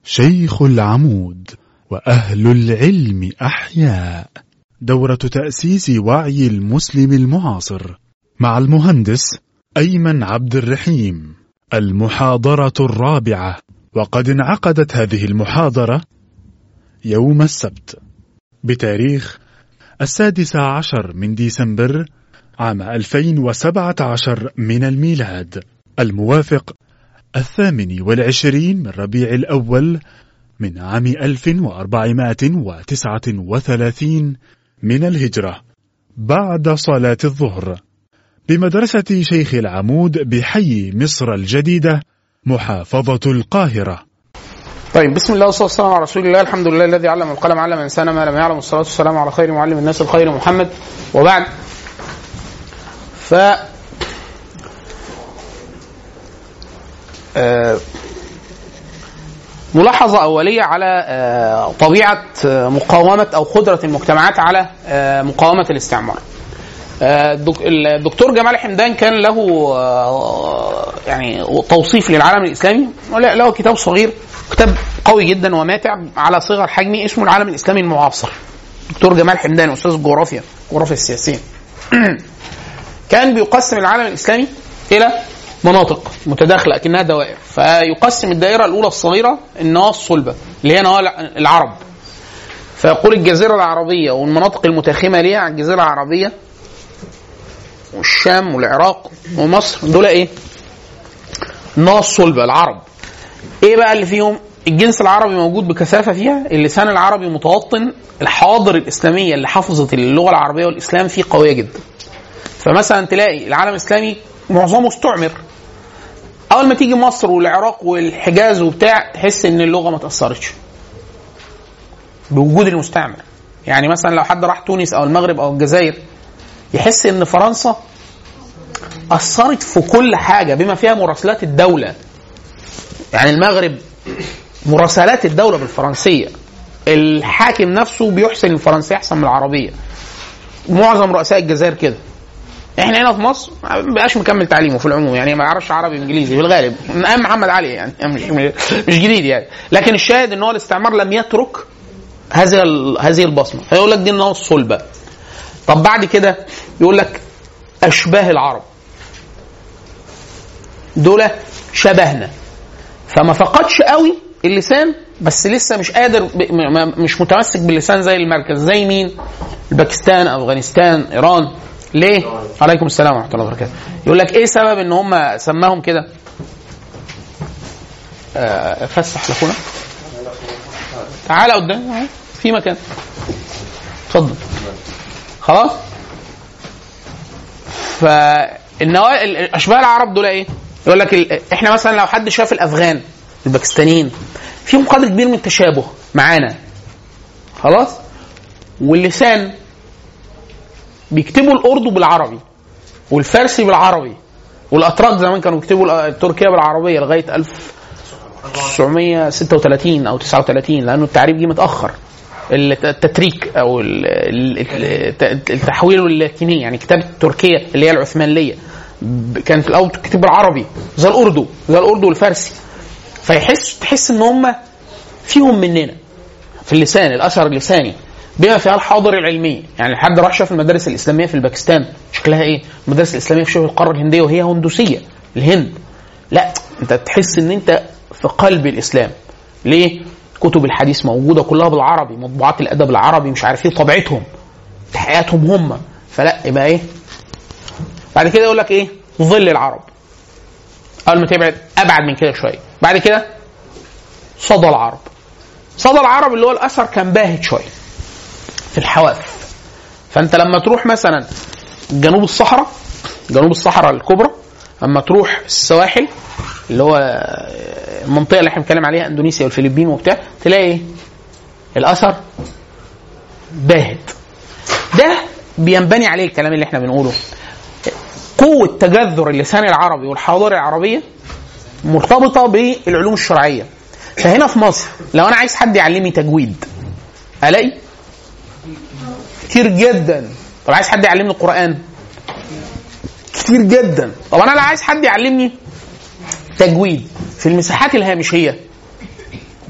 شيخ العمود وأهل العلم أحياء دورة تأسيس وعي المسلم المعاصر مع المهندس أيمن عبد الرحيم المحاضرة الرابعة وقد انعقدت هذه المحاضرة يوم السبت بتاريخ السادس عشر من ديسمبر عام 2017 من الميلاد الموافق الثامن والعشرين من ربيع الأول من عام 1439 من الهجرة بعد صلاة الظهر بمدرسة شيخ العمود بحي مصر الجديدة محافظة القاهرة طيب بسم الله والصلاه والسلام على رسول الله الحمد لله الذي علم القلم علم الانسان ما لم يعلم والصلاه والسلام على خير معلم الناس الخير محمد وبعد ف آه، ملاحظة أولية على آه، طبيعة آه، مقاومة أو قدرة المجتمعات على آه، مقاومة الاستعمار. آه، الدك- الدكتور جمال حمدان كان له آه، يعني توصيف للعالم الإسلامي ولا- له كتاب صغير كتاب قوي جدا وماتع على صغر حجمي اسمه العالم الإسلامي المعاصر. دكتور جمال حمدان أستاذ جغرافيا الجغرافيا السياسية. كان بيقسم العالم الاسلامي الى مناطق متداخله اكنها دوائر فيقسم الدائره الاولى الصغيره النواه الصلبه اللي هي نواه العرب فيقول الجزيره العربيه والمناطق المتاخمه ليها عن الجزيره العربيه والشام والعراق ومصر دول ايه؟ النواه الصلبه العرب ايه بقى اللي فيهم؟ الجنس العربي موجود بكثافه فيها، اللسان العربي متوطن، الحواضر الاسلاميه اللي حافظت اللغه العربيه والاسلام فيه قويه جدا. فمثلا تلاقي العالم الاسلامي معظمه استعمر اول ما تيجي مصر والعراق والحجاز وبتاع تحس ان اللغه ما تاثرتش بوجود المستعمر يعني مثلا لو حد راح تونس او المغرب او الجزائر يحس ان فرنسا اثرت في كل حاجه بما فيها مراسلات الدوله يعني المغرب مراسلات الدوله بالفرنسيه الحاكم نفسه بيحسن الفرنسيه احسن من العربيه معظم رؤساء الجزائر كده احنا هنا في مصر ما بقاش مكمل تعليمه في العموم يعني ما يعرفش عربي انجليزي في الغالب من ايام محمد علي يعني مش مش جديد يعني لكن الشاهد ان هو الاستعمار لم يترك هذه ال- هذه البصمه فيقول لك دي النواه الصلبه طب بعد كده يقول لك اشباه العرب دول شبهنا فما فقدش قوي اللسان بس لسه مش قادر ب- م- م- مش متمسك باللسان زي المركز زي مين؟ الباكستان افغانستان ايران ليه؟ عليكم السلام ورحمه الله وبركاته يقول لك ايه سبب ان هم سماهم كده؟ آه، فسح لاخونا تعالى قدام أهو، في مكان اتفضل خلاص فالنوا ال- اشباه العرب دول ايه؟ يقول لك ال- احنا مثلا لو حد شاف الافغان الباكستانيين فيهم قدر كبير من التشابه معانا خلاص واللسان بيكتبوا الاردو بالعربي والفارسي بالعربي والاتراك زمان كانوا بيكتبوا ال- تركيا بالعربيه لغايه 1936 او 39 لانه التعريب جه متاخر الت- التتريك او ال- ال- الت- التحويل اللاتيني يعني كتابه تركيا اللي هي العثمانيه ب- كانت الاول بتكتب بالعربي زي الاردو زي الاردو والفارسي فيحس تحس ان هم فيهم مننا في اللسان الاثر اللساني بما فيها الحاضر العلميه يعني حد راح شاف المدارس الاسلاميه في الباكستان شكلها ايه المدارس الاسلاميه في شبه القاره الهنديه وهي هندوسيه الهند لا انت تحس ان انت في قلب الاسلام ليه كتب الحديث موجوده كلها بالعربي مطبوعات الادب العربي مش عارف ايه طبيعتهم تحياتهم هم فلا يبقى ايه بعد كده يقول لك ايه ظل العرب اول ما تبعد ابعد من كده شويه بعد كده صدى العرب صدى العرب اللي هو الاثر كان باهت شويه في الحواف فانت لما تروح مثلا جنوب الصحراء جنوب الصحراء الكبرى اما تروح السواحل اللي هو المنطقه اللي احنا بنتكلم عليها اندونيسيا والفلبين وبتاع تلاقي ايه الاثر باهت ده بينبني عليه الكلام اللي احنا بنقوله قوه تجذر اللسان العربي والحاضره العربيه مرتبطه بالعلوم الشرعيه فهنا في مصر لو انا عايز حد يعلمني تجويد الاقي كتير جدا طب عايز حد يعلمني القران كتير جدا طب انا لا عايز حد يعلمني تجويد في المساحات الهامشيه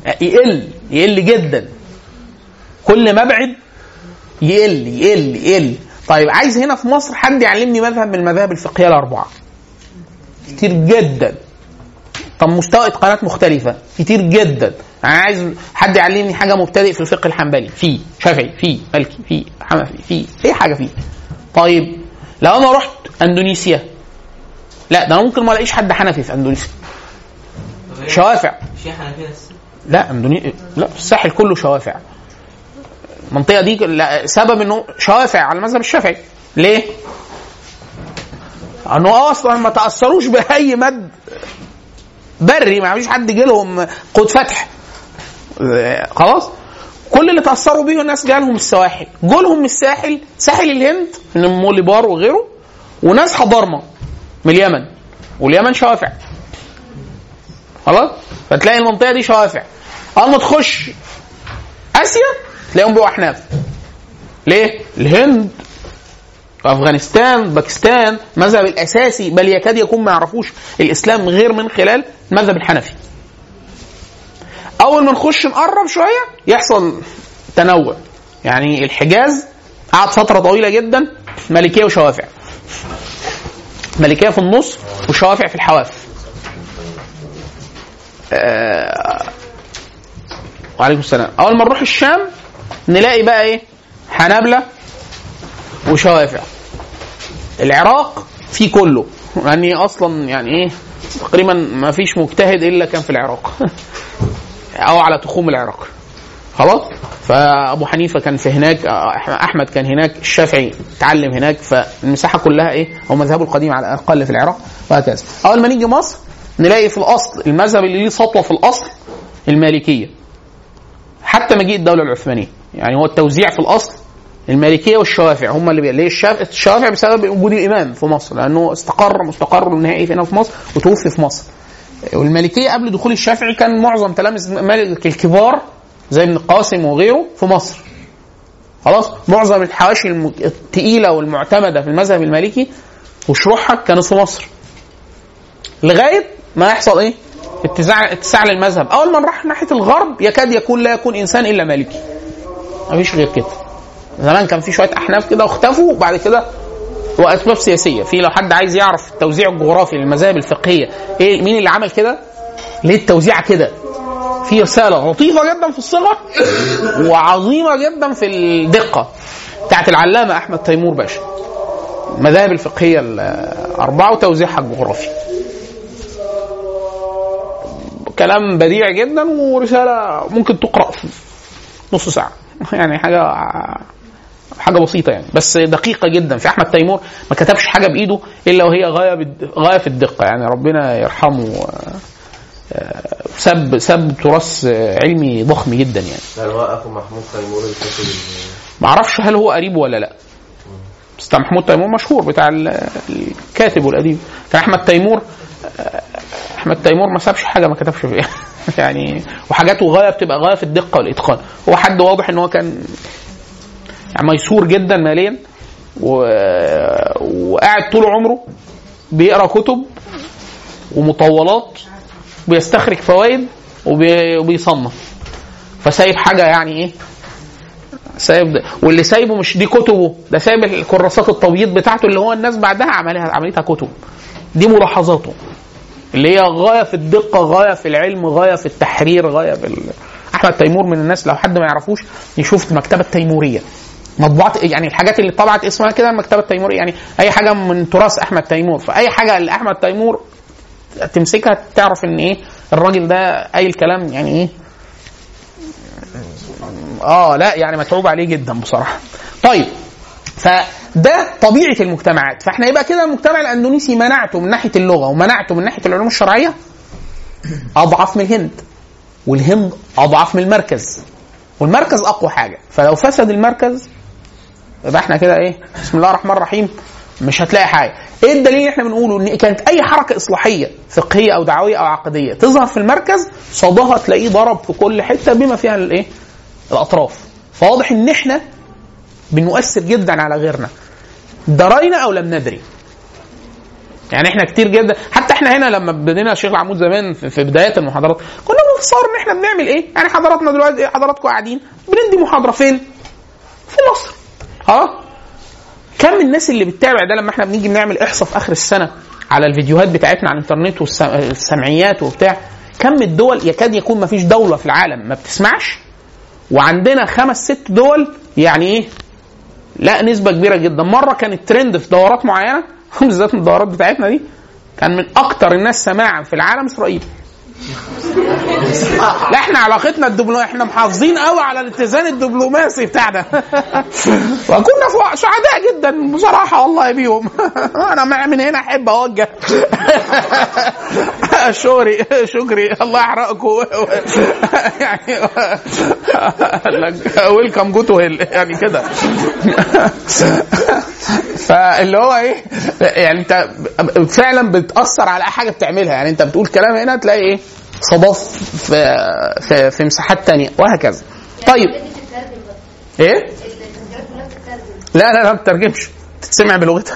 يقل يقل جدا كل ما ابعد يقل يقل يقل طيب عايز هنا في مصر حد يعلمني مذهب من المذاهب الفقهيه الاربعه كتير جدا طب مستوى اتقانات مختلفه كتير جدا انا عايز حد يعلمني حاجه مبتدئ في الفقه الحنبلي في شافعي في مالكي في حنفي في اي حاجه فيه طيب لو انا رحت اندونيسيا لا ده انا ممكن ما الاقيش حد حنفي في اندونيسيا شوافع في حنفيه بس لا اندونيسيا لا الساحل كله شوافع المنطقه دي لا سبب انه شوافع على المذهب الشافعي ليه؟ انه اصلا ما تاثروش باي مد بري ما فيش حد جه لهم قوت فتح آه، خلاص كل اللي تاثروا بيه الناس جالهم السواحل جولهم من الساحل ساحل الهند من موليبار وغيره وناس حضرمه من اليمن واليمن شوافع خلاص فتلاقي المنطقه دي شوافع اول ما تخش اسيا تلاقيهم بيبقوا احناف ليه؟ الهند افغانستان باكستان المذهب الاساسي بل يكاد يكون ما يعرفوش الاسلام غير من خلال المذهب الحنفي اول ما نخش نقرب شويه يحصل تنوع يعني الحجاز قعد فتره طويله جدا مالكيه وشوافع مالكيه في النص وشوافع في الحواف آه، وعليكم السلام اول ما نروح الشام نلاقي بقى ايه حنابله وشوافع العراق في كله يعني اصلا يعني ايه تقريبا ما فيش مجتهد الا كان في العراق او على تخوم العراق خلاص فابو حنيفه كان في هناك احمد كان هناك الشافعي اتعلم هناك فالمساحه كلها ايه هو مذهبه القديم على الاقل في العراق وهكذا اول ما نيجي مصر نلاقي في الاصل المذهب اللي ليه سطوه في الاصل المالكيه حتى مجيء الدوله العثمانيه يعني هو التوزيع في الاصل المالكيه والشوافع هم اللي بي... ليه الشاف... الشوافع بسبب وجود الامام في مصر لانه استقر مستقر النهائي هنا في مصر وتوفي في مصر والمالكيه قبل دخول الشافعي كان معظم تلامذه مالك الكبار زي ابن القاسم وغيره في مصر خلاص معظم الحواشي الم- التقيله والمعتمده في المذهب المالكي وشروحها كانت في مصر لغايه ما يحصل ايه اتساع اتساع للمذهب اول ما نروح ناحيه الغرب يكاد يكون لا يكون انسان الا مالكي مفيش غير كده زمان كان في شويه احناف كده واختفوا وبعد كده واسباب سياسيه في لو حد عايز يعرف التوزيع الجغرافي للمذاهب الفقهيه ايه مين اللي عمل كده ليه التوزيع كده في رساله لطيفه جدا في الصغر وعظيمه جدا في الدقه بتاعت العلامه احمد تيمور باشا المذاهب الفقهيه الاربعه وتوزيعها الجغرافي كلام بديع جدا ورساله ممكن تقرا في نص ساعه يعني حاجه حاجه بسيطه يعني بس دقيقه جدا في احمد تيمور ما كتبش حاجه بايده الا وهي غايه بالد- غايه في الدقه يعني ربنا يرحمه آه، سب سب تراث آه، علمي ضخم جدا يعني هل هو اخو محمود تيمور الكاتب ال- ما اعرفش هل هو قريب ولا لا بس بتاع محمود تيمور مشهور بتاع ال- الكاتب والاديب كان احمد تيمور آه، احمد تيمور ما سابش حاجه ما كتبش فيها يعني وحاجاته غايه بتبقى غايه في الدقه والاتقان هو حد واضح ان هو كان يعني ميسور جدا ماليا و... وقاعد طول عمره بيقرا كتب ومطولات بيستخرج فوائد وبي... وبيصنف فسايب حاجه يعني ايه سايب ده. واللي سايبه مش دي كتبه ده سايب الكراسات التبييض بتاعته اللي هو الناس بعدها عملها عملتها كتب دي ملاحظاته اللي هي غايه في الدقه غايه في العلم غايه في التحرير غايه في ال... احمد تيمور من الناس لو حد ما يعرفوش يشوف المكتبه التيموريه مطبوعات يعني الحاجات اللي طبعت اسمها كده المكتبه التيموريه يعني اي حاجه من تراث احمد تيمور فاي حاجه لاحمد تيمور تمسكها تعرف ان ايه الراجل ده قايل كلام يعني ايه اه لا يعني متعوب عليه جدا بصراحه طيب فده طبيعه المجتمعات فاحنا يبقى كده المجتمع الاندونيسي منعته من ناحيه اللغه ومنعته من ناحيه العلوم الشرعيه اضعف من الهند والهند اضعف من المركز والمركز اقوى حاجه فلو فسد المركز يبقى احنا كده ايه بسم الله الرحمن الرحيم مش هتلاقي حاجه ايه الدليل اللي احنا بنقوله ان كانت اي حركه اصلاحيه فقهيه او دعويه او عقديه تظهر في المركز صداها تلاقيه ضرب في كل حته بما فيها الايه الاطراف فواضح ان احنا بنؤثر جدا على غيرنا درينا او لم ندري يعني احنا كتير جدا حتى احنا هنا لما بدينا الشيخ العمود زمان في في بدايات المحاضرات كنا باختصار ان احنا بنعمل ايه؟ يعني حضراتنا دلوقتي حضراتكم قاعدين بندي محاضره فين؟ في مصر اه كم الناس اللي بتتابع ده لما احنا بنيجي بنعمل احصاء في اخر السنه على الفيديوهات بتاعتنا على الانترنت والسمعيات وبتاع كم الدول يكاد يكون ما فيش دوله في العالم ما بتسمعش وعندنا خمس ست دول يعني ايه لا نسبه كبيره جدا مره كان الترند في دورات معينه بالذات من الدورات بتاعتنا دي كان من اكتر الناس سماعا في العالم اسرائيل لا احنا علاقتنا الدبلوماسية احنا محافظين قوي على الاتزان الدبلوماسي بتاعنا فكنا فوق- سعداء جدا بصراحه والله بيهم انا مع- من هنا احب اوجه شكري شكري الله يحرقكم يعني ويلكم جو تو هيل يعني كده فاللي هو ايه يعني انت فعلا بتاثر على اي حاجه بتعملها يعني انت بتقول كلام هنا تلاقي ايه صداف في في, في مساحات تانية وهكذا طيب ايه لا لا لا ما بتترجمش تتسمع بلغتها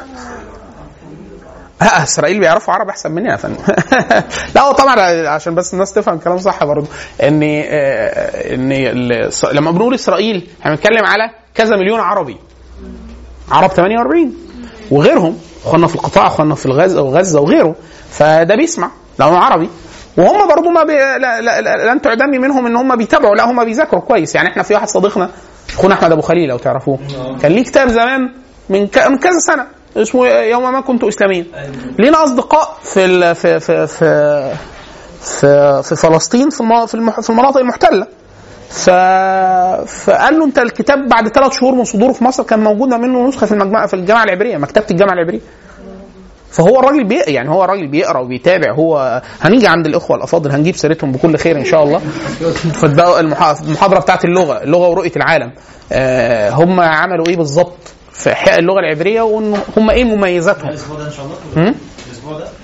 لا اسرائيل بيعرفوا عربي احسن مننا يا فندم لا هو طبعا عشان بس الناس تفهم الكلام صح برضه ان آه، ان ال- لما بنقول اسرائيل احنا بنتكلم على كذا مليون عربي عرب 48 وغيرهم اخواننا في القطاع اخواننا في الغزه وغزه وغيره فده بيسمع لانه عربي وهم برضو ما بي... لا لا لا لن تعدمي منهم ان هم بيتابعوا لا هم بيذاكروا كويس يعني احنا في واحد صديقنا اخونا احمد ابو خليل لو تعرفوه كان ليه كتاب زمان من, ك... من كذا سنه اسمه يوم ما كنت اسلاميا لينا اصدقاء في ال... في في في في, في فلسطين في الم... في, المح... في المناطق المحتله ف... فقال له انت الكتاب بعد ثلاث شهور من صدوره في مصر كان موجود منه نسخه في المجمع في الجامعه العبريه مكتبه الجامعه العبريه فهو الراجل بي يعني هو الراجل بيقرا وبيتابع هو هنيجي عند الاخوه الافاضل هنجيب سيرتهم بكل خير ان شاء الله في الدو- المحا- المحاضره بتاعت اللغه اللغه ورؤيه العالم آه هم عملوا ايه بالظبط في احياء اللغه العبريه وان هم ايه مميزاتهم الاسبوع ده ان شاء الله هم؟ الاسبوع ده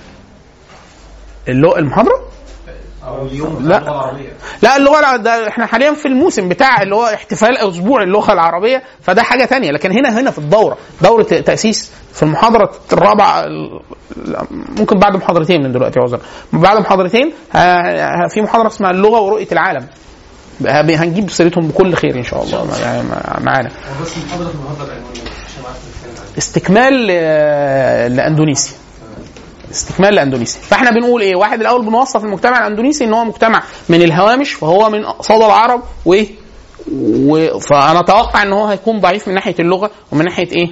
اللغه المحاضره او اليوم لا. اللغه العربيه لا اللغه الع- ده احنا حاليا في الموسم بتاع اللي هو احتفال اسبوع اللغه العربيه فده حاجه تانية لكن هنا هنا في الدوره دوره تاسيس في المحاضره الرابعه ال- لا، ممكن بعد محاضرتين من دلوقتي عذر بعد محاضرتين ه- ه- في محاضره اسمها اللغه ورؤيه العالم ه- هنجيب سيرتهم بكل خير ان شاء الله يعني مع- معانا هو بس محاضره النهارده العنوان إيه؟ عشان عارف نتكلم عليه استكمال آه، لاندونيسيا استكمال لاندونيسيا فاحنا بنقول ايه واحد الاول بنوصف المجتمع الاندونيسي ان هو مجتمع من الهوامش فهو من صدى العرب وايه و... فانا اتوقع ان هو هيكون ضعيف من ناحيه اللغه ومن ناحيه ايه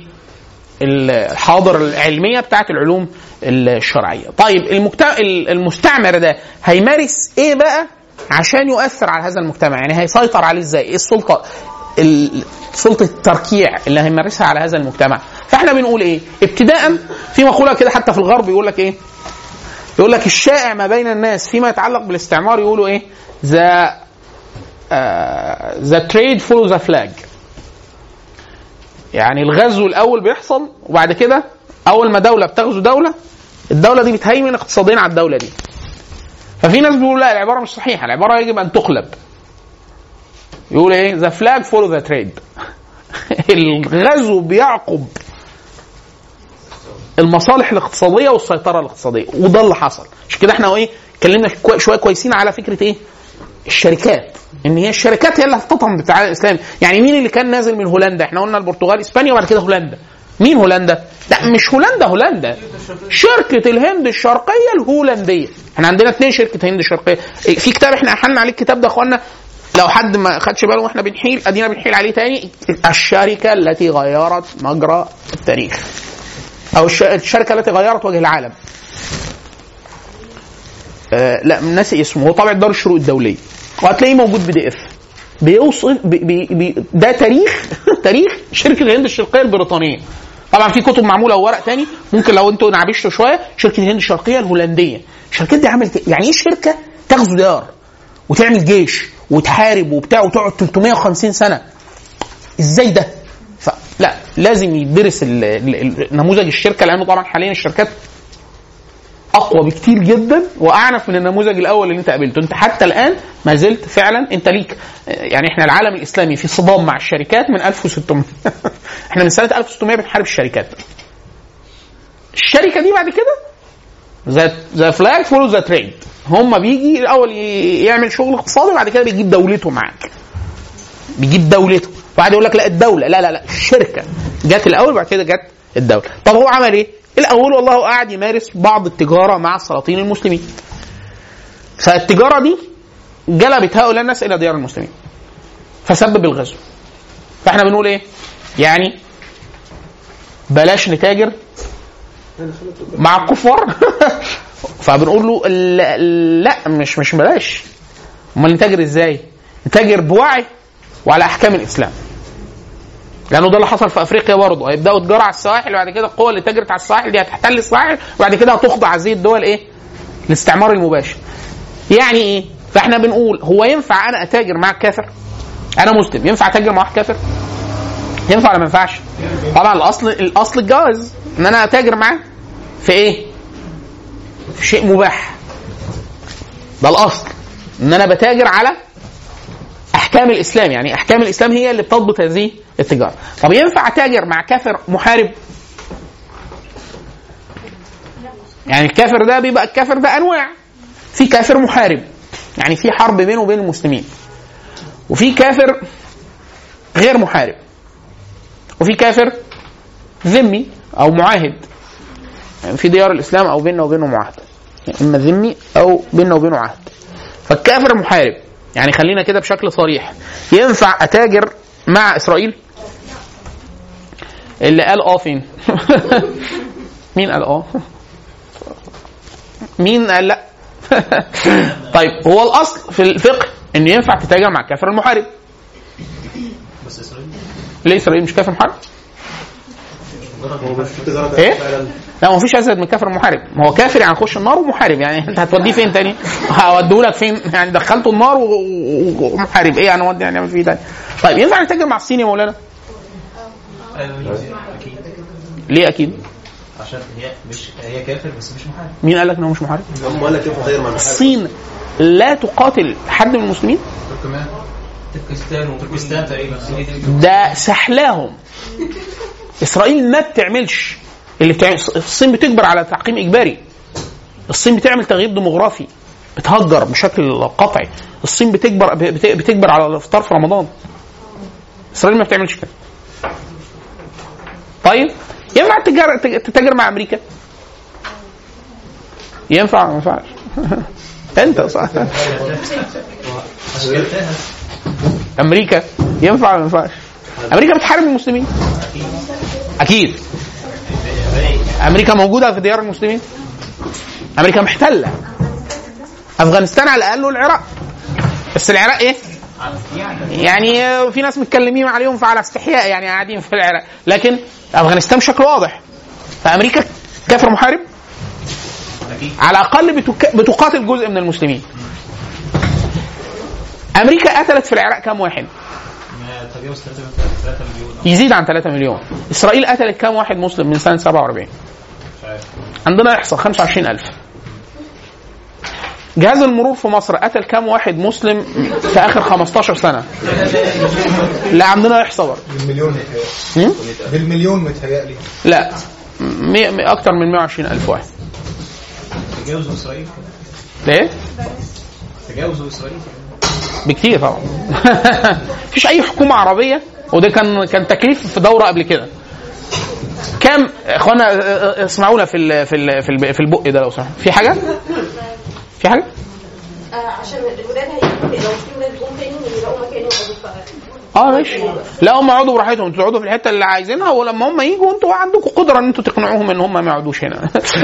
الحاضر العلميه بتاعت العلوم الشرعيه طيب المجت... المستعمر ده هيمارس ايه بقى عشان يؤثر على هذا المجتمع يعني هيسيطر عليه ازاي ايه السلطه ال- سلطه التركيع اللي هيمارسها على هذا المجتمع فاحنا بنقول ايه ابتداء في مقوله كده حتى في الغرب يقول لك ايه يقول لك الشائع ما بين الناس فيما يتعلق بالاستعمار يقولوا ايه ذا ذا تريد فولو ذا فلاج يعني الغزو الاول بيحصل وبعد كده اول ما دوله بتغزو دوله الدوله دي بتهيمن اقتصاديا على الدوله دي ففي ناس بيقولوا لا العباره مش صحيحه العباره يجب ان تقلب يقول ايه ذا فلاج فولو ذا تريد الغزو بيعقب المصالح الاقتصاديه والسيطره الاقتصاديه وده اللي حصل عشان كده احنا ايه اتكلمنا كوي- شويه كويسين على فكره ايه الشركات ان هي الشركات هي اللي هتطعم بالتعالى الاسلامي يعني مين اللي كان نازل من هولندا احنا قلنا البرتغال اسبانيا وبعد كده هولندا مين هولندا لا مش هولندا هولندا شركه الهند الشرقيه الهولنديه احنا عندنا اثنين شركه هند شرقيه في كتاب احنا احلنا عليه الكتاب ده يا اخوانا لو حد ما خدش باله واحنا بنحيل ادينا بنحيل عليه تاني الشركه التي غيرت مجرى التاريخ او الش- الشركه التي غيرت وجه العالم آه لا ناسي اسمه هو طابع دار الشروق الدوليه وهتلاقيه موجود بي دي اف بيوصف بي بي بي ده تاريخ تاريخ شركه الهند الشرقيه البريطانيه طبعا في كتب معموله وورق تاني ممكن لو انتوا نعبشتوا شويه شركه الهند الشرقيه الهولنديه الشركات دي عملت إيه؟ يعني ايه شركه تغزو ديار وتعمل جيش وتحارب وبتاع وتقعد 350 سنه ازاي ده؟ فلا لازم يدرس ال- ال- ال- نموذج الشركه لانه طبعا حاليا الشركات اقوى بكتير جدا واعنف من النموذج الاول اللي انت قابلته انت حتى الان ما زلت فعلا انت ليك يعني احنا العالم الاسلامي في صدام مع الشركات من 1600 احنا من سنه 1600 بنحارب الشركات الشركه دي بعد كده ذا ذا فلاج فولو ذا تريد هم بيجي الاول ي- يعمل شغل اقتصادي وبعد كده بيجيب دولته معاك بيجيب دولته وبعد يقول لك لا الدوله لا لا لا الشركه جت الاول وبعد كده جت الدوله طب هو عمل ايه الاول والله هو قاعد يمارس بعض التجاره مع السلاطين المسلمين فالتجاره دي جلبت هؤلاء الناس الى ديار المسلمين فسبب الغزو فاحنا بنقول ايه يعني بلاش نتاجر مع الكفار فبنقول له لا, لا مش مش بلاش امال نتاجر ازاي نتاجر بوعي وعلى احكام الاسلام لانه ده اللي حصل في افريقيا برضه هيبداوا تجاره على السواحل وبعد كده القوى اللي تجرت على السواحل دي هتحتل السواحل وبعد كده هتخضع هذه الدول ايه الاستعمار المباشر يعني ايه فاحنا بنقول هو ينفع انا اتاجر مع الكافر انا مسلم ينفع اتاجر مع واحد كافر ينفع ولا ما ينفعش طبعا الاصل الاصل الجواز ان انا اتاجر معاه في ايه في شيء مباح ده الاصل ان انا بتاجر على احكام الاسلام يعني احكام الاسلام هي اللي بتضبط هذه التجاره طب ينفع اتاجر مع كافر محارب يعني الكافر ده بيبقى الكافر ده انواع في كافر محارب يعني في حرب بينه وبين المسلمين وفي كافر غير محارب وفي كافر ذمي او معاهد يعني في ديار الاسلام او بيننا وبينه معاهده اما ذمي او بيننا وبينه عهد فالكافر محارب يعني خلينا كده بشكل صريح ينفع اتاجر مع اسرائيل اللي قال اه فين مين قال اه مين قال لا طيب هو الاصل في الفقه ان ينفع تتاجر مع الكافر المحارب بس اسرائيل ليه اسرائيل مش كافر محارب هو مش في تجاره إيه؟ فعلا لا ما فيش ازيد من كافر محارب ما هو كافر يعني يخش النار ومحارب يعني انت هتوديه فين تاني هوديه لك فين يعني دخلته النار و- و- ومحارب ايه يعني ودي يعني فيه تاني طيب ينفع نتاجر مع الصين يا مولانا اكيد ليه اكيد عشان هي مش هي كافر بس مش محارب مين قال لك ان هو مش محارب هم قال لك كيف تغير مع المحارب الصين لا تقاتل حد من المسلمين تركمان تركستان وتركستان تقريبا ده سحلاهم اسرائيل ما بتعملش اللي بتعمل الصين بتجبر على تعقيم اجباري الصين بتعمل تغيير ديموغرافي بتهجر بشكل قطعي الصين بتجبر بت- بتجبر على الافطار في رمضان اسرائيل ما بتعملش كده طيب ينفع تجار تتاجر مع امريكا ينفع ما ينفعش انت صح اشكالتها امريكا ينفع ولا ما ينفعش؟ امريكا بتحارب المسلمين اكيد امريكا موجوده في ديار المسلمين امريكا محتله افغانستان على الاقل والعراق بس العراق ايه؟ يعني في ناس متكلمين عليهم فعلى استحياء يعني قاعدين في العراق لكن افغانستان بشكل واضح فامريكا كافر محارب اكيد على الاقل بتك... بتقاتل جزء من المسلمين امريكا قتلت في العراق كام واحد؟ ما تجاوز 3 مليون يزيد عن 3 مليون اسرائيل قتلت كام واحد مسلم من سنه 47 مش عارف عندنا احصاء 25000 جهاز المرور في مصر قتل كام واحد مسلم في اخر 15 سنه لا عندنا احصاء برضه بالمليون متهيألي هم؟ بالمليون متهيألي لا مي... مي... اكتر من 120000 واحد تجاوزوا اسرائيل ليه تجاوزوا اسرائيل بكتير طبعا مفيش اي حكومه عربيه وده كان كان تكليف في دوره قبل كده كام اخوانا اه، اه، اسمعونا في ال في ال في, ال في البق ده لو سمحت في حاجه في حاجه آه، عشان الولاد هيجوا لو في ولاد جم تاني يلاقوا مكان يقعدوا فيه. اه ماشي لا هم يقعدوا براحتهم انتوا تقعدوا في الحته اللي عايزينها ولما هم يجوا انتوا عندكم قدره ان انتوا تقنعوهم ان هم ما يقعدوش هنا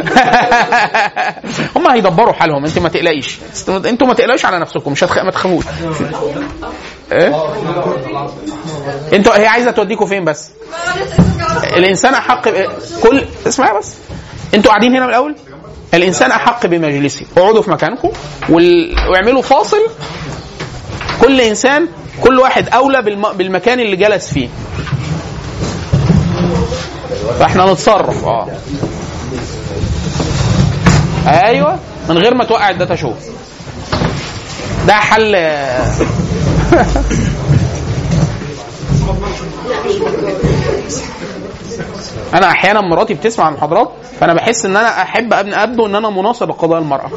هم هيدبروا حالهم انت ما تقلقيش انتوا ما تقلقوش على نفسكم مش هتخ... ما تخافوش ايه انتوا هي عايزه توديكم فين بس الانسان احق ب... كل اسمعي بس انتوا قاعدين هنا من الاول الانسان احق بمجلسه اقعدوا في مكانكم وال... واعملوا فاصل كل انسان كل واحد اولى بالم... بالمكان اللي جلس فيه فاحنا نتصرف اه ايوه من غير ما توقع الداتا شو ده حل انا احيانا مراتي بتسمع المحاضرات فانا بحس ان انا احب أبن ابدو ان انا مناصر لقضايا المراه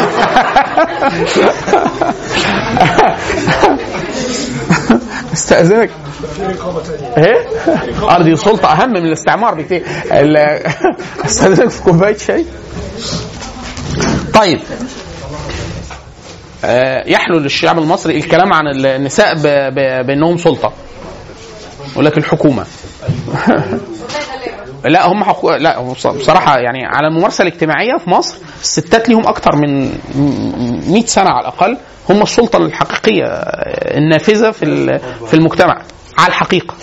استاذنك ايه اه دي سلطه اهم من الاستعمار بكتير ال- استاذنك في كوبايه شاي طيب آه، يحلو للشعب المصري الكلام عن النساء ب- ب- بانهم سلطه يقول لك الحكومه لا هم حقوق لا هو بص- بصراحه يعني على الممارسه الاجتماعيه في مصر الستات ليهم اكتر من م- 100 سنه على الاقل هم السلطه الحقيقيه آه، النافذه في ال- في المجتمع على الحقيقه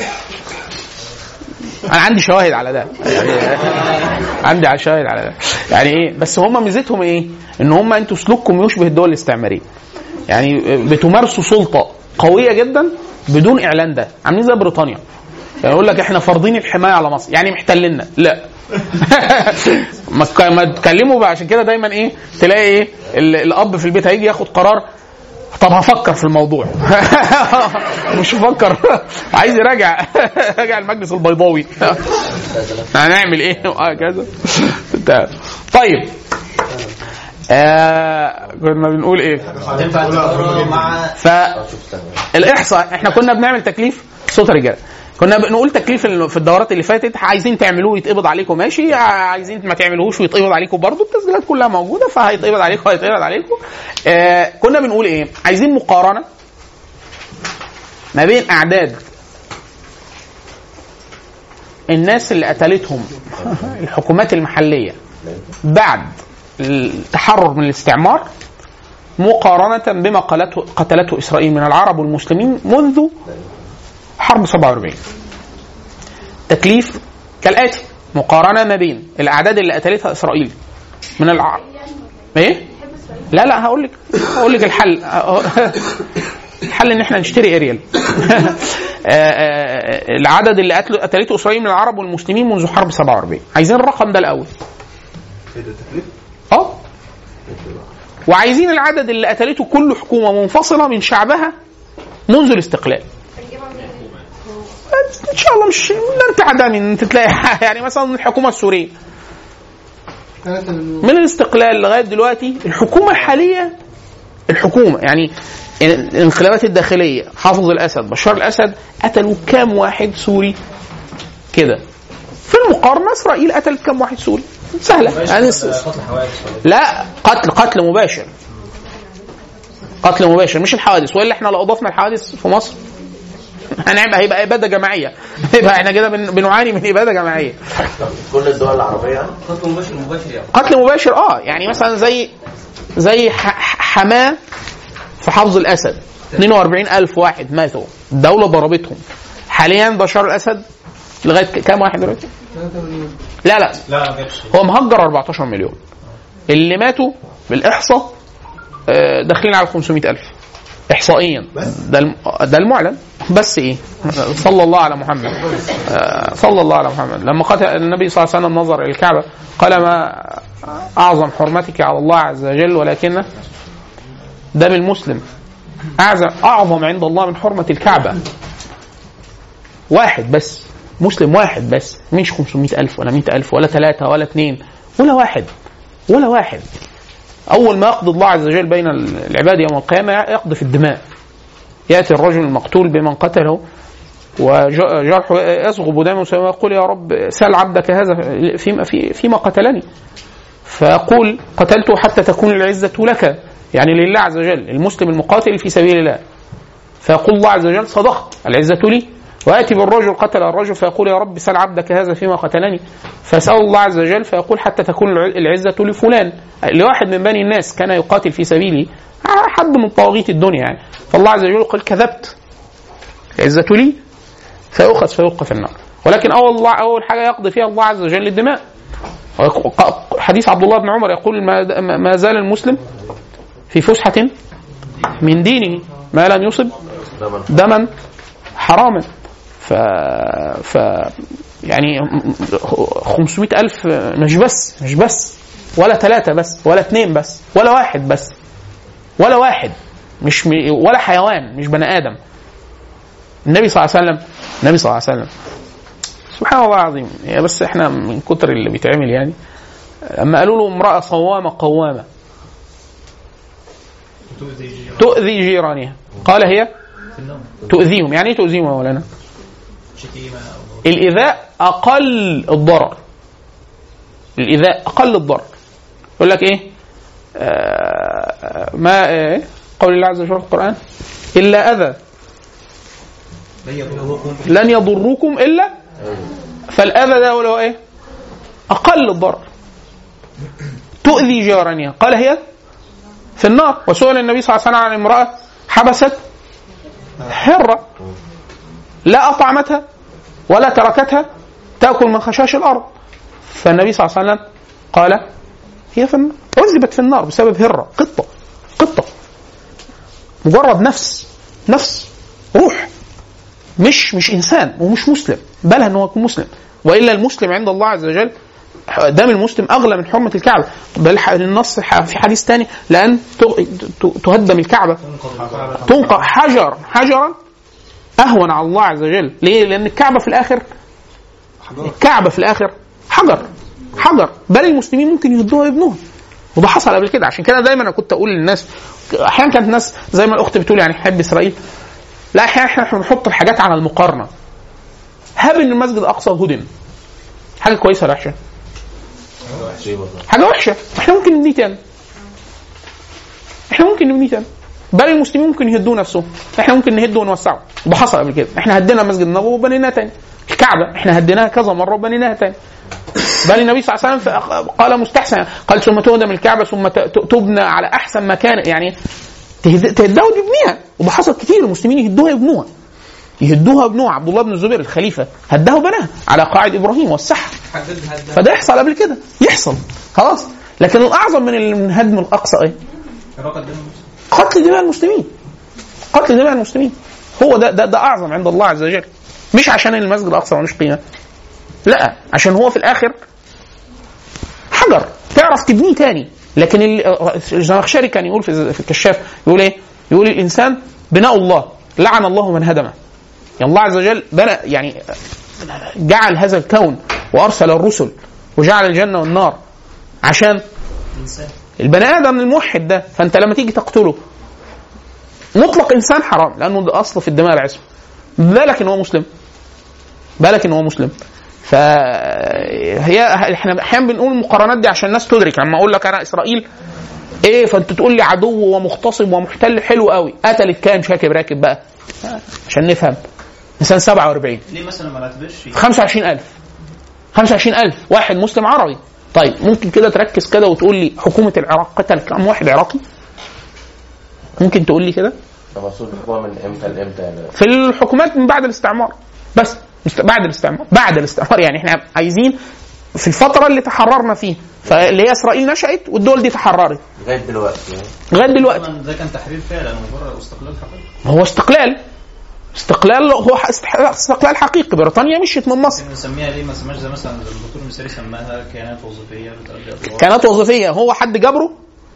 انا عندي شواهد على ده يعني عندي شواهد على ده يعني ايه بس هم ميزتهم ايه ان هم انتوا سلوككم يشبه الدول الاستعماريه يعني بتمارسوا سلطه قويه جدا بدون اعلان ده عاملين زي بريطانيا يعني يقول لك احنا فارضين الحمايه على مصر يعني محتلنا لا ما تك- ما تكلموا بقى عشان كده دايما ايه تلاقي ايه ال- الاب في البيت هيجي ياخد قرار طب هفكر في الموضوع مش هفكر عايز يراجع راجع المجلس البيضاوي هنعمل ايه وهكذا انت- طيب آه كنا بنقول ايه تنفع تقرا مع فالاحصاء احنا كنا بنعمل تكليف صوت رجاله كنا بنقول تكليف ال- في الدورات اللي فاتت عايزين تعملوه يتقبض عليكم ماشي عايزين ما تعملوهوش ويتقبض عليكم برضه التسجيلات كلها موجوده فهيتقبض عليكم هيتقبض عليكم آه كنا بنقول ايه عايزين مقارنه ما بين اعداد الناس اللي قتلتهم الحكومات المحليه بعد التحرر من الاستعمار مقارنة بما قتلته, قتلته إسرائيل من العرب والمسلمين منذ حرب 47 تكليف كالآتي مقارنة ما بين الأعداد اللي قتلتها إسرائيل من العرب إيه؟ لا لا هقول لك هقول لك الحل الحل ان احنا نشتري اريال آه، آه، العدد اللي قتل- قتلته اسرائيل من العرب والمسلمين منذ حرب 47 عايزين الرقم ده الاول اه وعايزين العدد اللي قتلته كل حكومه منفصله من شعبها منذ الاستقلال ان شاء الله مش لن تعدم ان انت تلاقي يعني مثلا الحكومه السوريه من الاستقلال لغايه دلوقتي الحكومه الحاليه الحكومه يعني الانقلابات الداخليه حافظ الاسد بشار الاسد قتلوا كام واحد سوري كده في المقارنه اسرائيل قتلت كام واحد سوري سهله يعني س- قتل حوادث ولا لا قتل قتل مباشر قتل مباشر مش الحوادث والا احنا لو اضفنا الحوادث في مصر هنعمل هيبقى اباده جماعيه يبقى احنا كده بن- بنعاني من اباده جماعيه كل الدول العربية قتل مباشر مباشر يعني قتل مباشر اه يعني مثلا زي زي ح- ح- حماه في حفظ الاسد 42 الف واحد ماتوا الدوله ضربتهم حاليا بشار الاسد لغايه ك- كام واحد دلوقتي؟ لا لا لا ما جابش هو مهجر 14 مليون اللي ماتوا بالاحصاء آه، داخلين على 500 الف احصائيا ده الم- ده المعلن بس ايه صلى الله على محمد آه، صلى الله على محمد لما قتل النبي صلى الله عليه وسلم نظر الى الكعبه قال ما اعظم حرمتك على الله عز وجل ولكن دم المسلم اعظم اعظم عند الله من حرمه الكعبه واحد بس مسلم واحد بس مش 500 ألف ولا 100 ألف ولا ثلاثة ولا اثنين ولا واحد ولا واحد أول ما يقضي الله عز وجل بين العباد يوم القيامة يقضي في الدماء يأتي الرجل المقتول بمن قتله وجرحه يصغب دمه ويقول يا رب سل عبدك هذا فيما, في فيما قتلني فيقول قتلته حتى تكون العزة لك يعني لله عز وجل المسلم المقاتل في سبيل الله فيقول الله عز وجل صدقت العزة لي ويأتي بالرجل قتل الرجل فيقول يا رب سل عبدك هذا فيما قتلني فيسأل الله عز وجل فيقول حتى تكون الع- العزة لفلان لواحد من بني الناس كان يقاتل في سبيلي حد من طواغيت الدنيا يعني فالله عز وجل يقول كذبت العزة لي فيؤخذ فيلقى في النار ولكن أول الله أول حاجة يقضي فيها الله عز وجل الدماء ويق- حديث عبد الله بن عمر يقول ما, ما زال المسلم في فسحة من دينه ما لم يصب دما حراما ف... ف يعني 500 ألف مش بس مش بس ولا ثلاثة بس ولا اثنين بس ولا واحد بس ولا واحد مش م... ولا حيوان مش بني آدم النبي صلى الله عليه وسلم النبي صلى الله عليه وسلم سبحان الله العظيم هي بس احنا من كتر اللي بيتعمل يعني اما قالوا له امراه صوامه قوامه تؤذي جيرانها قال هي تؤذيهم يعني ايه تؤذيهم يا مولانا؟ الايذاء اقل الضرر الايذاء اقل الضرر يقول لك ايه آه ما إيه؟ قول الله عز وجل في القران الا اذى لن يضروكم الا فالاذى ده هو ايه اقل الضرر تؤذي جيرانها قال هي في النار وسئل النبي صلى الله عليه وسلم عن امراه حبست حره لا اطعمتها ولا تركتها تاكل من خشاش الارض فالنبي صلى الله عليه وسلم قال هي في النار عذبت في النار بسبب هره قطه قطه مجرد نفس نفس روح مش مش انسان ومش مسلم بل ان هو يكون مسلم والا المسلم عند الله عز وجل دم المسلم اغلى من حرمه الكعبه بل ح- النص ح- في حديث ثاني لان ت- ت- تهدم الكعبه تنقى حجر حجرا اهون على الله عز وجل ليه لان الكعبه في الاخر الكعبه في الاخر حجر حجر بل المسلمين ممكن يهدوها ويبنوها وده حصل قبل كده عشان كده دايما انا كنت اقول للناس احيانا كانت الناس زي ما الاخت بتقول يعني حب اسرائيل لا احيانا احنا بنحط الحاجات على المقارنه هاب ان المسجد الاقصى هدم حاجه كويسه ولا وحشه؟ حاجه وحشه احنا ممكن نبنيه تاني احنا ممكن نبنيه تاني بل المسلمين ممكن يهدوا نفسهم احنا ممكن نهده ونوسعه ده حصل قبل كده احنا هدينا مسجد النبوي وبنيناه تاني الكعبه احنا هديناها كذا مره وبنيناها تاني بل النبي صلى الله عليه وسلم فأخ- قال مستحسن قال ثم تهدم الكعبه ثم ت- ت- تبنى على احسن مكان يعني تهد- تهدها وتبنيها وده حصل كتير المسلمين يهدوها يبنوها يهدوها يبنوها عبد الله بن الزبير الخليفه هدها وبناها على قاعد ابراهيم والسحر فده يحصل قبل كده يحصل خلاص لكن الاعظم من ال- من هدم الاقصى ايه؟ قتل دماء المسلمين قتل دماء المسلمين هو ده ده, ده اعظم عند الله عز وجل مش عشان المسجد الاقصى ملوش قيمه لا عشان هو في الاخر حجر تعرف تبنيه تاني لكن ال- الزمخشري كان يقول في في الكشاف يقول ايه؟ يقول الانسان بناء الله لعن الله من هدمه يعني الله عز وجل بنى يعني جعل هذا الكون وارسل الرسل وجعل الجنه والنار عشان البني ادم الموحد ده فانت لما تيجي تقتله مطلق انسان حرام لانه ده اصل في الدماء العصمه بالك ان هو مسلم بالك ان هو مسلم فهي احنا احيانا بنقول المقارنات دي عشان الناس تدرك لما اقول لك انا اسرائيل ايه فانت تقول لي عدو ومغتصب ومحتل حلو قوي قتلت كام شاكب راكب بقى عشان نفهم سنه 47 ليه مثلا ما نعتبرش 25000 25000 واحد مسلم عربي طيب ممكن كده تركز كده وتقول لي حكومه العراق قتل كم واحد عراقي ممكن تقول لي كده طب اصل الحكومه من امتى لامتى يعني في الحكومات من بعد الاستعمار بس مست- بعد الاستعمار بعد الاستعمار يعني احنا عايزين في الفتره اللي تحررنا فيه فاللي هي اسرائيل نشات والدول دي تحررت لغايه دلوقتي يعني لغايه دلوقتي طبعا ده كان تحرير فعلا مجرد استقلال حقيقي ما هو استقلال استقلال هو ح- است- استقلال حقيقي بريطانيا مشيت من مصر نسميها ليه ما سماش زي مثلا الدكتور المثالي سماها كيانات وظيفيه بتأدي ادوار كانت وظيفيه هو حد جبره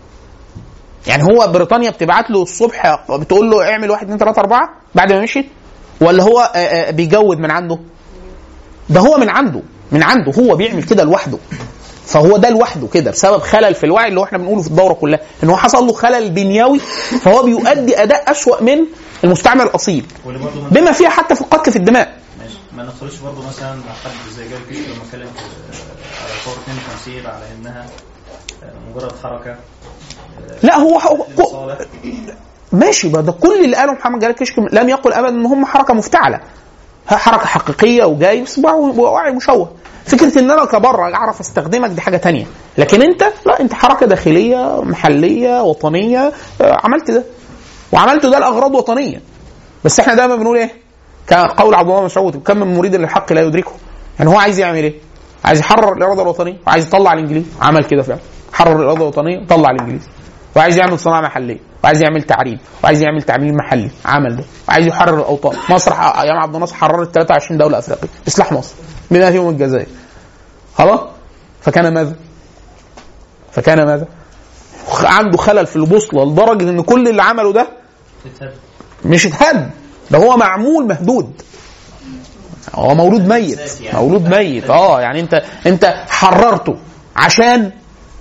يعني هو بريطانيا بتبعت له الصبح بتقول له اعمل واحد اثنين ثلاثه اربعه بعد ما مشيت ولا هو آه، آه، بيجود من عنده ده هو من عنده من عنده هو بيعمل كده لوحده فهو ده لوحده كده بسبب خلل في الوعي اللي هو احنا بنقوله في الدوره كلها ان هو حصل له خلل بنيوي فهو بيؤدي اداء اسوأ من المستعمر الاصيل واللي برضه ما- بما فيها حتى في القتل في الدماء ماشي ما ندخلش برضه مثلا مع حد زي جاري كيشك لما اتكلم في- على ثوره 52 على انها آه، مجرد حركه لا هو هو- لصالح ماشي بقى ده كل اللي قاله محمد جلال كشك لم يقل ابدا ان هم حركه مفتعله ها حركه حقيقيه وجاي بس بوع- وعي مشوه فكره ان انا كبره اعرف استخدمك دي حاجه تانية لكن انت لا انت حركه داخليه محليه وطنيه آه، عملت ده وعملت ده لاغراض وطنيه بس احنا دايما بنقول ايه كقول عبد الله بن مسعود كم من مريد للحق لا يدركه يعني هو عايز يعمل ايه عايز يحرر الاراده الوطنيه وعايز يطلع الانجليز عمل كده فعلا حرر الاراده الوطنيه وطلع الانجليز وعايز يعمل صناعه محليه وعايز يعمل تعريب وعايز يعمل تعميم محلي عمل ده وعايز يحرر الاوطان مصر ح- ايام عبد الناصر حررت 23 دوله افريقيه اصلاح مصر بما فيهم الجزائر خلاص فكان ماذا فكان ماذا خ- عنده خلل في البوصله لدرجه ان كل اللي عمله ده تتهد مش اتهد ده هو معمول مهدود هو مولود ميت مولود ميت اه يعني انت انت حررته عشان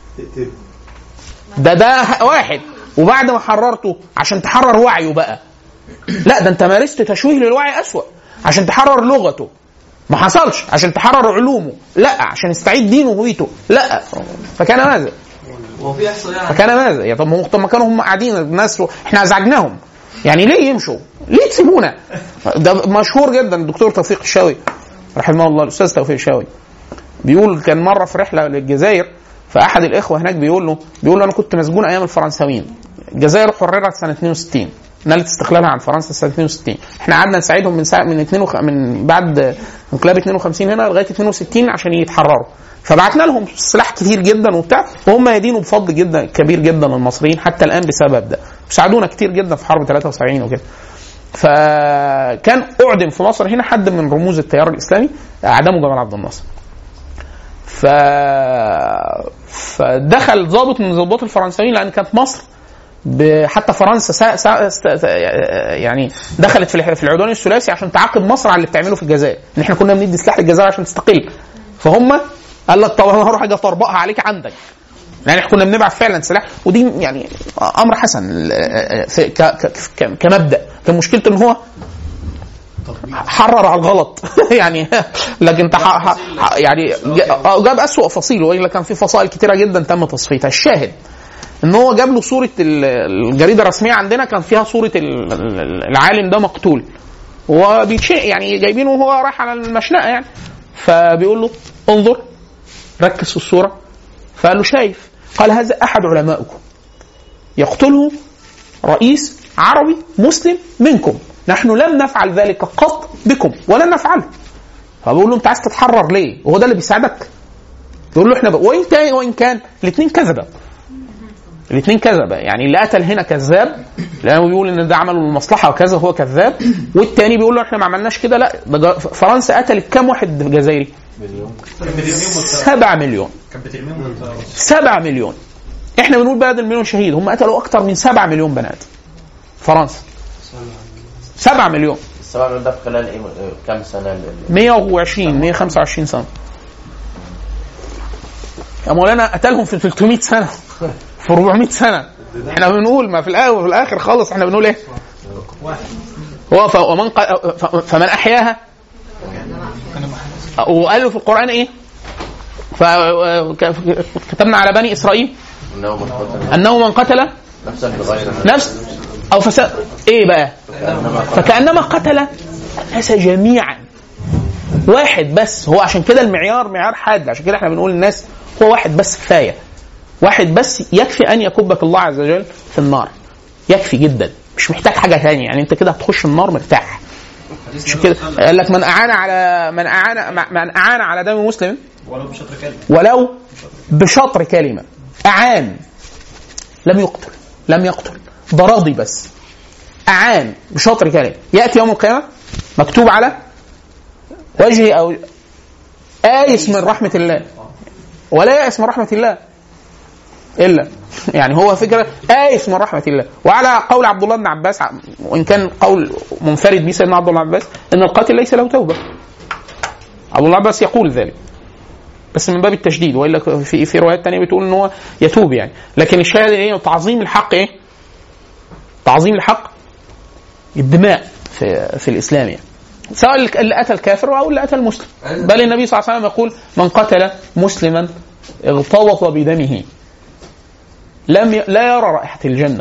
ده ده واحد وبعد ما حررته عشان تحرر وعيه بقى لا ده انت مارست تشويه للوعي اسوأ عشان تحرر لغته ما حصلش عشان تحرر علومه لا عشان يستعيد دينه وهويته لا فكان ماذا هو في احصائيه عن فكان ماذا يا طب هم طب ما كانوا هم قاعدين الناس احنا ازعجناهم يعني ليه يمشوا ليه تسيبونا ده مشهور جدا الدكتور توفيق الشاوي رحمه الله الاستاذ توفيق الشاوي بيقول كان مره في رحله للجزائر فاحد الاخوه هناك بيقول له بيقول له انا كنت مسجون ايام الفرنساويين الجزائر حررت سنه 62 نالت استقلالها عن فرنسا سنه 62 احنا قعدنا نساعدهم من ساعه من 52 من بعد انقلاب 52 هنا لغايه 62 عشان يتحرروا فبعتنا لهم سلاح كتير جدا وبتاع وهم يدينوا بفضل جدا كبير جدا للمصريين حتى الان بسبب ده ساعدونا كتير جدا في حرب 73 وكده فكان اعدم في مصر هنا حد من رموز التيار الاسلامي اعدمه جمال عبد الناصر ف فدخل ضابط من ضباط الفرنساويين لان كانت مصر ب... حتى فرنسا سا... سا... است... يعني دخلت في الح- في العدوان الثلاثي عشان تعاقب مصر على اللي بتعمله في الجزائر ان احنا كنا بندي سلاح للجزائر عشان تستقل فهم قال لك طب انا هروح اجي اطربقها عليك عندك يعني احنا كنا بنبعت فعلا سلاح ودي يعني امر حسن في ك... ك... ك... كمبدا كان مشكلته ان هو حرر على الغلط يعني لكن انت ح... ح... يعني ج- آه، جاب اسوأ فصيل والا كان في فصائل كتيره جدا تم تصفيتها الشاهد ان هو جاب له صوره ال- الجريده الرسميه عندنا كان فيها صوره ال- ال- العالم ده مقتول هو بيتشق يعني جايبينه وهو رايح على المشنقه يعني فبيقول له انظر ركز في الصوره فقال له شايف قال هذا احد علمائكم يقتله رئيس عربي مسلم منكم نحن لم نفعل ذلك قط بكم ولن نفعله فبقول له انت عايز تتحرر ليه وهو ده اللي بيساعدك يقول له احنا بقى وان كان وان كان الاثنين كذبه الاثنين كذبه يعني اللي قتل هنا كذاب لانه بيقول ان ده عمله للمصلحه وكذا هو كذاب والتاني بيقول له احنا ما عملناش كده لا ده جا- فرنسا قتلت كام واحد جزائري؟ كان بترميهم بالطيارة سبعة مليون كان بترميهم بالطيارة سبعة مليون احنا بنقول بلد المليون شهيد هم قتلوا اكتر من سبعة مليون بنات فرنسا سبعة مليون السبع مليون ده في خلال ايه كام سنه ال- 120 125 سنه يا مولانا قتلهم في 300 سنه في 400 سنه احنا بنقول ما في الاول وفي الاخر خالص احنا بنقول ايه هو ف- ومن ق- ف- فمن احياها وقالوا في القران ايه فكتبنا على بني اسرائيل انه من قتل انه من قتل نفسا بغير نفس او فساد ايه بقى فكانما قتل الناس جميعا واحد بس هو عشان كده المعيار معيار حاد عشان كده احنا بنقول للناس هو واحد بس كفايه واحد بس يكفي ان يكبك الله عز وجل في النار يكفي جدا مش محتاج حاجه ثانيه يعني انت كده هتخش النار مرتاح عشان كده قال لك من اعان على من اعان من اعان على دم مسلم ولو بشطر كلمة ولو بشطر كلمة أعان لم يقتل لم يقتل ده راضي بس أعان بشطر كلمة يأتي يوم القيامة مكتوب على وجهه أو آيس من رحمة الله ولا يأس من رحمة الله إلا يعني هو فكرة آيس من رحمة الله وعلى قول عبد الله بن عباس وإن كان قول منفرد به سيدنا عبد الله بن عباس إن القاتل ليس له توبة عبد الله بن عباس يقول ذلك بس من باب التشديد والا في في روايات تانية بتقول ان هو يتوب يعني لكن الشاهد ايه تعظيم الحق ايه؟ تعظيم الحق الدماء في في الاسلام يعني سواء اللي قتل كافر او اللي قتل مسلم بل النبي صلى الله عليه وسلم يقول من قتل مسلما اغتبط بدمه لم ي... لا يرى رائحه الجنه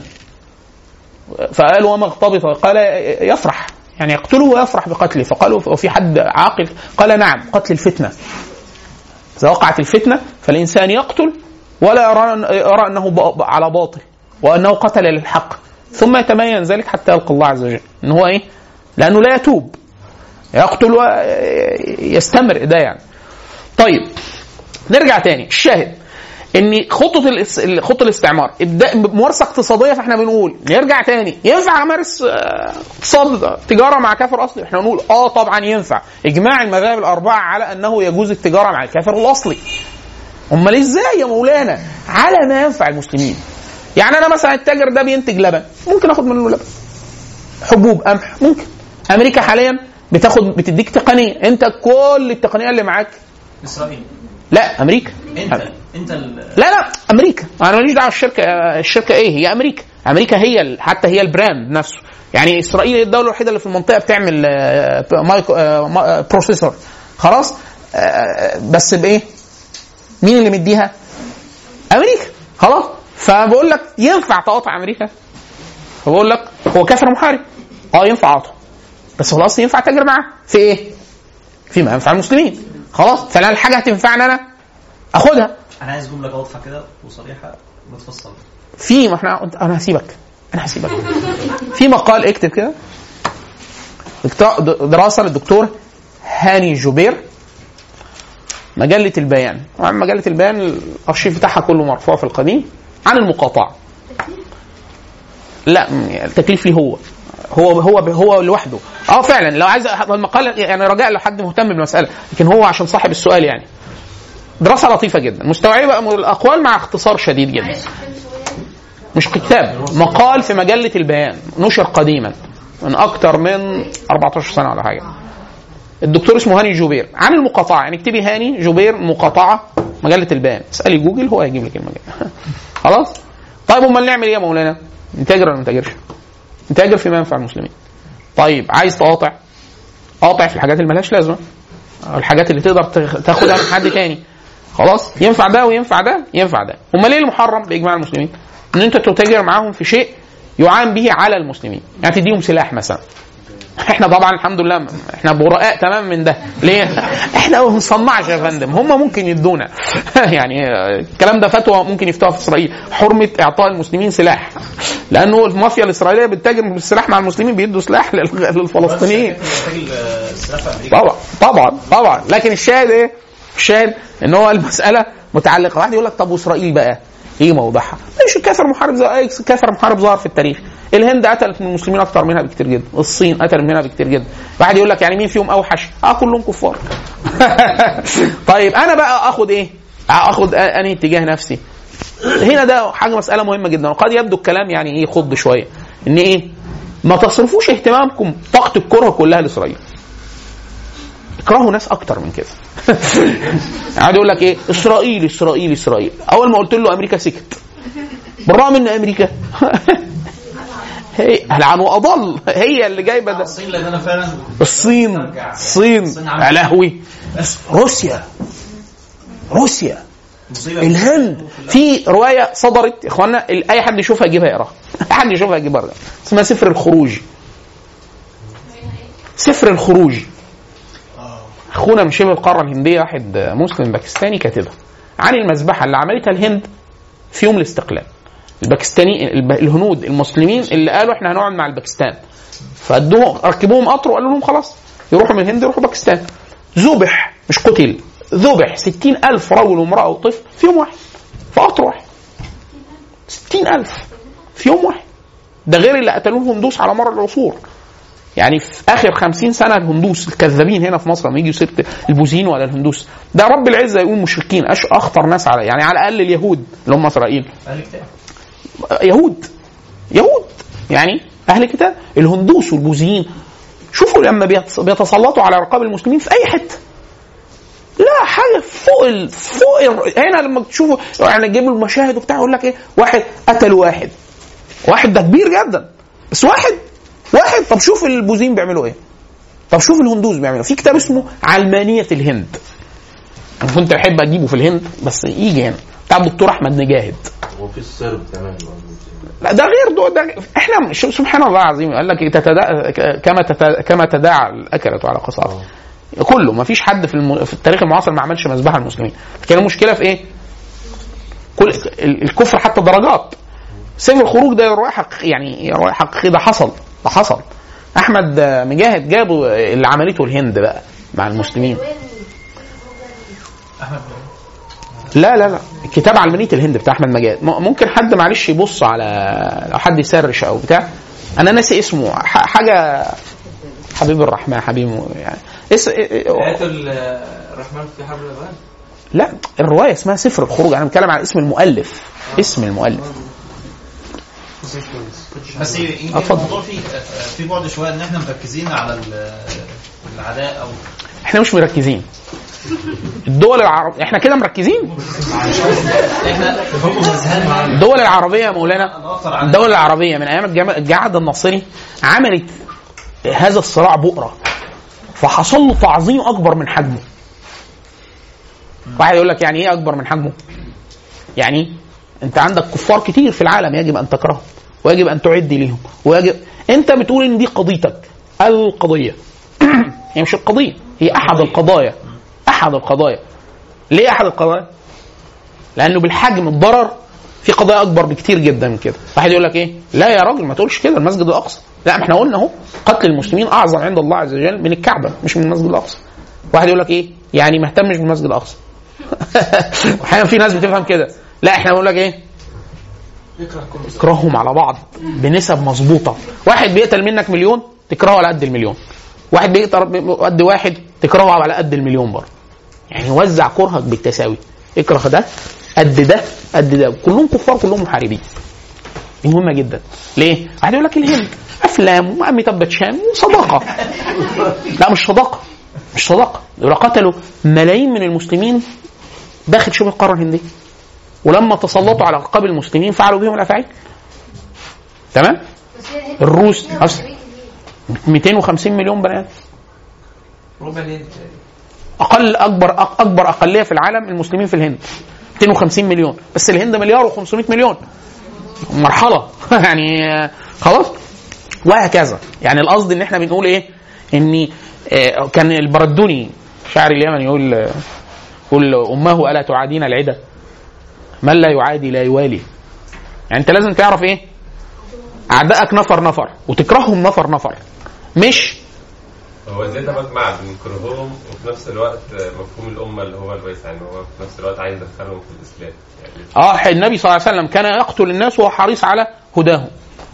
فقال وما اغتبط قال يفرح يعني يقتله ويفرح بقتله فقالوا وفي حد عاقل قال نعم قتل الفتنه إذا وقعت الفتنة فالإنسان يقتل ولا يرى, يرى أنه ب- على باطل وأنه قتل للحق ثم يتبين ذلك حتى يلقى الله عز وجل إن هو إيه؟ لأنه لا يتوب يقتل ويستمر ده يعني طيب نرجع تاني الشاهد ان خطه الاس- خطه الاستعمار ابدا ممارسه اقتصاديه فاحنا بنقول نرجع تاني ينفع امارس آه، اقتصاد تجاره مع كافر اصلي احنا بنقول اه طبعا ينفع اجماع المذاهب الاربعه على انه يجوز التجاره مع الكافر الاصلي امال ازاي يا مولانا على ما ينفع المسلمين يعني انا مثلا التاجر ده بينتج لبن ممكن اخد منه لبن حبوب قمح ممكن امريكا حاليا بتاخد بتديك تقنيه انت كل التقنيه اللي معاك اسرائيل لا امريكا انت انت ال- لا لا امريكا انا ماليش دعوه الشركه الشركه ايه هي امريكا امريكا هي ال- حتى هي البراند نفسه يعني اسرائيل هي الدوله الوحيده اللي في المنطقه بتعمل آه، مايكرو آه، ما- آه، بروسيسور خلاص آه، بس بايه مين اللي مديها امريكا خلاص فبقول لك ينفع تقاطع امريكا فبقول لك هو كافر محارب اه ينفع اقاطعه بس هو الاصل ينفع تاجر معاه في ايه فيما ينفع المسلمين خلاص فانا الحاجه هتنفعني انا اخدها انا عايز جمله واضحه كده وصريحه متفصله في ما احنا انا هسيبك انا هسيبك في مقال اكتب كده دكتور- دراسه للدكتور هاني جوبير مجله البيان طبعا مجله البيان الارشيف بتاعها كله مرفوع في القديم عن المقاطعه لا م- التكليف ليه هو هو هو هو لوحده اه فعلا لو عايز المقال يعني رجاء لو حد مهتم بالمساله لكن هو عشان صاحب السؤال يعني دراسه لطيفه جدا مستوعبه الاقوال مع اختصار شديد جدا معلش كان سؤال مش كتاب مقال في مجلة البيان نشر قديما من أكتر من 14 سنة ولا حاجة الدكتور اسمه هاني جوبير عن المقاطعة يعني اكتبي هاني جوبير مقاطعة مجلة البيان اسألي جوجل هو هيجيب لك المجلة خلاص طيب امال نعمل ايه يا مولانا نتاجر ولا ما نتاجرش نتاجر فيما ينفع المسلمين طيب عايز تقاطع قاطع في الحاجات اللي ملهاش لازمه أو الحاجات اللي تقدر تاخ- تاخدها من حد تاني خلاص ينفع ده وينفع ده ينفع ده امال ايه المحرم باجماع المسلمين ان انت تتاجر معاهم في شيء يعان به على المسلمين يعني تديهم سلاح مثلا احنا طبعا الحمد لله احنا براء تمام من ده ليه احنا ما بنصنعش يا فندم هم ممكن يدونا يعني الكلام ده فتوى ممكن يفتوها في اسرائيل حرمه اعطاء المسلمين سلاح لانه المافيا الاسرائيليه بتتاجر بالسلاح مع المسلمين بيدوا سلاح لل- للفلسطينيين محتاج السلاح في امريكا طبعا طبعا طبعا لكن الشاهد ايه؟ الشاهد ان هو المساله متعلقه واحد يقول لك طب واسرائيل بقى ايه موضوعها؟ مش كافر محارب زي اي كافر محارب ظهر في التاريخ الهند قتلت من المسلمين اكتر منها بكتير جدا الصين قتلت منها بكتير جدا واحد يقول لك يعني مين فيهم اوحش اه كلهم كفار طيب انا بقى اخد ايه اخد انهي اتجاه نفسي هنا ده حاجه مساله مهمه جدا وقد يبدو الكلام يعني ايه خض شويه ان ايه ما تصرفوش اهتمامكم طاقه الكره كلها لاسرائيل اكرهوا ناس اكتر من كده قاعد يقول لك ايه اسرائيل اسرائيل اسرائيل اول ما قلت له امريكا سكت بالرغم ان امريكا هي العن واضل هي اللي جايبه ده الصين لان انا فعلا الصين الصين يا لهوي روسيا روسيا مصيبه الهند في روايه صدرت يا اخوانا ال- اي حد يشوفها يجيبها يقراها اي حد يشوفها يجيبها يقراها اسمها سفر الخروج سفر الخروج اخونا من شبه القاره الهنديه واحد مسلم باكستاني كاتبها عن المذبحه اللي عملتها الهند في يوم الاستقلال الباكستاني الب- الهنود المسلمين اللي قالوا احنا هنقعد مع الباكستان فادوهم ركبوهم قطر وقالوا لهم خلاص يروحوا من الهند يروحوا باكستان ذبح مش قتل ذبح ستين ألف رجل وامرأة وطفل في يوم واحد في قطر واحد ستين ألف في يوم واحد ده غير اللي قتلوه الهندوس على مر العصور يعني في اخر خمسين سنه الهندوس الكذابين هنا في مصر لما يجوا سيره البوذيين ولا الهندوس ده رب العزه يقول مشركين أش اخطر ناس على يعني على الاقل اليهود اللي هم اسرائيل اهل كتاب يهود يهود يعني اهل كتاب الهندوس والبوذيين شوفوا لما بيتص- بيتسلطوا على رقاب المسلمين في اي حته لا حاجه فوق ال... فوق ال... هنا لما تشوفوا يعني تجيب المشاهد وبتاع يقول لك ايه واحد قتل واحد واحد ده كبير جدا بس واحد واحد طب شوف البوذيين بيعملوا ايه طب شوف الهندوس بيعملوا في كتاب اسمه علمانيه الهند انا كنت احب اجيبه في الهند بس يجي هنا بتاع الدكتور احمد نجاهد وفي الصرب كمان موجود. لا ده غير ده, ده احنا مش- سبحان الله العظيم قال لك تتدا... كما تت... كما تداعى الاكله على قصاص كله ما فيش حد في, الم... في التاريخ المعاصر ما عملش مذبحه المسلمين لكن المشكله في ايه؟ كل ال- الكفر حتى درجات سفر الخروج ده روايه حق... يعني روايه حقيقي ده حصل ده حصل احمد مجاهد جابوا اللي عملته الهند بقى مع المسلمين احمد لا لا لا كتاب علمانيه الهند بتاع احمد مجاهد م- ممكن حد معلش يبص على لو حد يسرش او بتاع انا ناسي اسمه ح- حاجه حبيب الرحمن حبيب يعني اس... آيات الرحمن في حرب الأبان لا الروايه اسمها سفر الخروج انا بتكلم عن اسم المؤلف اسم المؤلف بس يمكن اتفضل. الموضوع فيه في بعد شويه ان احنا مركزين على ال- العداء او احنا مش مركزين الدول العربية احنا كده مركزين احنا هم مزهان معانا الدول العربية يا مولانا نأثر على الدول العربية من أيام الجم- الجعد الناصري عملت هذا الصراع بؤرة فحصل له تعظيم أكبر من حجمه واحد يقول لك يعني إيه أكبر من حجمه؟ يعني أنت عندك كفار كتير في العالم يجب أن تكرههم ويجب أن تعد ليهم ويجب أنت بتقول إن دي قضيتك القضية هي مش القضية هي أحد القضايا أحد القضايا ليه أحد القضايا؟ لأنه بالحجم الضرر في قضايا اكبر بكتير جدا من كده واحد يقول لك ايه لا يا راجل ما تقولش كده المسجد الاقصى لا ما احنا قلنا اهو قتل المسلمين اعظم عند الله عز وجل من الكعبه مش من المسجد الاقصى واحد يقول لك ايه يعني ما اهتمش بالمسجد الاقصى احيانا في ناس بتفهم كده لا احنا بنقول لك ايه اكرههم على بعض بنسب مظبوطه واحد بيقتل منك مليون تكرهه على قد المليون واحد بيقتل قد واحد تكرهه على قد المليون برضه يعني وزع كرهك بالتساوي اكره ده قد ده قد ده كلهم كفار كلهم محاربين دي مهمه جدا ليه؟ واحد يقول لك الهند افلام واميتاب باتشان وصداقه لا مش صداقه مش صداقه دول قتلوا ملايين من المسلمين داخل شبه القاره الهنديه ولما تسلطوا على رقاب المسلمين فعلوا بهم الافاعيل تمام؟ الروس أصل 250 مليون بني ادم ربع الهند تقريبا. اقل اكبر اكبر اقليه في العالم المسلمين في الهند 250 مليون بس الهند مليار و500 مليون مرحله يعني آه، خلاص وهكذا يعني القصد ان احنا بنقول ايه ان آه، كان البردوني شاعر اليمن يقول آه، يقول امه الا تعادين العدا من لا يعادي لا يوالي يعني انت لازم تعرف ايه اعدائك نفر نفر وتكرههم نفر نفر مش هو ازاي ده مجمع بين كرههم وفي نفس الوقت مفهوم الامه اللي هو الواسع ان هو في نفس الوقت عايز يدخلهم في الاسلام يعني اه النبي صلى الله عليه وسلم كان يقتل الناس وهو حريص على هداهم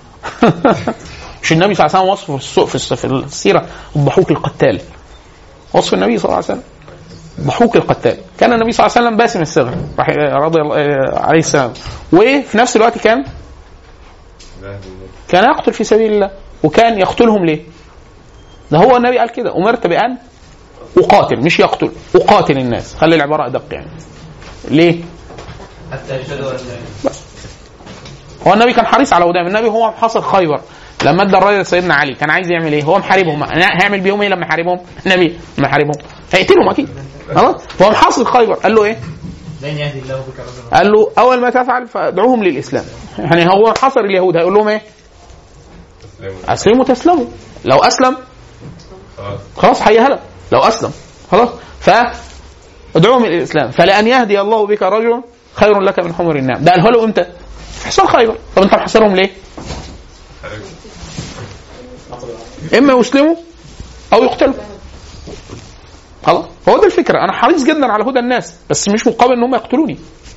مش النبي صلى الله عليه وسلم وصفه في السوق في, الس- في السيره الضحوك القتال وصف النبي صلى الله عليه وسلم ضحوك القتال كان النبي صلى الله عليه وسلم باسم الصغر رح- رضي الله آه، عليه السلام وفي نفس الوقت كان ده كان يقتل في سبيل الله وكان يقتلهم ليه؟ ده هو النبي قال كده امرت بان اقاتل مش يقتل اقاتل الناس خلي العباره ادق يعني ليه؟ حتى يشهدوا ان لا هو النبي كان حريص على هداهم النبي هو محاصر خيبر لما ادى الرايه لسيدنا علي كان عايز يعمل ايه؟ هو محاربهم هيعمل بيهم ايه لما يحاربهم؟ النبي لما يحاربهم هيقتلهم اكيد خلاص هو محاصر خيبر قال له ايه؟ لن يهدي الله بك رجلا قال له اول ما تفعل فادعوهم للاسلام يعني هو حصر اليهود هيقول لهم ايه؟ اسلام اسلموا تسلموا لو اسلم خلاص خلاص هيهلك لو اسلم خلاص ف ادعوهم الى الاسلام فلان يهدي الله بك رجلا خير لك من حمر النعم ده قالها له امتى؟ في حصار خيبر طب انت محاصرهم ليه؟ اما يسلموا او يقتلوا خلاص هو ده الفكره انا حريص جدا على هدى الناس بس مش مقابل ان هم يقتلوني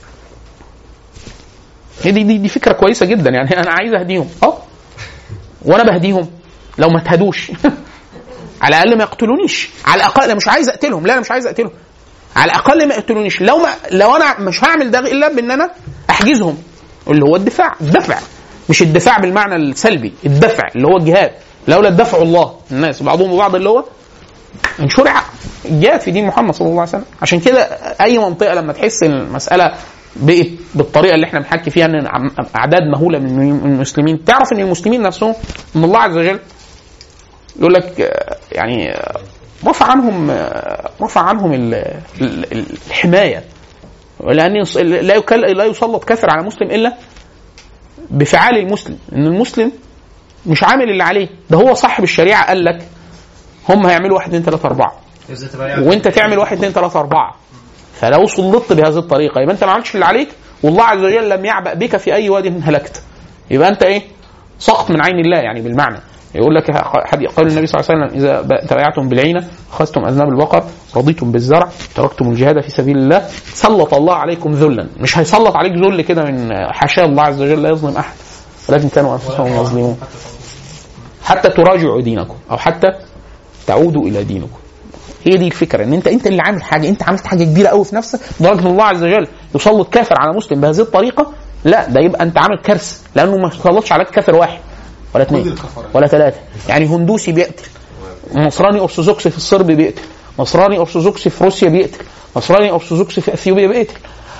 هي دي, دي دي فكره كويسه جدا يعني انا عايز اهديهم اه وانا بهديهم لو ما اتهدوش على الاقل ما يقتلونيش على الاقل أنا مش عايز اقتلهم لا انا مش عايز اقتلهم على الاقل ما يقتلونيش لو ما لو انا مش هعمل ده الا بان انا احجزهم اللي هو الدفاع الدفع مش الدفاع بالمعنى السلبي الدفع اللي هو الجهاد لولا الدفع الله الناس بعضهم ببعض اللي هو ان شرع الجهاد في دين محمد صلى الله عليه وسلم عشان كده اي منطقه لما تحس ان المساله بقت بالطريقه اللي احنا بنحكي فيها ان عم- اعداد مهوله من المسلمين تعرف ان المسلمين نفسهم ان الله عز وجل يقول لك آه، يعني آه، رفع عنهم آه، رفع عنهم ال- ال- ال- الحمايه لان يص- لا يكل لا يسلط كافر على مسلم الا بفعال المسلم ان المسلم مش عامل اللي عليه ده هو صاحب الشريعه قال لك هم هيعملوا واحد اثنين ثلاثه اربعه اذا تبايعت وانت تعمل واحد اثنين ثلاثه اربعه فلو سلطت بهذه الطريقه يبقى انت ما عملتش اللي عليك والله عز وجل لم يعبأ بك في اي واد هلكت يبقى انت ايه سقط من عين الله يعني بالمعنى يقول لك حد قال النبي صلى الله عليه وسلم اذا ب- تبايعتم بالعينه اخذتم اذناب البقر رضيتم بالزرع تركتم الجهاد في سبيل الله سلط الله عليكم ذلا مش هيسلط عليك ذل كده من حاشاه الله عز وجل لا يظلم احد ولكن كانوا انفسهم يظلمون حتى تراجعوا دينكم او حتى تعودوا الى دينكم هي دي الفكره ان انت انت اللي عامل حاجه انت عملت حاجه كبيره قوي في نفسك لدرجه ان الله عز وجل يسلط كافر على مسلم بهذه الطريقه لا ده يبقى انت عامل كارثه لانه ما سلطش عليك كافر واحد ولا اثنين ولا ثلاثه يعني هندوسي بيقتل نصراني ارثوذكسي في الصرب بيقتل نصراني ارثوذكسي في روسيا بيقتل نصراني ارثوذكسي في اثيوبيا بيقتل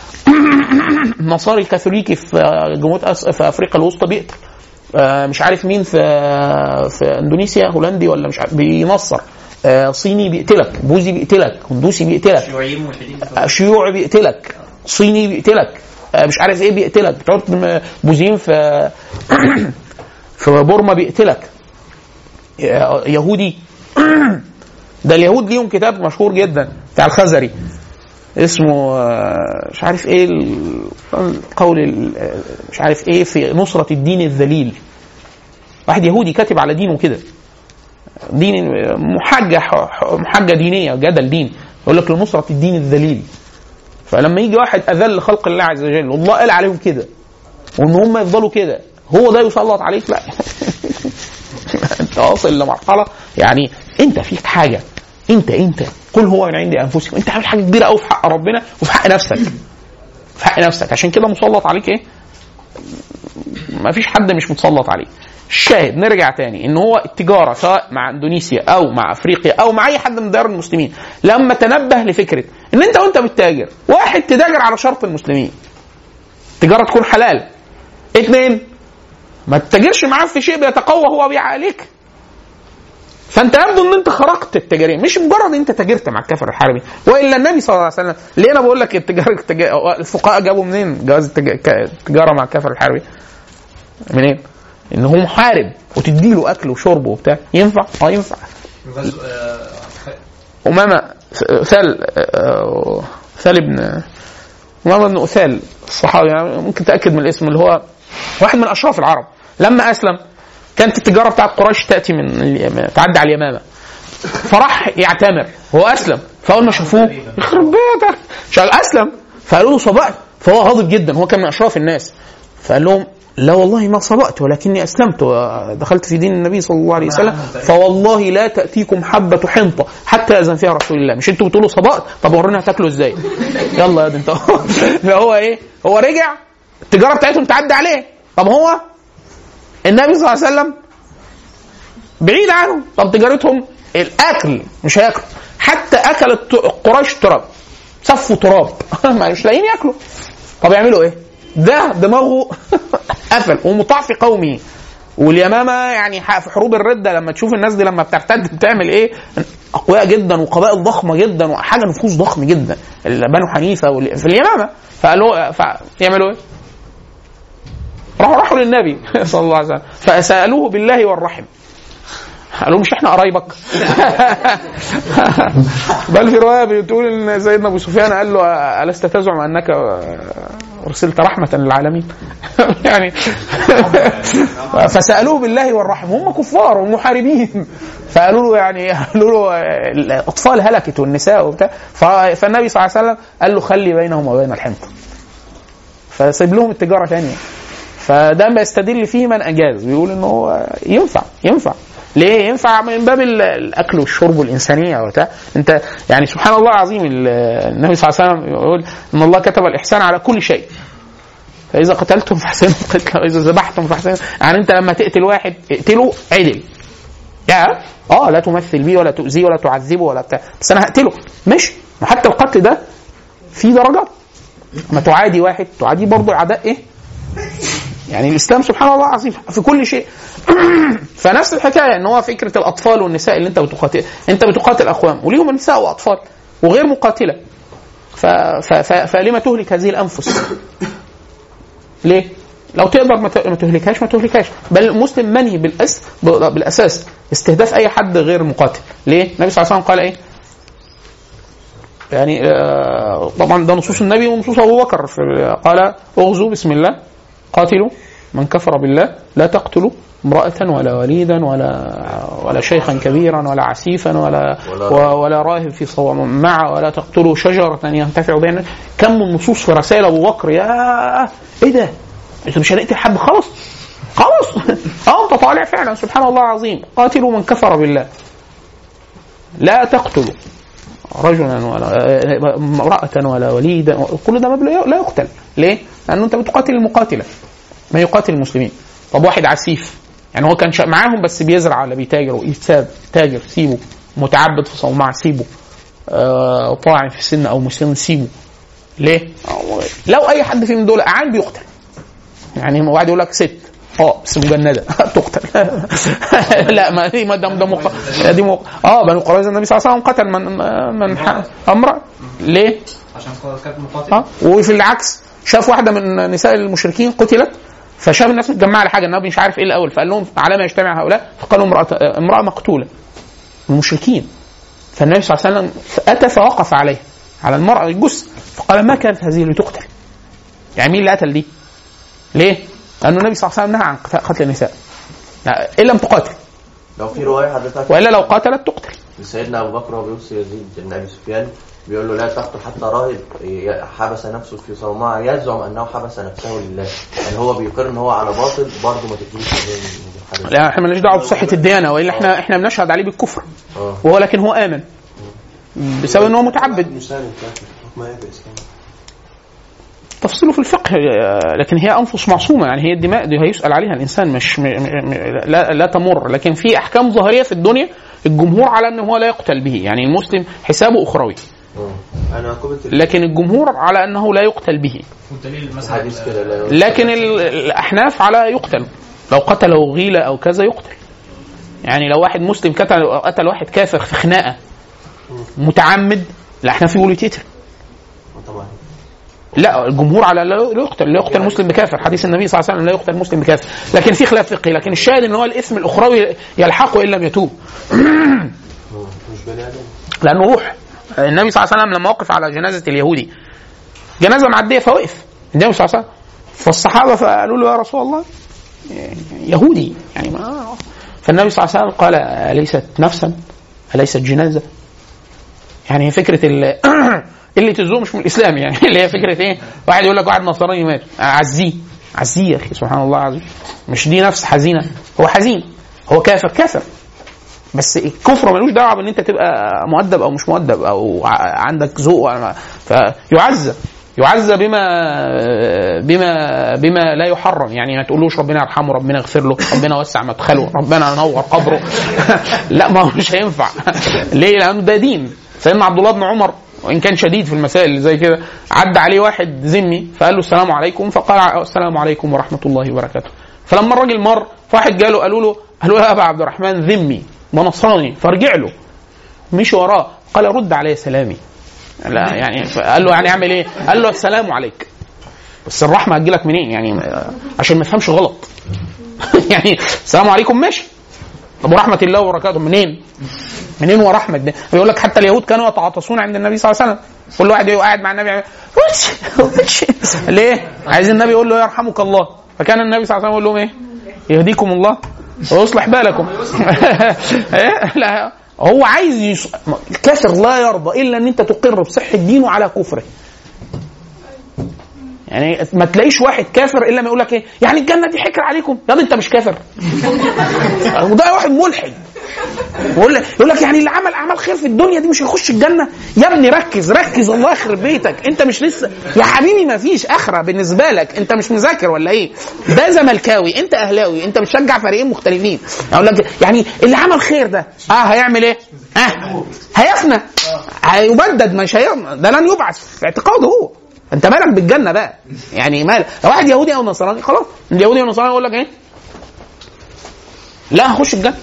نصاري كاثوليكي في جمهوريه أس- في افريقيا الوسطى بيقتل آه، مش عارف مين في في اندونيسيا هولندي ولا مش عارف بينصر آه، صيني بيقتلك بوذي بيقتلك هندوسي بيقتلك شيوعيين ملحدين في شيوعي بيقتلك صيني بيقتلك آه، مش عارف ايه بيقتلك بتوع م- بوذيين في في بورما بيقتلك ي- يهودي ده اليهود ليهم كتاب مشهور جدا بتاع الخزري اسمه آه، مش عارف ايه ال- القول ال- مش عارف ايه في نصرة الدين الذليل واحد يهودي كاتب على دينه كده دين محجة محجة دينية جدل دين يقول لك لنصرة الدين الذليل فلما يجي واحد اذل خلق الله عز وجل والله قال عليهم كده وان هم يفضلوا كده هو ده يسلط عليك لا انت واصل لمرحله يعني انت فيك حاجه انت انت قل هو من عند انفسكم انت عامل حاجه كبيره قوي في حق ربنا وفي حق نفسك في حق نفسك عشان كده مسلط عليك ايه ما فيش حد مش متسلط عليه الشاهد نرجع تاني ان هو التجاره سواء مع اندونيسيا او مع افريقيا او مع اي حد من ديار المسلمين لما تنبه لفكره ان انت وانت بتتاجر واحد تتاجر على شرط المسلمين التجاره تكون حلال اثنين ما تتاجرش معاه في شيء بيتقوى هو بيع عليك فانت يبدو ان انت خرقت التجاريه مش مجرد انت تاجرت مع الكافر الحربي والا النبي صلى الله عليه وسلم ليه انا بقول لك التجاره التجا- الفقهاء جابوا منين جواز التج- ك- التجاره مع الكافر الحربي منين؟ ان هو محارب وتديله اكل وشرب وبتاع ينفع؟ اه ينفع غزو آه، أمامة ثال آه، ثال ابن أمامة بن أثال الصحابي يعني ممكن تأكد من الاسم اللي هو واحد من أشراف العرب لما أسلم كانت التجارة بتاعت قريش تأتي من اليمامة تعدي على اليمامة فراح يعتمر هو أسلم فأول ما شافوه يخرب بيتك شغال أسلم فقالوا له صبأت فهو غاضب جدا هو كان من أشراف الناس فقال لهم لا والله ما صبأت ولكني أسلمت ودخلت في دين النبي صلى الله عليه وسلم فوالله لا تأتيكم حبة حنطة حتى يأذن فيها رسول الله مش انتوا بتقولوا صبأت طب ورينا هتاكلوا ازاي يلا يا دي انت هو ايه هو رجع التجارة بتاعتهم تعدي عليه طب هو النبي صلى الله عليه وسلم بعيد عنهم طب تجارتهم الاكل مش هياكلوا حتى اكلت قريش تراب صفوا تراب مش لاقيين ياكلوا طب يعملوا ايه؟ ده دماغه قفل ومطاع في قومه واليمامه يعني ح- في حروب الرده لما تشوف الناس دي لما بترتد بتعمل ايه؟ اقوياء جدا وقبائل ضخمه جدا وحاجه نفوذ ضخم جدا بنو حنيفه وال- في اليمامه فقالوا فيعملوا ايه؟ راحوا راحوا للنبي صلى الله عليه وسلم فسالوه بالله والرحم قالوا مش احنا قرايبك بل في روايه بتقول ان سيدنا ابو سفيان قال له الست تزعم انك ارسلت رحمه للعالمين يعني فسالوه بالله والرحم هم كفار ومحاربين فقالوا له يعني قالوا له الاطفال هلكت والنساء وبتاع ف- فالنبي صلى الله عليه وسلم قال له خلي بينهم وبين الحنطه فسيب لهم التجاره ثانيه فده بيستدل فيه من اجاز بيقول ان هو ينفع ينفع ليه ينفع من باب ال- الاكل والشرب والانسانيه وبتاع انت يعني سبحان الله العظيم ال- النبي صلى الله عليه وسلم يقول ان الله كتب الاحسان على كل شيء فاذا قتلتم فاحسنوا قتلا واذا ذبحتم فاحسنوا يعني انت لما تقتل واحد اقتله عدل يا اه لا تمثل بيه ولا تؤذيه ولا تعذبه ولا بتاع بس انا هقتله ماشي وحتى القتل ده في درجات ما تعادي واحد تعادي برضه اعداء ايه يعني الاسلام سبحان الله العظيم في كل شيء فنفس الحكايه ان هو فكره الاطفال والنساء اللي انت بتقاتل انت بتقاتل اقوام وليهم نساء واطفال وغير مقاتله ف... ف... ف... فلما تهلك هذه الانفس ليه لو تقدر ما ت- ما تهلكهاش ما تهلكهاش بل المسلم منهي بالأس... بالاساس استهداف اي حد غير مقاتل ليه النبي صلى الله عليه وسلم قال ايه يعني آه، طبعا ده نصوص النبي ونصوص ابو بكر في- قال اغزوا بسم الله قاتلوا من كفر بالله لا تقتلوا امرأة ولا وليدا ولا ولا شيخا كبيرا ولا عسيفا ولا ولا و- ولا راهب في صوام مع ولا تقتلوا شجرة ينتفع بها الناس. كم من نصوص في رسائل ابو بكر يا ايه ده؟ انت مش هنقتل حد خلاص خلاص اه انت طالع فعلا سبحان الله العظيم قاتلوا من كفر بالله لا تقتلوا رجلا ولا امرأة ولا وليدا كل ده مبلغ لا يقتل ليه؟ لأنه أنت بتقاتل المقاتلة ما يقاتل المسلمين طب واحد عسيف يعني هو كان شا- معاهم بس بيزرع ولا بيتاجر ويتساب تاجر سيبه متعبد في صومعه سيبه آه طاعن في السن او مسن سيبه ليه؟ أو- لو اي حد فيهم دول اعان بيقتل يعني واحد يقول لك ست اه بس مجنده تقتل لا ما دي ما ده ده مق... دي مق... اه بنو قريظه النبي صلى الله عليه وسلم قتل من من ح- امراه ليه؟ عشان كانت مقاتل اه وفي العكس شاف واحده من نساء المشركين قتلت فشاف الناس متجمعه على حاجه النبي مش عارف ايه الاول فقال لهم على ما يجتمع هؤلاء فقالوا امراه امراه مقتوله المشركين فالنبي صلى الله عليه وسلم اتى فوقف عليها على المراه الجثه فقال ما كانت هذه لتقتل يعني مين اللي قتل دي؟ ليه؟ لأن النبي صلى الله عليه وسلم نهى عن قتل- قتل النساء لا، إن لم تقاتل لو في روايه حضرتك وإلا لو قاتلت تقتل لسيدنا ابو بكر وهو بيوصي يزيد بن ابي سفيان بيقول له لا تقتل حتى راهب ي- حبس نفسه في صومعه يزعم انه حبس نفسه لله يعني هو بيقر ان هو على باطل برضه ما تقتلوش الحدث. لا احنا مالناش دعوه بصحه الديانه والا احنا احنا بنشهد عليه بالكفر اه وهو لكن هو امن بسبب ان هو متعبد مسالم كافر حكم ايه في الاسلام؟ تفصيله في الفقه آه، لكن هي انفس معصومه يعني هي الدماء دي هيسال عليها الانسان مش م م م لا, لا تمر لكن في احكام ظاهريه في الدنيا الجمهور على ان هو لا يقتل به يعني المسلم حسابه اخروي اه انا عقوبه ال- لكن الجمهور على انه لا يقتل به والدليل مثلا حديث كده لا لكن ال- الاحناف على يقتل لو قتله غيلة او كذا يقتل يعني لو واحد مسلم قتل قتل واحد كافر في خناقه متعمد الاحناف يقولوا يتقتل طبعا لا الجمهور على لا لا يقتل لا يقتل مسلم بكافر حديث النبي صلى الله عليه وسلم لا يقتل مسلم بكافر لكن في خلاف فقهي لكن الشاهد ان هو الاثم الاخروي يلحقه ان لم يتوب مش بني ادم لانه روح النبي صلى الله عليه وسلم لما وقف على جنازه اليهودي جنازه معديه فوقف النبي صلى الله عليه وسلم فالصحابه فقالوا له يا رسول الله يهودي يعني ما فالنبي صلى الله عليه وسلم قال اليست نفسا اليست جنازه يعني هي فكره ال قله الذوق مش من الاسلام يعني اللي هي فكره ايه واحد يقول لك واحد نصراني مات عزيه عزيه يا اخي سبحان الله العظيم مش دي نفس حزينه هو حزين هو كافر كافر بس الكفر ملوش دعوه بان انت تبقى مؤدب او مش مؤدب او ع- عندك ذوق ولا- فيعزى يعزى بما بما بما لا يحرم يعني ما تقولوش ربنا يرحمه ربنا يغفر له ربنا يوسع مدخله ربنا ينور قبره لا ما هو مش هينفع ليه لانه ده دين سيدنا عبد الله بن عمر وان كان شديد في المسائل اللي زي كده عدى عليه واحد ذمي فقال له السلام عليكم فقال السلام عليكم ورحمه الله وبركاته فلما الراجل مر فواحد جاله قالوا له قالوا له يا ابا عبد الرحمن ذمي ده نصراني فرجع له مشي وراه قال رد علي سلامي لا يعني قال له يعني اعمل ايه؟ قال له السلام عليك بس الرحمه هتجيلك منين؟ يعني عشان ما يفهمش غلط يعني السلام عليكم ماشي طب ورحمه الله وبركاته منين؟ منين ورحمه ده؟ بيقول لك حتى اليهود كانوا يتعاطسون عند النبي صلى الله عليه وسلم كل واحد يبقى قاعد مع النبي يعمل وش وش ليه؟ عايز النبي يقول له يرحمك الله فكان النبي صلى الله عليه وسلم يقول لهم ايه؟ يهديكم الله ويصلح بالكم إيه؟ لا هو عايز يص... الكافر لا يرضى الا ان انت تقر بصحه دينه على كفره يعني ما تلاقيش واحد كافر الا ما يقول لك ايه يعني الجنه دي حكر عليكم يا انت مش كافر وده واحد ملحد يقول لك يقول لك يعني اللي عمل اعمال خير في الدنيا دي مش هيخش الجنه يا ابني ركز ركز الله يخرب بيتك انت مش لسه يا حبيبي ما فيش اخره بالنسبه لك انت مش مذاكر ولا ايه ده زملكاوي انت اهلاوي انت بتشجع فريقين مختلفين اقول لك يعني اللي عمل خير ده اه هيعمل ايه اه هيفنى هيبدد مش هي ده لن يبعث في اعتقاده هو انت مالك بالجنه بقى يعني مالك لو واحد يهودي او نصراني خلاص اليهودي او النصراني يقول لك ايه لا هخش الجنه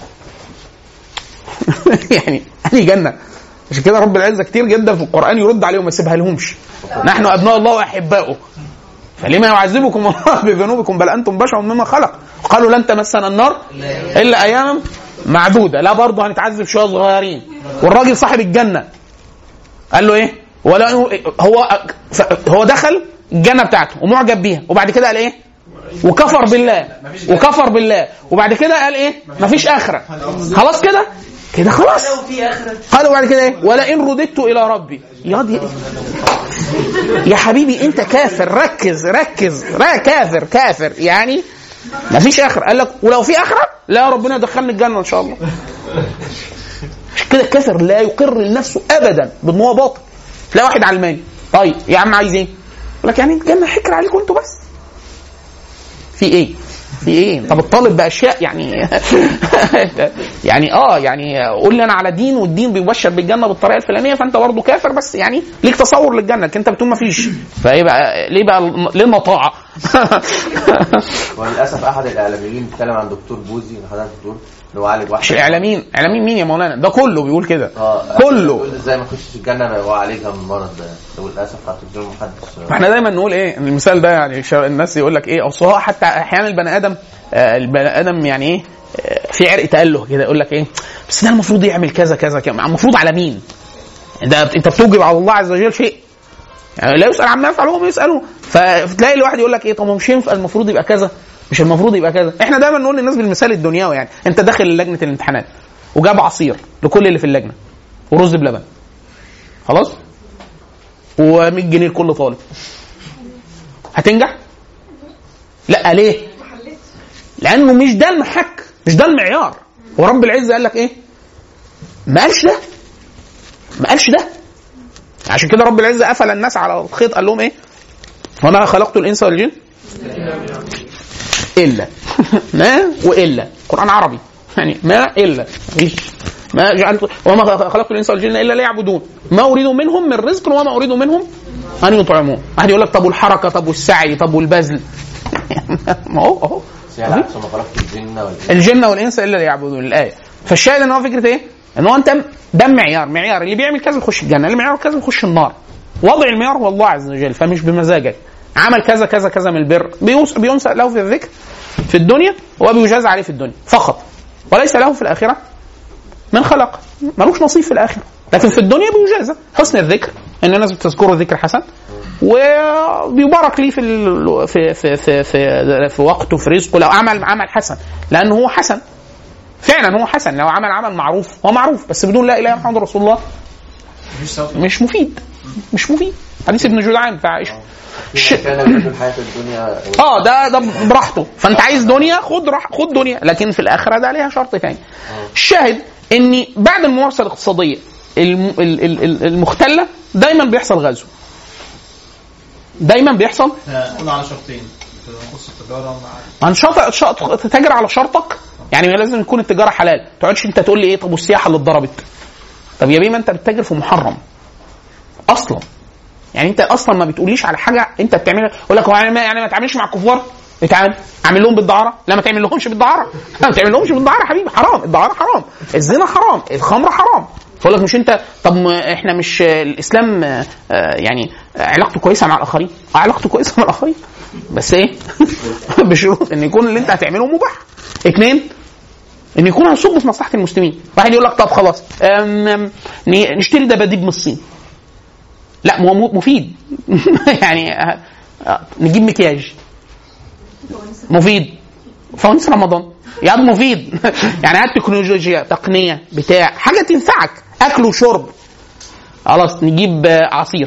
يعني انهي جنه عشان كده رب العزه كتير جدا في القران يرد عليهم ما يسيبها لهمش نحن ابناء الله واحباؤه فلما يعذبكم الله بذنوبكم بل انتم بشر مما خلق قالوا لن تمسنا النار الا اياما معدوده لا برضه هنتعذب شويه صغيرين والراجل صاحب الجنه قال له ايه ولا هو هو دخل الجنه بتاعته ومعجب بيها وبعد كده قال ايه وكفر بالله وكفر بالله وبعد كده قال ايه مفيش اخره خلاص كده كده خلاص قالوا بعد كده ايه ولئن رددت الى ربي يا دي يا حبيبي انت كافر ركز ركز را كافر كافر يعني مفيش اخره قال لك ولو في اخره لا ربنا يدخلني الجنه ان شاء الله عشان كده الكافر لا يقر لنفسه ابدا بان هو باطل تلاقي واحد علماني طيب يا عم عايز ايه؟ يقول لك يعني الجنه حكر عليكم انتوا بس في ايه؟ في ايه انت بتطالب باشياء يعني يعني اه يعني قول لي انا على دين والدين بيبشر بالجنه بالطريقه الفلانيه فانت برضه كافر بس يعني ليك تصور للجنه لكن انت بتقول ما فيش فايه بقى ليه بقى ليه المطاعه وللاسف احد الاعلاميين بيتكلم عن دكتور بوزي اللي حضرتك بتقول اللي هو عالج واحد مش اعلاميين اعلاميين مين يا مولانا ده كله بيقول كده اه كله بيقول ازاي ما يخشش الجنه ما هو عالجها من المرض ده وللاسف على التلفزيون محدش احنا دايما نقول ايه المثال ده يعني شا- الناس يقول لك ايه اصل هو حتى احيانا البني ادم آه، البني ادم يعني ايه آه، في عرق تأله كده يقول لك ايه بس ده المفروض يعمل كذا كذا كذا المفروض على مين؟ ده انت بتوجب على الله عز وجل شيء يعني لا يسأل عما يفعل وهم يسألون فتلاقي الواحد يقول لك ايه طب هو مش ينفع المفروض يبقى كذا مش المفروض يبقى كذا احنا دايما نقول للناس بالمثال الدنيوي يعني انت داخل لجنه الامتحانات وجاب عصير لكل اللي في اللجنه ورز بلبن خلاص و100 جنيه لكل طالب هتنجح؟ لا ليه؟ لانه مش ده المحك مش ده المعيار ورب العزه قال لك ايه؟ ما قالش ده ما قالش ده عشان كده رب العزه قفل الناس على الخيط قال لهم ايه؟ وما خلقت الانس والجن الا ما والا قران عربي يعني ما الا مفيش ما جعلت وما خلقت الانس والجن الا ليعبدون ما اريد منهم من رزق وما اريد منهم ان يطعمون واحد يقول لك طب والحركه طب والسعي طب والبذل ما هو اهو بس يعني عكس ما خلقت الجن والانس الجن والانس الا ليعبدون الايه فالشاهد ان هو فكره ايه؟ ان هو انت ده معيار معيار اللي بيعمل كذا يخش الجنه اللي معيار كذا يخش النار وضع المعيار هو الله عز وجل فمش بمزاجك عمل كذا كذا كذا من البر بيوس- بينسأ له في الذكر في الدنيا وبيجاز عليه في الدنيا فقط وليس له في الاخره من خلق ملوش نصيب في الاخره لكن في الدنيا بيجازى حسن الذكر ان الناس بتذكره ذكر حسن وبيبارك ليه في ال- في في في في, في وقته في رزقه لو عمل عمل حسن لانه هو حسن فعلا هو حسن لو عمل عمل معروف هو معروف بس بدون لا اله الا محمد رسول الله مش مفيد مش مفيد حديث ابن جدعان بتاع عائشه الش- كان يريد الحياه الدنيا اه ده ده براحته فانت عايز دنيا خد راح خد دنيا لكن في الاخره ده ليها شرط ثاني الشاهد ان بعد الممارسه الاقتصاديه الم- ال- ال- ال- المختله دايما بيحصل غزو دايما بيحصل قلنا على شرطين نخص التجاره مع عن شرط شرط- تتاجر على شرطك يعني لازم يكون التجاره حلال ما تقعدش انت تقول لي ايه طب والسياحه اللي اتضربت طب يا بيه ما انت بتتاجر في محرم اصلا يعني انت اصلا ما بتقوليش على حاجه انت بتعملها يقول لك هو يعني ما يعني ما تعملش مع الكفار اتعامل اعمل لهم بالدعاره لا ما تعمل لهمش بالدعاره لا ما تعمل لهمش بالدعاره يا حبيبي حرام الدعاره حرام الزنا حرام الخمر حرام فيقول لك مش انت طب ما احنا مش الاسلام آه، آه، يعني علاقته كويسه مع الاخرين آه، علاقته كويسه مع الاخرين بس ايه بشروط ان يكون اللي انت هتعمله مباح اثنين ان يكون هيصب في مصلحه المسلمين واحد يقول لك طب خلاص أم أم، ن- نشتري دباديب من الصين لا ما هو م- مفيد يعني آه، آه، نجيب مكياج مفيد فوانيس رمضان يا عم مفيد يعني هات تكنولوجيا تقنيه بتاع حاجه تنفعك اكل وشرب خلاص نجيب آه، عصير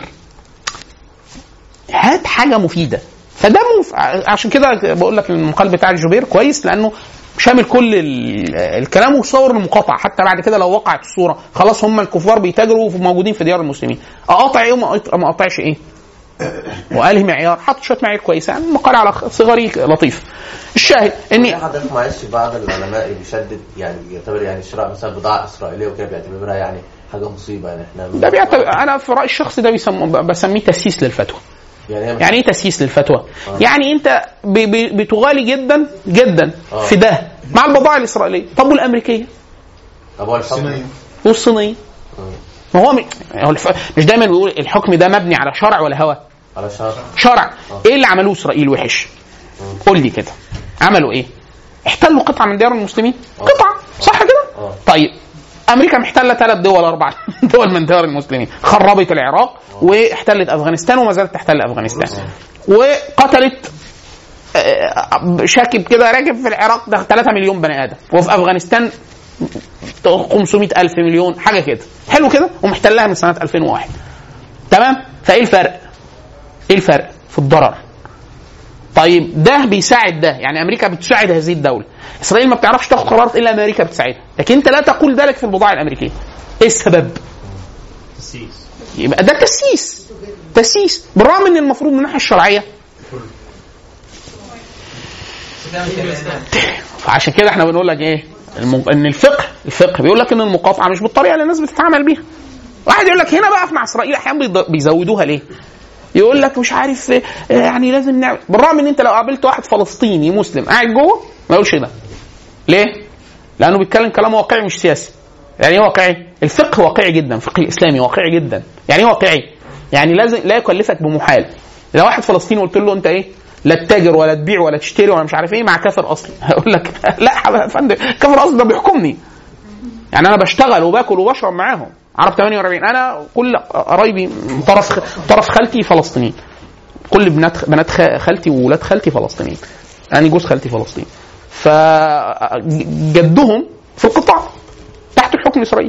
هات حاجه مفيده فده مف... عشان كده بقول لك المقال بتاع الجبير كويس لانه شامل كل ال- الكلام وصور المقاطعه حتى بعد كده لو وقعت الصوره خلاص هم الكفار بيتاجروا وموجودين في ديار المسلمين اقاطع ايه وما أقط- ما اقاطعش ايه وقال معيار حط شويه معايير كويسه يعني مقال على صغري لطيف الشاهد اني في حضرتك معلش بعض العلماء بيشدد يعني بيعتبر يعني شراء مثلا بضاعه اسرائيليه وكده بيعتبرها يعني حاجه مصيبه يعني احنا ده بيعتبر انا في رايي الشخصي ده بيسمو بسميه تسييس للفتوى يعني هي يعني ايه تسييس للفتوى؟ يعني انت ب- ب- بتغالي جدا جدا آه. في ده مع البضائع الاسرائيليه، طب والامريكيه طب هو الحكم صينية والصينيه؟ ما هو م- هو الف- مش دايما بيقول الحكم ده مبني على شرع ولا هوى؟ على شهر شرع ايه اللي عملوه اسرائيل وحش؟ قول لي كده عملوا ايه؟ احتلوا قطعه من ديار المسلمين؟ قطعه صح كده؟ آه. طيب امريكا محتله ثلاث دول اربع دول من ديار المسلمين خربت العراق واحتلت افغانستان وما زالت تحتل افغانستان وقتلت آه، شاكب كده راكب في العراق ده 3 مليون بني ادم وفي افغانستان 500 الف مليون حاجه كده حلو كده ومحتلها من سنه 2001 تمام فايه الفرق ايه الفرق في الضرر طيب ده بيساعد ده يعني امريكا بتساعد هذه الدوله اسرائيل ما بتعرفش تاخد قرارات الا امريكا بتساعدها لكن انت لا تقول ذلك في البضائع الامريكيه ايه السبب تسييس يبقى ده تسييس تسييس بالرغم ان المفروض من الناحيه الشرعيه فعشان كده احنا بنقول لك ايه الم... ان الفقه الفقه بيقول لك ان المقاطعه مش بالطريقه اللي الناس بتتعامل بيها واحد يقول لك هنا بقى مع اسرائيل احيانا بيض- بيزودوها ليه يقول لك مش عارف آه، يعني لازم نعمل بالرغم ان انت لو قابلت واحد فلسطيني مسلم قاعد جوه ما يقولش ده ليه لانه بيتكلم كلام واقعي مش سياسي يعني ايه واقعي الفقه واقعي جدا الفقه الاسلامي واقعي جدا يعني ايه واقعي يعني لازم لا يكلفك بمحال لو واحد فلسطيني قلت له انت ايه لا تتاجر ولا تبيع ولا تشتري ولا مش عارف ايه مع كافر اصلي هيقول لك لا يا فندم كافر اصلي ده بيحكمني يعني انا بشتغل وباكل وبشرب معاهم عرب 48 انا كل قرايبي من طرف طرف خالتي فلسطينيين كل بنات بنات خ- خالتي وولاد خالتي فلسطينيين يعني جوز خالتي فلسطيني فجدهم في القطاع تحت الحكم الاسرائيلي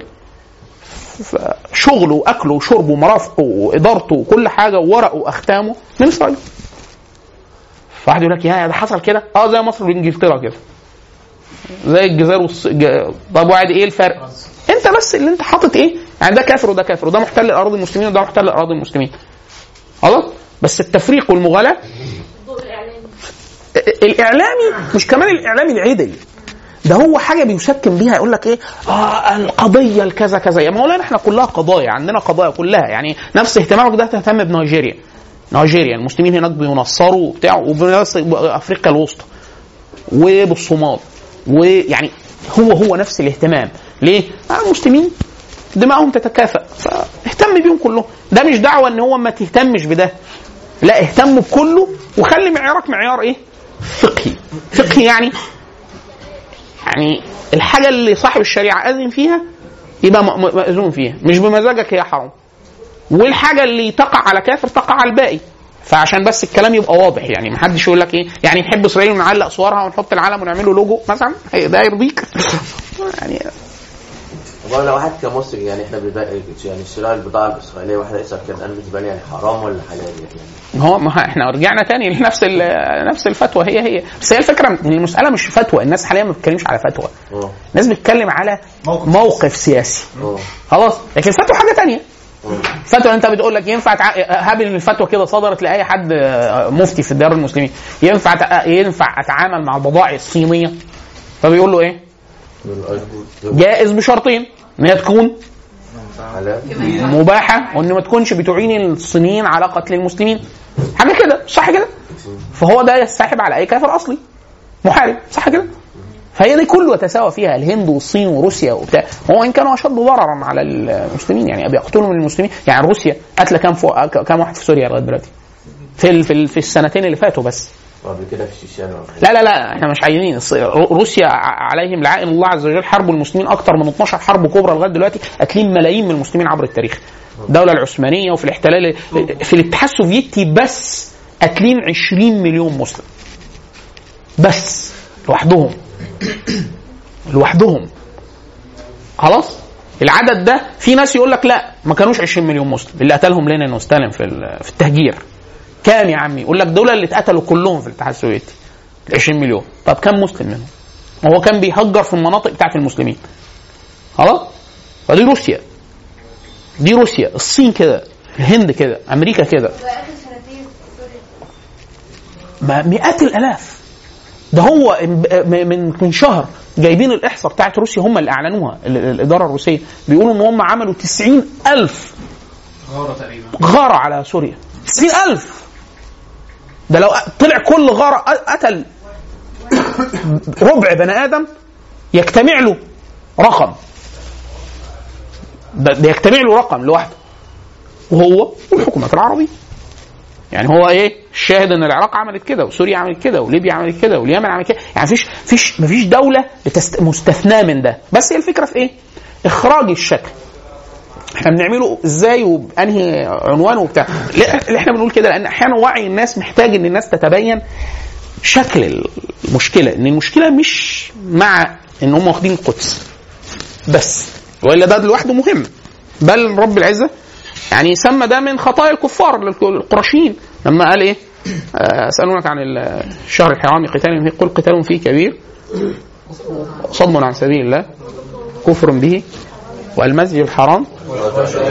فشغله واكله وشربه ومرافقه وادارته وكل حاجه وورقه واختامه من اسرائيل فواحد يقول لك يا ده حصل كده اه زي مصر وانجلترا كده زي الجزائر والص... ج- طب وعد ايه الفرق؟ انت بس اللي انت حاطط ايه؟ يعني ده كافر وده كافر وده محتل اراضي المسلمين وده محتل اراضي المسلمين. خلاص؟ بس التفريق والمغالاه الضوء الاعلامي الاعلامي مش كمان الاعلامي العدل ده هو حاجه بيسكن بيها يقول لك ايه اه القضيه الكذا كذا يا مولانا احنا كلها قضايا عندنا قضايا كلها يعني نفس اهتمامك ده تهتم بنيجيريا نيجيريا المسلمين هناك بينصروا وبتاع وبس افريقيا الوسطى وبالصومال ويعني هو هو نفس الاهتمام ليه؟ آه المسلمين دماءهم تتكافئ فاهتم بيهم كلهم ده مش دعوه ان هو ما تهتمش بده لا اهتم بكله وخلي معيارك معيار ايه؟ فقهي فقهي يعني يعني الحاجه اللي صاحب الشريعه اذن فيها يبقى م- م- مأذون فيها مش بمزاجك هي حرام والحاجه اللي تقع على كافر تقع على الباقي فعشان بس الكلام يبقى واضح يعني محدش يقول لك ايه يعني نحب اسرائيل ونعلق صورها ونحط العلم ونعمله لوجو مثلا هي- ده يرضيك يعني طب لو واحد كمصري يعني احنا بدا يعني شراء البضاعه الاسرائيليه واحد يسال كان انا بالنسبه لي يعني حرام ولا حلال يعني هو ما احنا رجعنا تاني لنفس ال- نفس الفتوى هي هي بس هي الفكره ان المساله مش فتوى الناس حاليا ما بتتكلمش على فتوى اه الناس بتتكلم على موقف. موقف سياسي اه خلاص لكن الفتوى حاجه تانية فتوى انت بتقول لك ينفع تع... هاب ان الفتوى كده صدرت لاي حد آه، مفتي في الدار المسلمين ينفع تع... ينفع اتعامل مع البضائع الصينيه فبيقول له ايه؟ جائز بشرطين ان هي تكون حلال مباحه وان ما تكونش بتعين الصينيين على قتل المسلمين حاجه كده صح كده فهو ده يستحب على اي كافر اصلي محارب صح كده فهي دي كله يتساوى فيها الهند والصين وروسيا وبتاع هو ان كانوا اشد ضررا على المسلمين يعني بيقتلوا من المسلمين يعني روسيا قتل كام فوق كام واحد في سوريا لغايه دلوقتي في ال- في, ال- في السنتين اللي فاتوا بس قبل كده في الشيشان ولا لا لا لا احنا مش عايزين الص- رو- روسيا ع- عليهم لعائن الله عز وجل حربوا المسلمين اكتر من 12 حرب كبرى لغايه دلوقتي قاتلين ملايين من المسلمين عبر التاريخ الدوله العثمانيه وفي الاحتلال في الاتحاد السوفيتي بس قاتلين 20 مليون مسلم بس لوحدهم لوحدهم خلاص العدد ده في ناس يقول لك لا ما كانوش 20 مليون مسلم اللي قتلهم لينين وستالين في ال- في التهجير كام يا عمي يقول لك دول اللي اتقتلوا كلهم في الاتحاد السوفيتي 20 مليون طب كم مسلم منهم هو كان بيهجر في المناطق بتاعت المسلمين خلاص فدي روسيا دي روسيا الصين كده الهند كده امريكا كده واخر سنتين في سوريا ما- مئات الالاف ده هو م- من من شهر جايبين الاحصاء بتاعت روسيا هم اللي اعلنوها ال- ال- الاداره الروسيه بيقولوا ان هم عملوا 90 الف غارة تقريبا غارة على سوريا 90 ألف ده لو طلع كل غارة قتل ربع بني آدم يجتمع له رقم ده, ده يجتمع له رقم لوحده وهو والحكومات العربية يعني هو ايه الشاهد ان العراق عملت كده وسوريا عملت كده وليبيا عملت كده واليمن عملت كده يعني مفيش فيش مفيش دوله بتست... مستثناه من ده بس هي الفكره في ايه اخراج الشكل احنا بنعمله ازاي وبانهي عنوان وبتاع لا، اللي احنا بنقول كده لان احيانا وعي الناس محتاج ان الناس تتبين شكل المشكله ان المشكله مش مع ان هم واخدين القدس بس والا ده لوحده مهم بل رب العزه يعني سمى ده من خطايا الكفار القرشيين لما قال ايه آه، يسالونك عن الشهر الحرام قتال فيه قل قتال فيه كبير صد عن سبيل الله كفر به والمسجد الحرام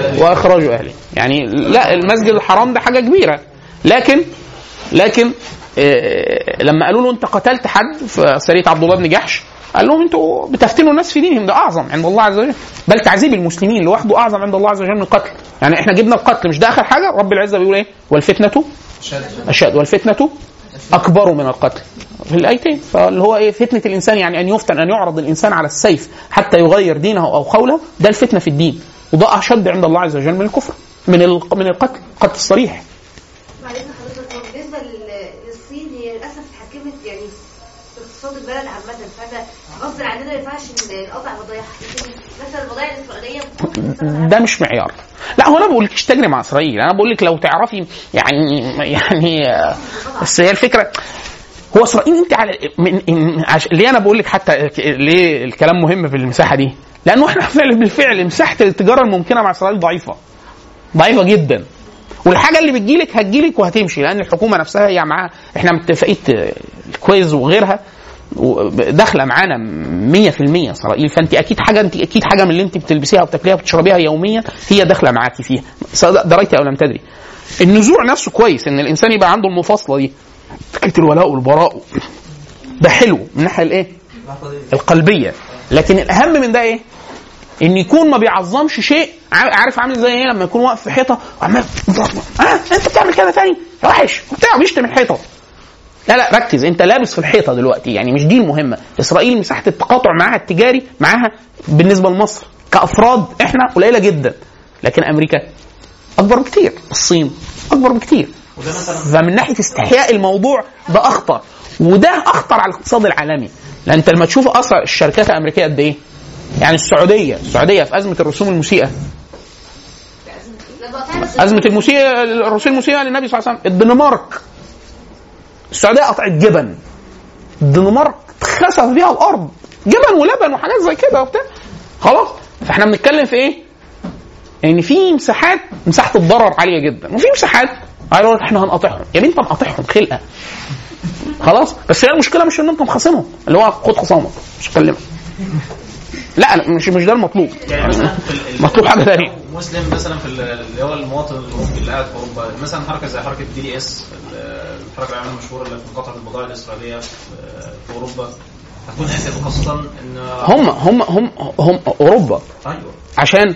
واخراج اهله يعني لا المسجد الحرام ده حاجه كبيره لكن لكن آه، لما قالوا له انت قتلت حد في سريه عبد الله بن جحش قال لهم انتوا بتفتنوا الناس في دينهم ده اعظم عند الله عز وجل بل تعذيب المسلمين لوحده اعظم عند الله عز وجل من القتل يعني احنا جبنا القتل مش ده اخر حاجه رب العزه بيقول ايه والفتنه اشد والفتنه اكبر من القتل في الايتين فاللي هو ايه فتنه الانسان يعني ان يفتن ان يعرض الانسان على السيف حتى يغير دينه او قوله ده الفتنه في الدين وده اشد عند الله عز وجل من الكفر من ال- من القتل القتل الصريح بعدين حضرتك هو بالنسبه لل- للصين هي للاسف اتحكمت يعني في اقتصاد البلد عامه فاحنا غصب عننا ما ينفعش نقطع بضايع لكن مثلا البضائع الاسرائيليه ده مش معيار لا هو انا بقول لك تجري مع اسرائيل انا بقول لك لو تعرفي يعني يعني آه، بس هي الفكره هو اسرائيل انت على من من- عش... ليه انا بقول لك حتى ك- ليه الكلام مهم في المساحه دي؟ لانه احنا فعلا بالفعل مساحه التجاره الممكنه مع اسرائيل ضعيفه ضعيفه جدا والحاجه اللي بتجيلك هتجيلك وهتمشي لان الحكومه نفسها هي معاها احنا متفقيه آه، الكويز وغيرها و- داخله معانا 100% اسرائيل فانت اكيد حاجه انت اكيد حاجه من اللي انت بتلبسيها وبتاكليها وبتشربيها يوميا هي داخله معاكي فيها سواء دريتي او لم تدري النزوع نفسه كويس ان الانسان يبقى عنده المفاصله دي فكره الولاء والبراء ده حلو من الناحيه الايه؟ القلبيه لكن الاهم من ده ايه؟ ان يكون ما بيعظمش شيء عا- عارف عامل زي ايه لما يكون واقف في حيطه وعمال اه انت بتعمل كده تاني يا وحش وبتاع بيشتم الحيطه لا لا ركز انت لابس في الحيطه دلوقتي يعني مش دي المهمه اسرائيل مساحه التقاطع معاها التجاري معاها بالنسبه لمصر كافراد احنا قليله جدا لكن امريكا اكبر بكتير الصين اكبر بكتير وده مثلا فمن ناحيه استحياء الموضوع ده اخطر وده اخطر على الاقتصاد العالمي لان انت لما تشوف اثر الشركات الامريكيه قد ايه يعني السعوديه السعوديه في ازمه الرسوم المسيئه لما قطعنا ازمه المسيئه الرسوم المسيئه للنبي صلى الله عليه وسلم الدنمارك السعوديه قطعت جبن الدنمارك اتخسف بيها الارض جبن ولبن وحاجات زي كده وبتاع خلاص فاحنا بنتكلم في ايه؟ ان في مساحات مساحه الضرر عاليه جدا وفي مساحات قالوا لك احنا هنقاطعهم يا بنت هنقاطعهم خلقه خلاص بس هي المشكله مش ان انت مخاصمهم اللي هو خد خصامك مش هكلمك لا لا، مش مش ده المطلوب يعني مثلا في ال- ال- مطلوب حاجه ثانيه مسلم مثلا في ال- اللي هو المواطن الاوروبي اللي قاعد في اوروبا مثلا حركه زي حركه دي دي اس الحركه العالميه المشهوره اللي في مقاطعه البضائع الاسرائيليه في في اوروبا هتكون اسف خاصه ان هم هم هم هم اوروبا ايوه عشان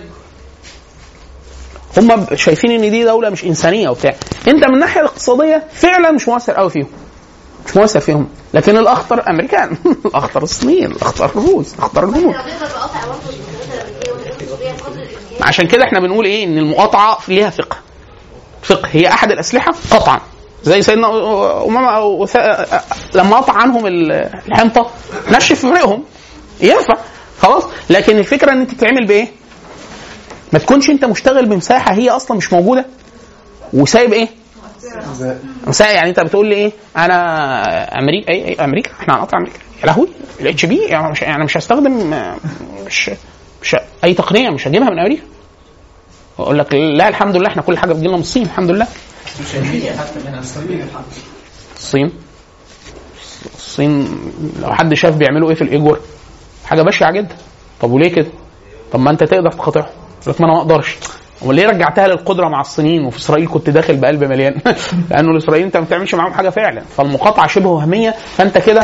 هم شايفين ان دي دوله مش انسانيه وبتاع انت من الناحيه الاقتصاديه فعلا مش مؤثر قوي فيهم مش مؤثر فيهم لكن الاخطر امريكان الاخطر الصينيين الاخطر الروس الاخطر الهنود لو نقدر نقطع برضه المنتجات الامريكيه والمنتجات السوريه بقدر الامكان عشان كده احنا بنقول ايه ان المقاطعه ليها فقه فقه هي احد الاسلحه قطعا زي سيدنا امامه او ث- لما قطع عنهم ال- الحنطه نشف فريقهم ينفع خلاص لكن الفكره ان انت تتعمل بايه؟ ما تكونش انت مشتغل بمساحه هي اصلا مش موجوده وسايب ايه؟ مساحه يعني انت بتقول لي ايه؟ انا امريكا ايه, إيه امريكا احنا هنقطع امريكا يا لهوي الاتش بي يعني مش يعني مش هستخدم آه، مش مش اي تقنيه مش هجيبها من امريكا اقول لك لا الحمد لله احنا كل حاجه بتجيلنا من الصين الحمد لله حتى اللي احنا بنستخدمها الصين الصين لو حد شاف بيعملوا ايه في الايجور حاجه بشعه جدا طب وليه كده طب ما انت تقدر تقاطعهم يقول لك ما انا ما اقدرش امال ليه رجعتها للقدره مع الصينيين وفي اسرائيل كنت داخل بقلب مليان لانه الاسرائيليين انت ما بتعملش معاهم حاجه فعلا فالمقاطعه شبه وهميه فانت كده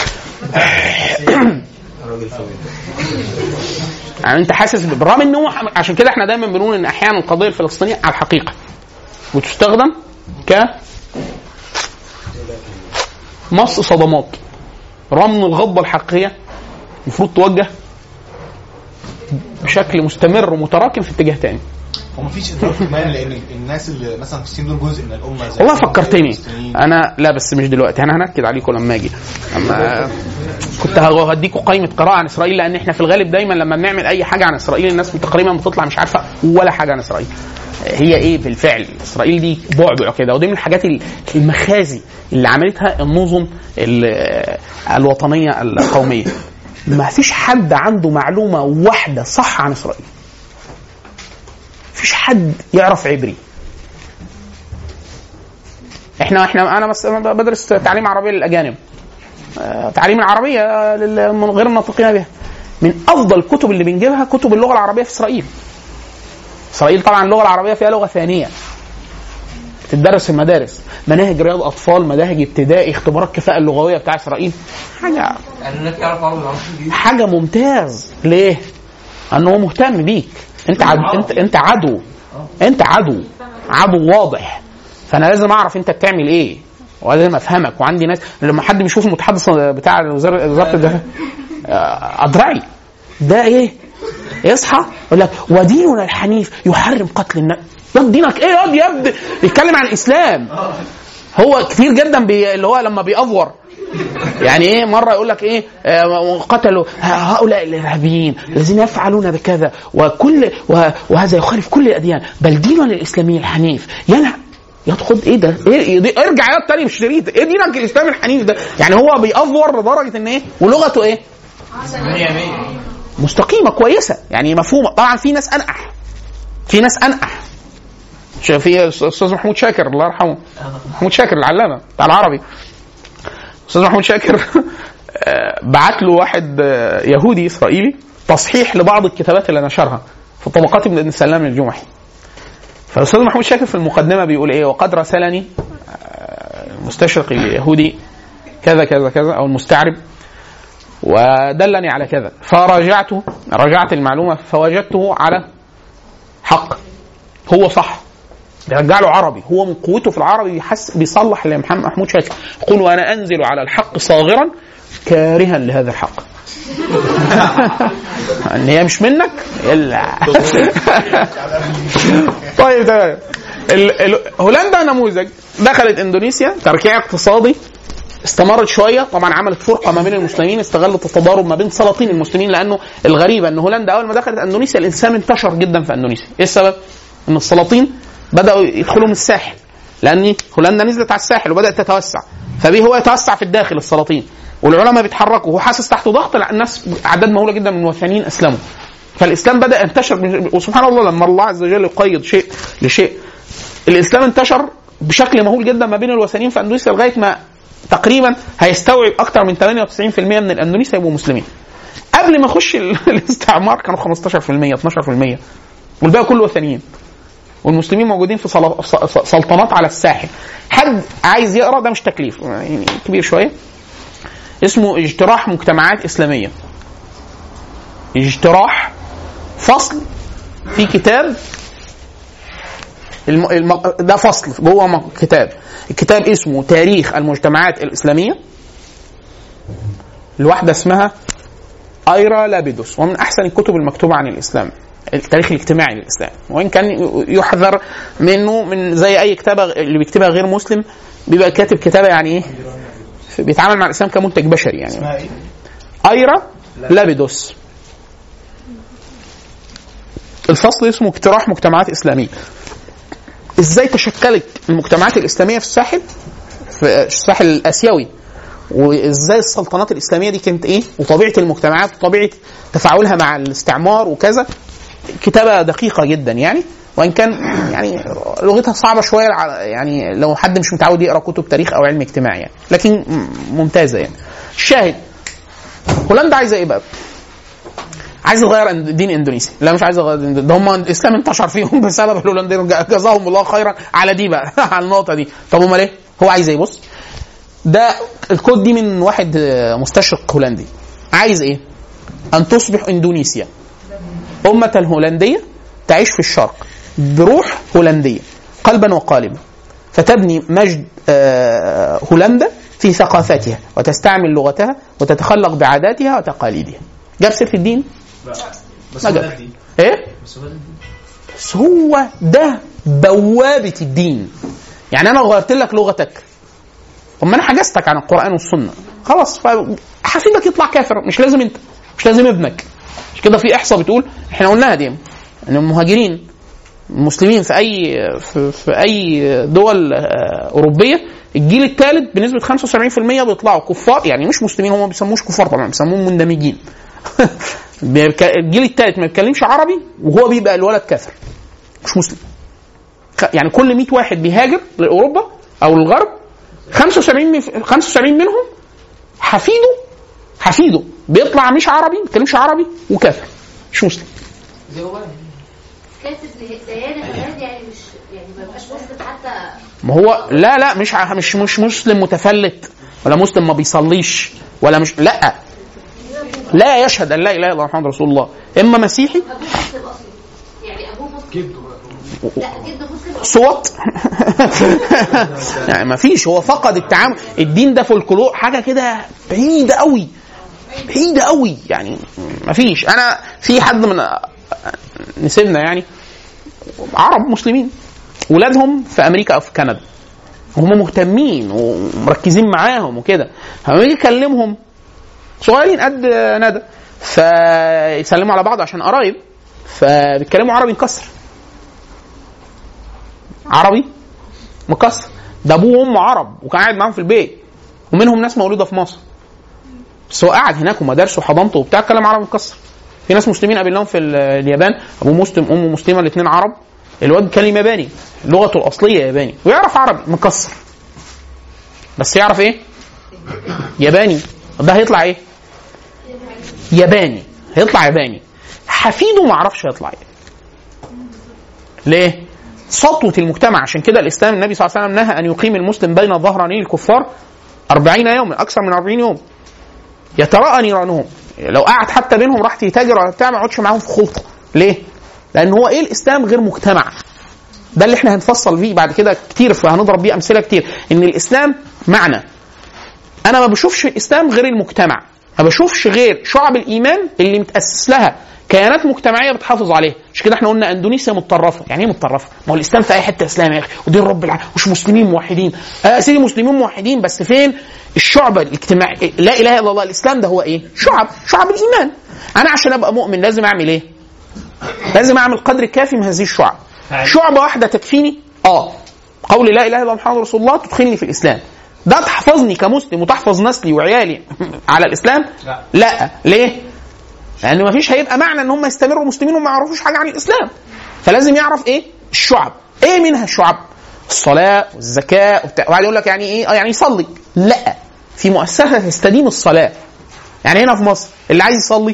يعني انت حاسس بالرغم ان هو عشان كده احنا دايما بنقول ان احيانا القضيه الفلسطينيه على الحقيقه وتستخدم ك مص صدمات رغم الغضبه الحقيقيه المفروض توجه بشكل مستمر ومتراكم في اتجاه تاني هو مفيش ادراك كمان لان الناس اللي مثلا في الصين دول جزء من الامه زي والله فكرتني انا لا بس مش دلوقتي انا هنكد عليكم لما اجي اما كنت هديكم قائمه قراءه عن اسرائيل لان احنا في الغالب دايما لما بنعمل اي حاجه عن اسرائيل الناس تقريبا بتطلع مش عارفه ولا حاجه عن اسرائيل هي ايه بالفعل اسرائيل دي بعبع كده ودي من الحاجات المخازي اللي عملتها النظم ال- الوطنيه القوميه ما فيش حد عنده معلومه واحده صح عن اسرائيل فيش حد يعرف عبري احنا احنا انا بس بدرس تعليم عربيه للاجانب آه، تعليم العربيه لل- من غير الناطقين بها من افضل الكتب اللي بنجيبها كتب اللغه العربيه في اسرائيل اسرائيل طبعا اللغه العربيه فيها لغه ثانيه تدرس في المدارس مناهج رياض اطفال مناهج ابتدائي اختبارات كفاءه اللغويه بتاع اسرائيل حاجه يعني انك تعرف عربي وعربي انجليزي حاجه ممتاز ليه؟ انه هو مهتم بيك انت عد... انت انت عدو انت عدو عدو واضح فانا لازم اعرف انت بتعمل ايه ولازم افهمك وعندي ناس لما حد بيشوف المتحدث بتاع وزاره وزاره الدفاع آه، ادرعي ده ايه؟ يصحى يقول لك وديننا الحنيف يحرم قتل النفس يا دينك ايه يا يا ابني بيتكلم عن الاسلام هو كتير جدا بي... اللي هو لما بيأفور يعني ايه مره يقول لك ايه آه، قتلوا هؤلاء الارهابيين الذين يفعلون بكذا وكل وه- وهذا يخالف كل الاديان بل ديننا الاسلامي الحنيف ينهى يدخل ايه ده؟ ايه إيه- ارجع يا تاني بالشريط ايه دينك الاسلامي الحنيف ده؟ يعني هو بيأفور لدرجه ان ايه؟ ولغته ايه؟ مستقيمه كويسه يعني مفهومه طبعا في ناس انقح في ناس انقح شوف في استاذ محمود شاكر الله يرحمه محمود شاكر العلامه بتاع العربي استاذ محمود شاكر آه، بعت له واحد آه، يهودي اسرائيلي تصحيح لبعض الكتابات اللي نشرها في طبقات ابن سلام الجمحي فالاستاذ محمود شاكر في المقدمه بيقول ايه وقد راسلني آه، المستشرق اليهودي كذا كذا كذا او المستعرب ودلني على كذا فراجعته راجعت المعلومه فوجدته على حق هو صح بيرجع له عربي هو من قوته في العربي بيحس بيصلح لمحمد محمود شاكر يقول وانا انزل على الحق صاغرا كارها لهذا الحق ان هي مش منك الا طيب تمام ال- ال- هولندا نموذج دخلت اندونيسيا تركيع اقتصادي استمرت شويه طبعا عملت فرقه ما بين المسلمين استغلت التضارب ما بين سلاطين المسلمين لانه الغريبه ان هولندا اول ما دخلت اندونيسيا الاسلام انتشر جدا في اندونيسيا ايه السبب ان السلاطين بداوا يدخلوا من الساحل لان هولندا نزلت على الساحل وبدات تتوسع فبيه هو يتوسع في الداخل السلاطين والعلماء بيتحركوا وهو حاسس تحت ضغط لا الناس اعداد مهوله جدا من الوثنيين اسلموا فالاسلام بدا ينتشر وسبحان الله لما الله عز وجل يقيد شيء لشيء الاسلام انتشر بشكل مهول جدا ما بين الوثنيين في اندونيسيا لغايه ما تقريبا هيستوعب اكثر من 98% من الاندونيسيا يبقوا مسلمين قبل ما يخش ال- الاستعمار كانوا 15% 12% والباقي كله وثنيين والمسلمين موجودين في صلا- ص- ص- سلطنات على الساحل حد عايز يقرا ده مش تكليف يعني كبير شويه اسمه اجتراح مجتمعات اسلاميه اجتراح فصل في كتاب الم... الم... ده فصل جوه م- كتاب الكتاب اسمه تاريخ المجتمعات الإسلامية لواحدة اسمها ايرا لابيدوس ومن احسن الكتب المكتوبه عن الاسلام التاريخ الاجتماعي للاسلام وان كان يحذر منه من زي اي كتابه اللي بيكتبها غير مسلم بيبقى كاتب كتابه يعني ايه بيتعامل مع الاسلام كمنتج بشري يعني اسمها ايه؟ ايرا لابيدوس الفصل اسمه اقتراح مجتمعات اسلاميه ازاي تشكلت المجتمعات الاسلاميه في الساحل في الساحل الاسيوي وازاي السلطنات الاسلاميه دي كانت ايه وطبيعه المجتمعات وطبيعه تفاعلها مع الاستعمار وكذا كتابه دقيقه جدا يعني وان كان يعني لغتها صعبه شويه على- يعني لو حد مش متعود يقرا كتب تاريخ او علم اجتماع يعني لكن م- ممتازه يعني الشاهد هولندا عايزه ايه بقى؟ عايزه تغير أند- دين اندونيسيا لا مش عايزه تغير دين ده هم الاسلام انتشر فيهم بسبب الهولنديين جزاهم الله خيرا على دي بقى على النقطه دي طب امال ايه؟ هو عايز ايه بص ده الكود دي من واحد آه، مستشرق هولندي عايز ايه؟ ان تصبح اندونيسيا أمة هولندية تعيش في الشرق بروح هولندية قلبا وقالبا فتبني مجد آه، هولندا في ثقافتها وتستعمل لغتها وتتخلق بعاداتها وتقاليدها جاب سيره الدين بس ما هو جاب. ده الدين. ايه بس هو ده الدين. بس هو ده بوابه الدين يعني انا غيرت لك لغتك طب ما انا حجزتك عن القران والسنه خلاص فحفيدك يطلع كافر مش لازم انت مش لازم ابنك مش كده في احصاء بتقول احنا قلناها دي ان المهاجرين المسلمين في اي في, في اي دول آه، اوروبيه الجيل الثالث بنسبه 75% بيطلعوا كفار يعني مش مسلمين هم ما بيسموش كفار طبعا بيسموهم مندمجين بيك- الجيل الثالث ما بيتكلمش عربي وهو بيبقى الولد كافر مش مسلم خ- يعني كل 100 واحد بيهاجر لاوروبا او الغرب 75 من- 75 منهم حفيده حفيده بيطلع مش عربي ما بيتكلمش عربي وكافر مش مسلم زي هو كاتب ديانه كمان يعني مش يعني ما يبقاش مسلم حتى ما هو لا لا مش ع- مش مش مسلم متفلت ولا مسلم ما بيصليش ولا مش لا لا يشهد ان لا اله الا الله محمد رسول الله اما مسيحي ابوه مسلم اصلا يعني ابوه مسلم لا جده مسلم صوت يعني ما فيش هو فقد التعامل الدين ده فولكلور حاجه كده بعيده قوي بعيده قوي يعني ما فيش انا في حد من نسيبنا يعني عرب مسلمين ولادهم في امريكا او في كندا وهم مهتمين ومركزين معاهم وكده فلما يجي يكلمهم صغيرين قد ندى فيسلموا على بعض عشان قرايب فبيتكلموا عربي مكسر عربي مكسر ده ابوه وامه عرب وكان قاعد معاهم في البيت ومنهم ناس مولوده في مصر بس هو قاعد هناك ومدارسه وحضانته وبتاع اتكلم عربي مكسر في ناس مسلمين قابلناهم في ال- اليابان ابوه مسلم امه مسلمه الاثنين عرب الواد بيتكلم ياباني لغته الاصليه ياباني ويعرف عربي مكسر بس يعرف ايه ياباني ده هيطلع ايه ياباني هيطلع ياباني حفيده ما عرفش يطلع ايه ليه سطوة المجتمع عشان كده الاسلام النبي صلى الله عليه وسلم نهى ان يقيم المسلم بين ظهراني الكفار أربعين يوما اكثر من أربعين يوم يتراءى نيرانهم لو قعد حتى بينهم راح يتاجر ولا بتاع ما يقعدش معاهم في خلطه ليه؟ لان هو ايه الاسلام غير مجتمع ده اللي احنا هنفصل فيه بعد كده كتير فهنضرب بيه امثله كتير ان الاسلام معنى انا ما بشوفش الاسلام غير المجتمع ما بشوفش غير شعب الايمان اللي متاسس لها كيانات مجتمعيه بتحافظ عليها عشان كده احنا قلنا اندونيسيا متطرفه يعني ايه متطرفه ما هو الاسلام في اي حته اسلام يا اخي ودين رب العالمين مش مسلمين موحدين آه سيدي مسلمين موحدين بس فين الشعبة الاجتماعية لا اله الا الله الاسلام ده هو ايه شعب شعب الايمان انا عشان ابقى مؤمن لازم اعمل ايه لازم اعمل قدر كافي من هذه الشعب شعبة واحدة تكفيني اه قول لا اله الا الله محمد رسول الله تدخلني في الاسلام ده تحفظني كمسلم وتحفظ نسلي وعيالي على الاسلام لا. لا ليه لان مفيش هيبقى معنى ان هم يستمروا مسلمين وما يعرفوش حاجه عن الاسلام فلازم يعرف ايه الشعب ايه منها الشعب الصلاه والزكاه وبتاع وبعد يقول لك يعني ايه اه يعني يصلي لا في مؤسسه تستديم الصلاه يعني هنا في مصر اللي عايز يصلي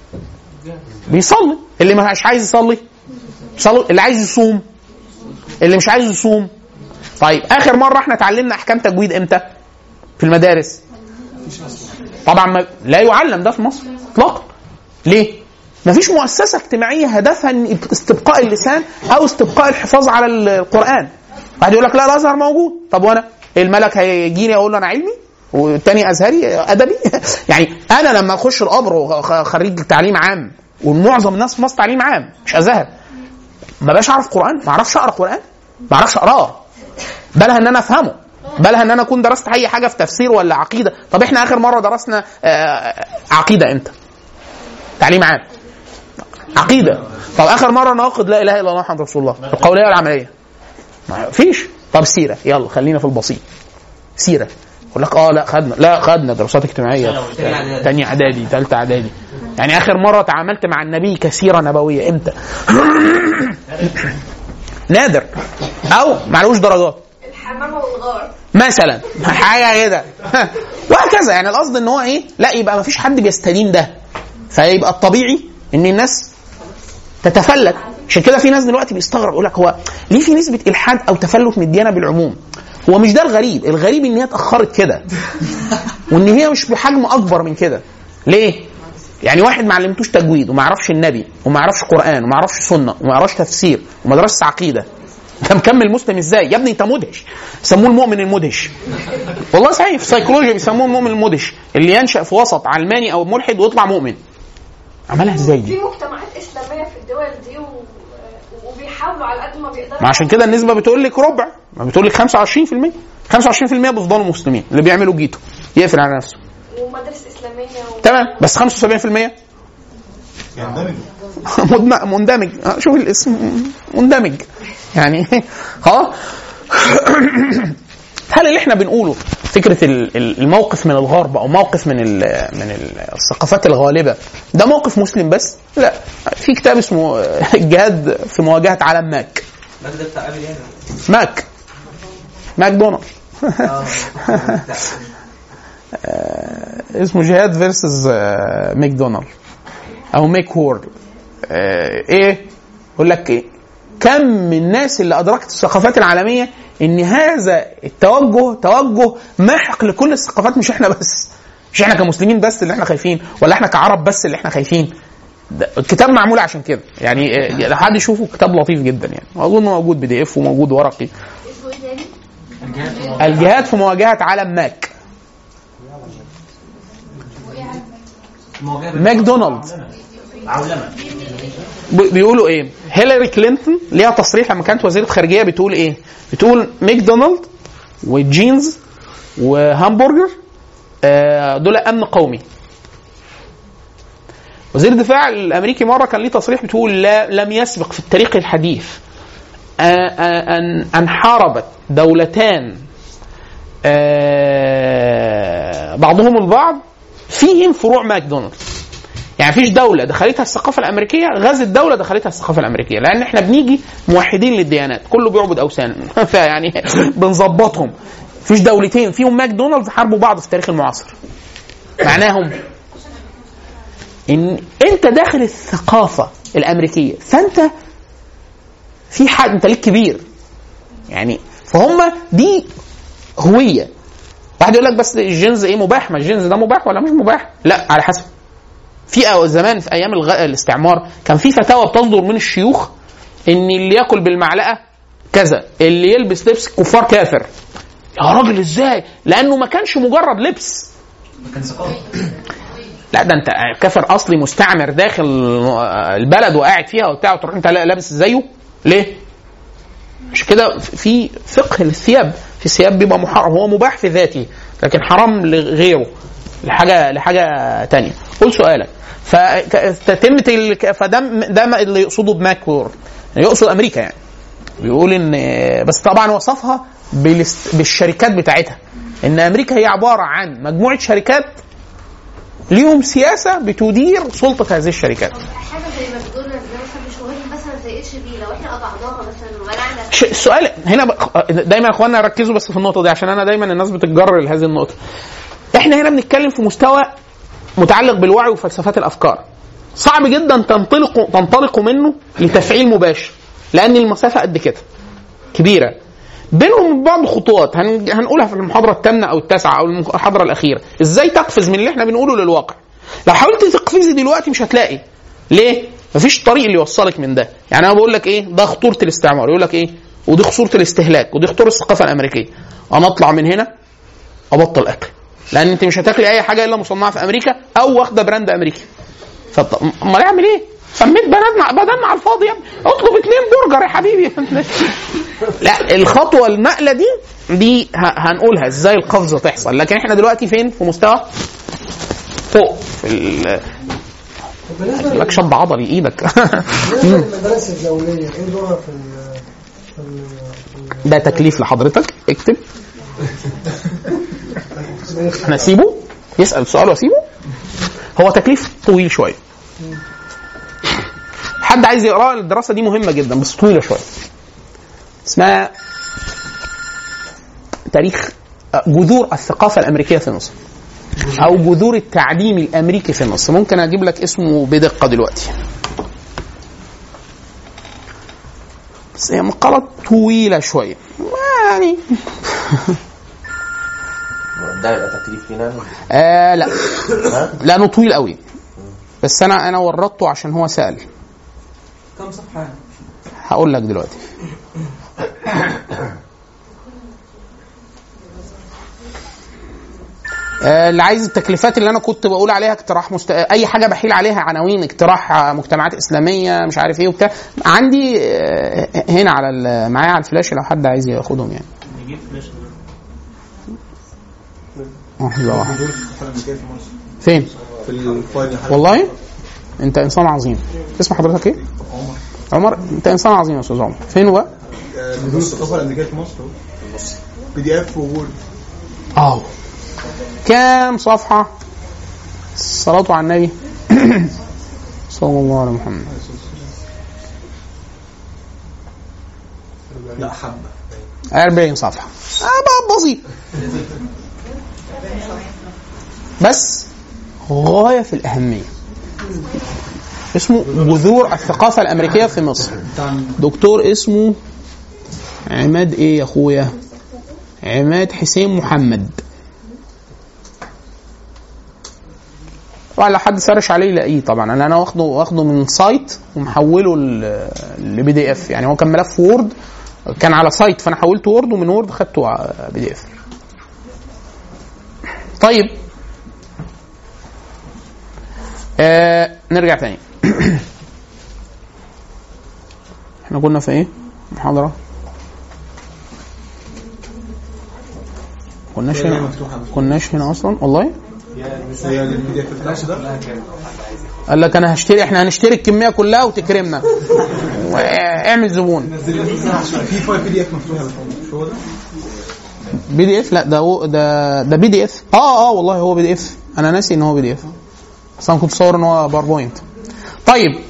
بيصلي اللي مش عايز يصلي يصلي اللي عايز يصوم اللي مش عايز يصوم طيب اخر مره احنا اتعلمنا احكام تجويد امتى في المدارس طبعا ما لا يعلم ده في مصر اطلاقا ليه مفيش مؤسسه اجتماعيه هدفها ان استبقاء اللسان او استبقاء الحفاظ على القران واحد يقول لك لا الازهر موجود طب وانا الملك هيجيني اقول له انا علمي والتاني ازهري ادبي يعني انا لما اخش القبر وخريج تعليم عام ومعظم الناس في مصر تعليم عام مش ازهر ما بقاش اعرف قران ما اعرفش اقرا قران ما اعرفش اقراه بلها ان انا افهمه بلها ان انا اكون درست اي حاجه في تفسير ولا عقيده طب احنا اخر مره درسنا آه، عقيده امتى تعليم عام عقيده طب اخر مره ناقد لا اله الا الله محمد رسول الله القوليه والعمليه ما فيش طب سيره يلا خلينا في البسيط سيره يقول لك اه لا خدنا لا خدنا دراسات اجتماعيه تاني اعدادي ثالثه اعدادي يعني اخر مره تعاملت مع النبي كسيره نبويه امتى نادر او معلوش درجات الحمامه والغار مثلا حاجه كده وهكذا يعني القصد ان هو ايه لا يبقى ما فيش حد بيستدين ده فيبقى الطبيعي ان الناس تتفلت عشان كده في ناس دلوقتي بيستغرب يقول لك هو ليه في نسبه الحاد او تفلت من الديانه بالعموم هو مش ده الغريب الغريب ان هي اتاخرت كده وان هي مش بحجم اكبر من كده ليه يعني واحد ما علمتوش تجويد وما يعرفش النبي وما يعرفش قران وما يعرفش سنه وما يعرفش تفسير وما درسش عقيده انت مكمل مسلم ازاي يا ابني انت مدهش بيسموه المؤمن المدهش والله صحيح في السيكولوجيا بيسموه المؤمن المدهش اللي ينشا في وسط علماني او ملحد ويطلع مؤمن عملها ازاي دي في مجتمعات اسلاميه في الدول دي و... وبيحاولوا على قد ما بيقدروا ما عشان كده النسبه بتقول لك ربع ما بتقول لك 25% 25% بيفضلوا مسلمين اللي بيعملوا جيتو يقفل على نفسه ومدارس اسلاميه و... تمام بس 75% مدم- مندمج آه، شوف الاسم مندمج يعني خلاص هل اللي احنا بنقوله فكره ال- ال- الموقف من الغرب او موقف من ال من ال- الثقافات الغالبه ده موقف مسلم بس؟ لا في كتاب اسمه الجهاد في مواجهه عالم ماك ده بتاع ابي يعني ماك ماكدونالد آه، اسمه جهاد فيرسز ماكدونالد او ميك وورد آه، ايه يقول لك ايه كم من الناس اللي ادركت الثقافات العالميه ان هذا التوجه توجه ماحق لكل الثقافات مش احنا بس مش احنا كمسلمين بس اللي احنا خايفين ولا احنا كعرب بس اللي احنا خايفين ده الكتاب معمول عشان كده يعني آه، لو حد يشوفه كتاب لطيف جدا يعني اظن موجود بي دي اف وموجود ورقي اسمه ايه تاني؟ الجهاد في مواجهه عالم ماك ماكدونالد عولمه بي- بيقولوا ايه هيلاري كلينتون ليها تصريح لما كانت وزيره خارجيه بتقول ايه بتقول ماكدونالد وجينز وهامبرجر آه، دول امن قومي وزير الدفاع الامريكي مره كان ليه تصريح بتقول لا لم يسبق في التاريخ الحديث آه، آه، ان ان حاربت دولتان آه، بعضهم البعض فيهم فروع ماكدونالدز يعني مفيش دوله دخلتها الثقافه الامريكيه غزت دوله دخلتها الثقافه الامريكيه لان احنا بنيجي موحدين للديانات كله بيعبد اوثان فيعني بنظبطهم مفيش دولتين فيهم ماكدونالدز حاربوا بعض في التاريخ المعاصر معناهم ان انت داخل الثقافه الامريكيه فانت في حد انت ليك كبير يعني فهم دي هويه واحد يقول لك بس الجنس ايه مباح ما الجنس ده مباح ولا مش مباح لا على حسب في أو- زمان في ايام الغ... الاستعمار كان في فتاوى بتصدر من الشيوخ ان اللي ياكل بالمعلقه كذا اللي يلبس لبس كفار كافر يا راجل ازاي لانه ما كانش مجرد لبس كان ثقافه لا ده انت كافر اصلي مستعمر داخل البلد وقاعد فيها وبتاع وتروح انت لابس زيه ليه؟ مش كده في فقه للثياب في الثياب بيبقى محرم هو مباح في ذاته لكن حرام لغيره لحاجه لحاجه تانية قول سؤالك فتتمة الك- فده ده ما اللي يقصده بماكور يقصد امريكا يعني بيقول ان بس طبعا وصفها بالاست- بالشركات بتاعتها ان امريكا هي عباره عن مجموعه شركات ليهم سياسه بتدير سلطه هذه الشركات حاجه زي ماكدونالدز ده مثلا مش مهم مثلا زي اتش بي لو احنا قطعناها مثلا ومنعنا ش- السؤال هنا بق- دايما يا اخوانا ركزوا بس في النقطه دي عشان انا دايما الناس بتتجرر لهذه النقطه احنا هنا بنتكلم في مستوى متعلق بالوعي وفلسفات الافكار صعب جدا تنطلق تنطلق منه لتفعيل مباشر لان المسافه قد كده كبيره بينهم بعض خطوات هن- هنقولها في المحاضره الثامنه او التاسعه او المحاضره الاخيره ازاي تقفز من اللي احنا بنقوله للواقع لو حاولت تقفزي دلوقتي مش هتلاقي ليه مفيش طريق اللي يوصلك من ده يعني انا بقول لك ايه ده خطوره الاستعمار يقول لك ايه ودي خطوره الاستهلاك ودي خطوره الثقافه الامريكيه انا اطلع من هنا ابطل اكل لان انت مش هتاكلي اي حاجه الا مصنعه في امريكا او واخده براند امريكي فط- امال اعمل ايه؟ سميت بناتنا بدلنا على الفاضي يا ابني اطلب اتنين برجر يا حبيبي لا الخطوه النقله دي دي ه- هنقولها ازاي القفزه تحصل لكن احنا دلوقتي فين في مستوى فوق في ال- بالنسبه لك شد عضلي ايدك بالنسبه للمدارس الدوليه ايه دورها في ال في ال ده تكليف لحضرتك اكتب في انا اسيبه يسال سؤال واسيبه هو تكليف طويل شويه حد عايز يقرا الدراسه دي مهمه جدا بس طويله شويه اسمها تاريخ جذور الثقافه الامريكيه في مصر او جذور التعليم الامريكي في مصر ممكن اجيب لك اسمه بدقه دلوقتي بس هي مقالة طويلة شوية يعني ده يبقى تكليف لينا آه لا لانه طويل قوي بس انا انا ورطته عشان هو سال كم صفحة يعني؟ هقول لك دلوقتي آه، اللي عايز التكليفات اللي انا كنت بقول عليها اقتراح مست... اي حاجه بحيل عليها عناوين اقتراح آه، مجتمعات اسلاميه مش عارف ايه وبتاع عندي آه، هنا على ال- معايا على الفلاش لو حد عايز ياخدهم يعني نجيب فلاش لحظه واحده دول الثقافه الامريكيه في مصر فين في الفايل حاجة. والله انت انسان عظيم اسم حضرتك ايه عمر عمر انت انسان عظيم يا استاذ عمر فين هو آه، دول الثقافه الامريكيه في مصر اهو بي دي اف ووورد اه كام صفحة الصلاة على النبي صلى الله على محمد لا حبه 40 صفحة آه بقى بسيط بس غاية في الأهمية اسمه جذور الثقافه الامريكيه في مصر دكتور اسمه عماد ايه يا اخويا عماد حسين محمد ولا حد سرش عليه يلاقيه طبعا انا انا واخده واخده من سايت ومحوله لبي دي اف يعني هو كان ملف وورد كان على سايت فانا حولته وورد ومن وورد خدته بي دي اف طيب آه نرجع تاني احنا كنا في ايه محاضرة كناش هنا كناش هنا اصلا والله هي الميديا في الفلاش ده قال لك انا هشتري احنا هنشتري الكميه كلها وتكرمنا اعمل زبون في فايل بي دي اف مفتوحه مش هو ده؟ بي دي اف لا ده هو- ده ده بي دي اف اه اه والله هو بي دي اف انا ناسي ان هو بي دي اف اصلا كنت صور ان هو باوربوينت طيب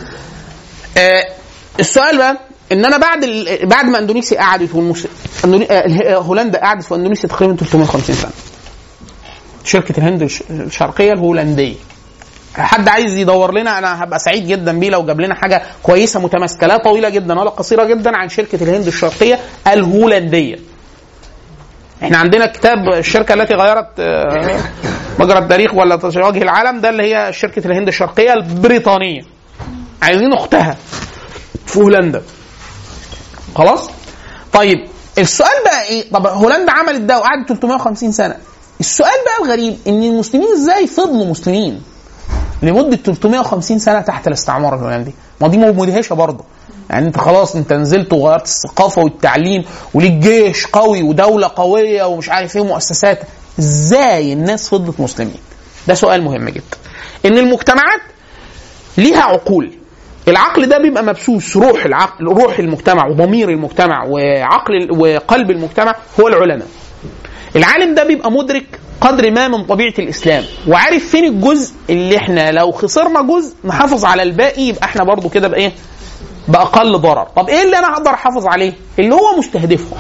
آه السؤال بقى ان انا بعد ال... بعد ما اندونيسيا قعدت والمس... أندوني... آه هولندا قعدت في اندونيسيا تقريبا 350 سنه شركه الهند الش- الشرقيه الهولنديه حد عايز يدور لنا انا هبقى سعيد جدا بيه لو جاب لنا حاجه كويسه متماسكه لا طويله جدا ولا قصيره جدا عن شركه الهند الشرقيه الهولنديه احنا عندنا كتاب الشركه التي غيرت آه، مجرى التاريخ ولا وجه العالم ده اللي هي شركه الهند الشرقيه البريطانيه عايزين اختها في هولندا خلاص طيب السؤال بقى ايه طب هولندا عملت ده وقعدت 350 سنه السؤال بقى الغريب ان المسلمين ازاي فضلوا مسلمين لمده 350 سنه تحت الاستعمار الهولندي ما دي مدهشه برضه يعني انت خلاص انت نزلت وغيرت الثقافه والتعليم وليك جيش قوي ودوله قويه ومش عارف ايه ومؤسسات ازاي الناس فضلت مسلمين ده سؤال مهم جدا ان المجتمعات ليها عقول العقل ده بيبقى مبسوس روح العقل روح المجتمع وضمير المجتمع وعقل وقلب المجتمع هو العلماء العالم ده بيبقى مدرك قدر ما من طبيعه الاسلام وعارف فين الجزء اللي احنا لو خسرنا جزء نحافظ على الباقي يبقى احنا برضو كده بايه باقل ضرر طب ايه اللي انا اقدر احافظ عليه اللي هو مستهدفه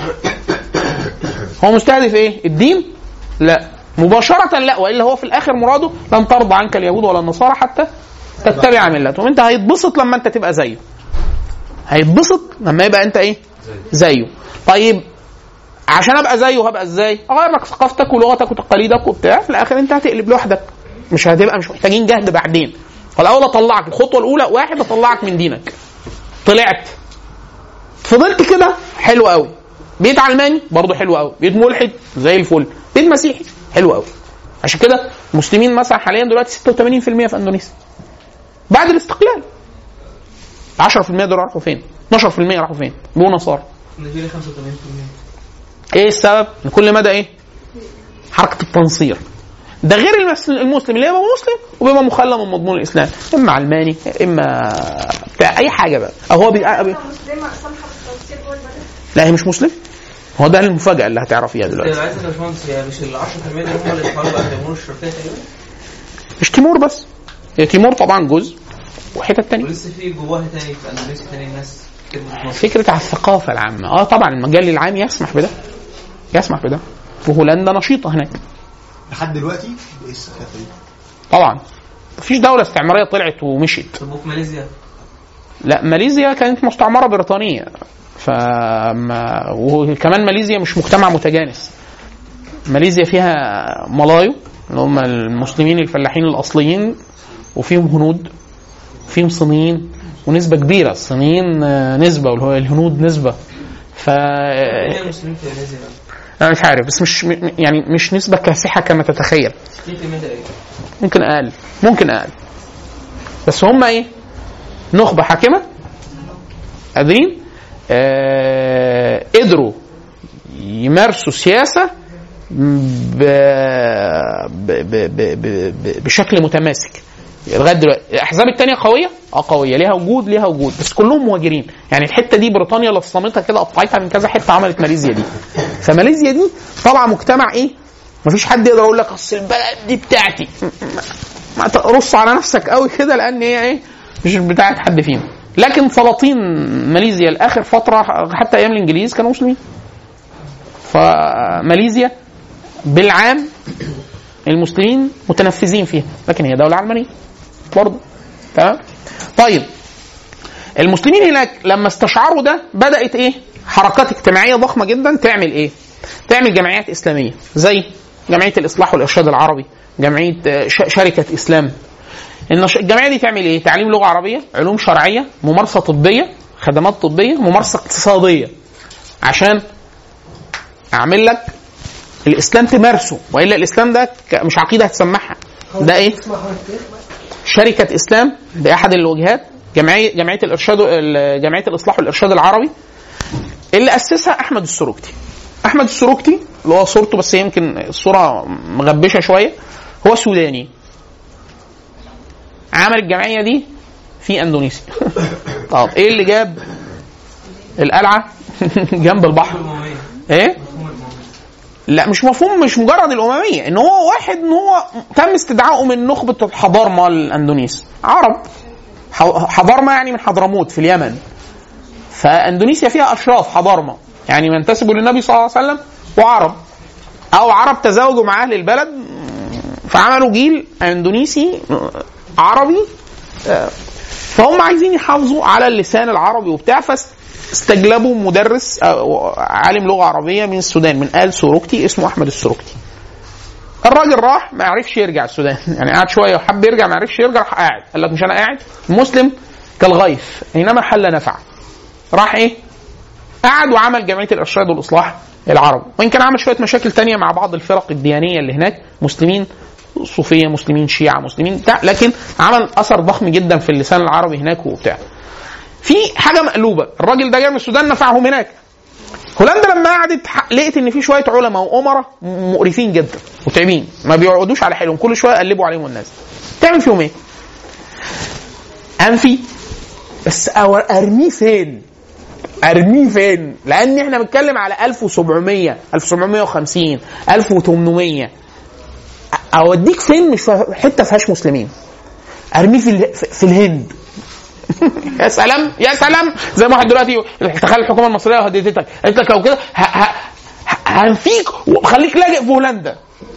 هو مستهدف ايه الدين لا مباشرة لا والا هو في الاخر مراده لن ترضى عنك اليهود ولا النصارى حتى تتبع ملتهم انت هيتبسط لما انت تبقى زيه هيتبسط لما يبقى انت ايه زيه طيب عشان ابقى زيه هبقى ازاي اغير لك ثقافتك ولغتك وتقاليدك وبتاع في الاخر انت هتقلب لوحدك مش هتبقى مش محتاجين جهد بعدين فالاول اطلعك الخطوه الاولى واحد اطلعك من دينك طلعت فضلت كده حلو قوي بيت علماني برضه حلو قوي بيت ملحد زي الفل بيت مسيحي حلو قوي عشان كده المسلمين مثلا حاليا دلوقتي 86% في اندونيسيا بعد الاستقلال 10% دول راحوا فين 12% راحوا فين بقوا نصارى نيجيريا 85% ايه السبب؟ ان كل مدى ايه؟ حركه التنصير. ده غير المس- المسلم اللي يبقى مسلم وبيبقى مخلى من مضمون الاسلام، اما علماني اما بتاع اي حاجه بقى، او هو بي... بي- مسلمة سامحة بالتفسير جوه البلد لا هي مش مسلم؟ هو ده المفاجاه اللي هتعرفيها انا دلوقتي. عايز يا باشمهندس هي مش ال 10% دول هم اللي اتحولوا بقى تيمور الشرقية تقريبا مش تيمور بس هي تيمور طبعا جزء وحتت تانية ولسه في جواها تاني في اندونيسيا تاني ناس كتير بتنصر فكره على الثقافه العامه اه طبعا المجال العام يسمح بده يسمح بده وهولندا نشيطه هناك لحد دلوقتي ايه السخافه دي؟ طبعا مفيش دوله استعماريه طلعت ومشيت طب وفي ماليزيا لا ماليزيا كانت مستعمره بريطانيه فما وكمان ماليزيا مش مجتمع متجانس ماليزيا فيها ملايو اللي هم المسلمين الفلاحين الاصليين وفيهم هنود فيهم صينيين ونسبه كبيره الصينيين آه، نسبه والهنود نسبه ف مين المسلمين في ماليزيا بقى؟ انا مش عارف بس مش م- يعني مش نسبه كاسحه كما تتخيل 60% تقريبا ممكن اقل ممكن اقل بس هم ايه نخبه حاكمه قادرين آه قدروا يمارسوا سياسه ب... ب... ب... ب... ب... ب... بشكل متماسك لغايه دلوقتي الاحزاب التانية قويه اه قويه ليها وجود ليها وجود بس كلهم مهاجرين يعني الحته دي بريطانيا لصمتها كده قطعتها من كذا حته عملت ماليزيا دي فماليزيا دي طالعه مجتمع ايه مفيش حد يقدر يقول لك اصل البلد دي بتاعتي ما تقرص على نفسك قوي كده لان هي ايه مش بتاعت حد فينا لكن سلاطين ماليزيا لاخر فتره حتى ايام الانجليز كانوا مسلمين فماليزيا بالعام المسلمين متنفذين فيها لكن هي دوله علمانيه برضه تمام طيب المسلمين هناك لما استشعروا ده بدات ايه حركات اجتماعيه ضخمه جدا تعمل ايه تعمل جمعيات اسلاميه زي جمعيه الاصلاح والارشاد العربي جمعيه آه، ش- شركه اسلام النش- الجمعيه دي تعمل ايه تعليم لغه عربيه علوم شرعيه ممارسه طبيه خدمات طبيه ممارسه اقتصاديه عشان اعمل لك الاسلام تمارسه والا الاسلام ده ك- مش عقيده هتسمعها ده ايه اسمع حضرتك ايه؟ شركه اسلام باحد الوجهات جمعيه جمعيه الارشاد ال- جمعيه الاصلاح والارشاد العربي اللي اسسها احمد السروكتي احمد السروكتي اللي هو صورته بس يمكن الصوره مغبشه شويه هو سوداني عمل الجمعيه دي في اندونيسيا طب ايه اللي جاب القلعه جنب البحر ايه لا مش مفهوم مش مجرد الامميه ان هو واحد ان هو تم استدعائه من نخبه الحضارمه الاندونيس عرب ح- حضارمه يعني من حضرموت في اليمن فاندونيسيا فيها اشراف حضارمه يعني ينتسبوا للنبي صلى الله عليه وسلم وعرب او عرب تزاوجوا مع اهل البلد فعملوا جيل اندونيسي عربي آه، فهم عايزين يحافظوا على اللسان العربي وبتاع فاستجلبوا مدرس آه، عالم لغه عربيه من السودان من ال سوروكتي اسمه احمد السوروكتي الراجل راح ما عرفش يرجع السودان يعني قعد شويه وحب يرجع ما عرفش يرجع راح قاعد قال لك مش انا قاعد المسلم كالغيث اينما حل نفع راح ايه قعد وعمل جمعيه الارشاد والاصلاح العربي وان كان عمل شويه مشاكل تانية مع بعض الفرق الديانيه اللي هناك مسلمين صوفيه مسلمين شيعه مسلمين بتاع لكن عمل اثر ضخم جدا في اللسان العربي هناك وبتاع في حاجه مقلوبه الراجل ده جاي من السودان نفعهم هناك هولندا لما قعدت ح- لقيت ان في شويه علماء وامراء مقرفين جدا متعبين ما بيقعدوش على حيلهم كل شويه يقلبوا عليهم الناس تعمل فيهم ايه؟ انفي بس أو- ارميه فين؟ ارميه فين؟ لان احنا بنتكلم على 1700 1750 1800 اوديك فين مش في حته فيهاش مسلمين ارميه في ال- في- في الهند يا سلام يا سلام زي ما واحد دلوقتي تخيل الحكومه المصريه هديتك قالت لك لو كده ه- ه- ه- هنفيك وخليك لاجئ في هولندا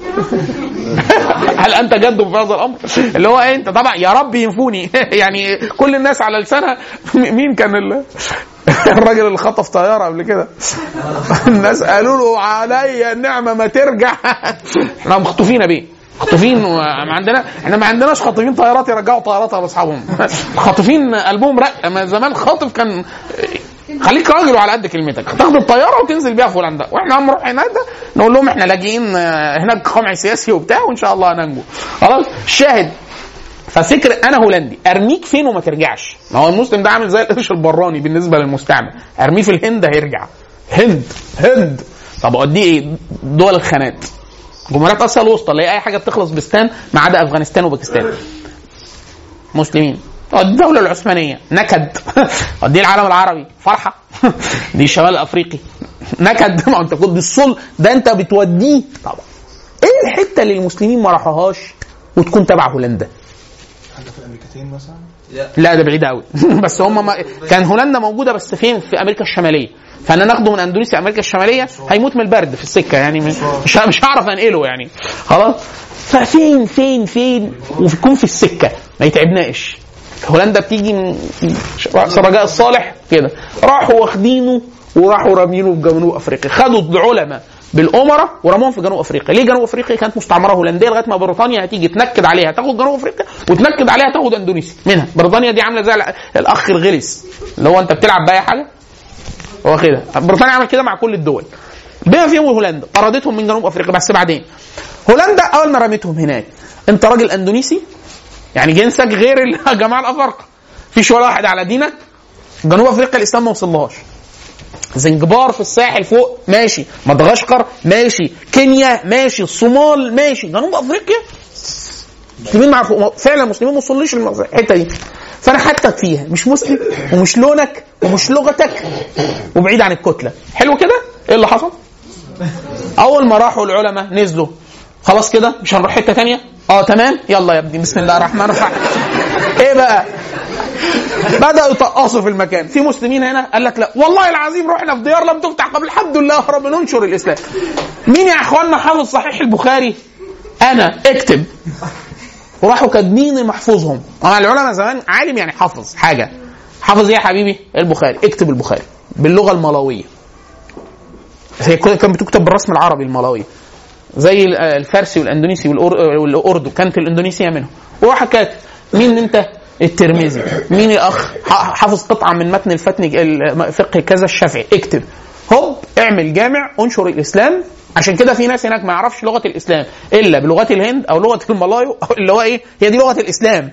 هل انت جد في هذا الامر؟ اللي هو ايه انت طبعا يا رب ينفوني يعني كل الناس على لسانها مين كان ال... الراجل اللي خطف طياره قبل كده الناس قالوا له عليا النعمه ما ترجع احنا مخطوفين بيه مخطوفين وما عندنا احنا ما عندناش خاطفين طيارات يرجعوا طياراتها لاصحابهم خاطفين قلبهم رق ما زمان خاطف كان خليك راجل وعلى قد كلمتك تاخد الطياره وتنزل بيها في هولندا واحنا هنروح هناك ده نقول لهم احنا لاجئين آه، هناك قمع سياسي وبتاع وان شاء الله هننجو خلاص الشاهد ففكر انا هولندي ارميك فين وما ترجعش ما هو المسلم ده عامل زي القرش البراني بالنسبه للمستعمر ارميه في الهند هيرجع هند هند طب اوديه ايه دول الخانات جمهوريات اسيا الوسطى اللي هي اي حاجه بتخلص بستان ما عدا افغانستان وباكستان مسلمين الدولة العثمانية نكد دي العالم العربي فرحة دي شمال افريقي نكد ما انت كنت بالصل ده انت بتوديه طبعا ايه الحتة اللي المسلمين ما راحوهاش وتكون تبع هولندا حاجه في الامريكتين مثلا لا ده بعيد قوي بس هم ما كان هولندا موجوده بس فين في امريكا الشماليه فانا ناخده من اندونيسيا امريكا الشماليه هيموت من البرد في السكه يعني مش مش مش هعرف انقله يعني خلاص ففين فين فين ويكون في السكه ما يتعبناش هولندا بتيجي من راس الرجاء الصالح كده راحوا واخدينه وراحوا رامينه في جنوب افريقيا خدوا العلماء بالامراء ورموهم في جنوب افريقيا ليه جنوب افريقيا كانت مستعمره هولنديه لغايه ما بريطانيا هتيجي تنكد عليها تاخد جنوب افريقيا وتنكد عليها تاخد اندونيسيا منها بريطانيا دي عامله زي الاخ الغلس اللي هو انت بتلعب باي حاجه هو كده بريطانيا عمل كده مع كل الدول بما فيهم هولندا طردتهم من جنوب افريقيا بس بعدين هولندا اول ما رميتهم هناك انت راجل اندونيسي يعني جنسك غير الجماعه الافارقه فيش ولا واحد على دينك جنوب افريقيا الاسلام ما وصلهاش زنجبار في الساحل فوق ماشي مدغشقر ماشي كينيا ماشي الصومال ماشي جنوب افريقيا المسلمين مع فعلا المسلمين ما وصلوش الحته دي فانا حاطك فيها مش مسلم ومش لونك ومش لغتك وبعيد عن الكتله حلو كده ايه اللي حصل اول ما راحوا العلماء نزلوا خلاص كده مش هنروح حته تانية اه تمام يلا يا ابني بسم الله الرحمن الرحيم ايه بقى بداوا يطقصوا في المكان في مسلمين هنا قال لك لا والله العظيم رحنا في ديار لم تفتح قبل الحمد لله رب ننشر الاسلام مين يا اخوانا حافظ صحيح البخاري انا اكتب وراحوا كاتبين محفوظهم طبعا العلماء زمان عالم يعني حافظ حاجه حافظ ايه يا حبيبي البخاري اكتب البخاري باللغه الملاويه هي كانت بتكتب بالرسم العربي الملاوي زي ال- الفارسي والاندونيسي والأور- والاردو كانت الاندونيسيه منهم وراح كاتب مين انت الترمذي مين الاخ ح- حافظ قطعه من متن الفتن الفقه كذا الشافعي اكتب هوب اعمل جامع انشر الاسلام عشان كده في ناس هناك ما يعرفش لغه الاسلام الا بلغات الهند او لغه الملايو اللي هو ايه هي دي لغه الاسلام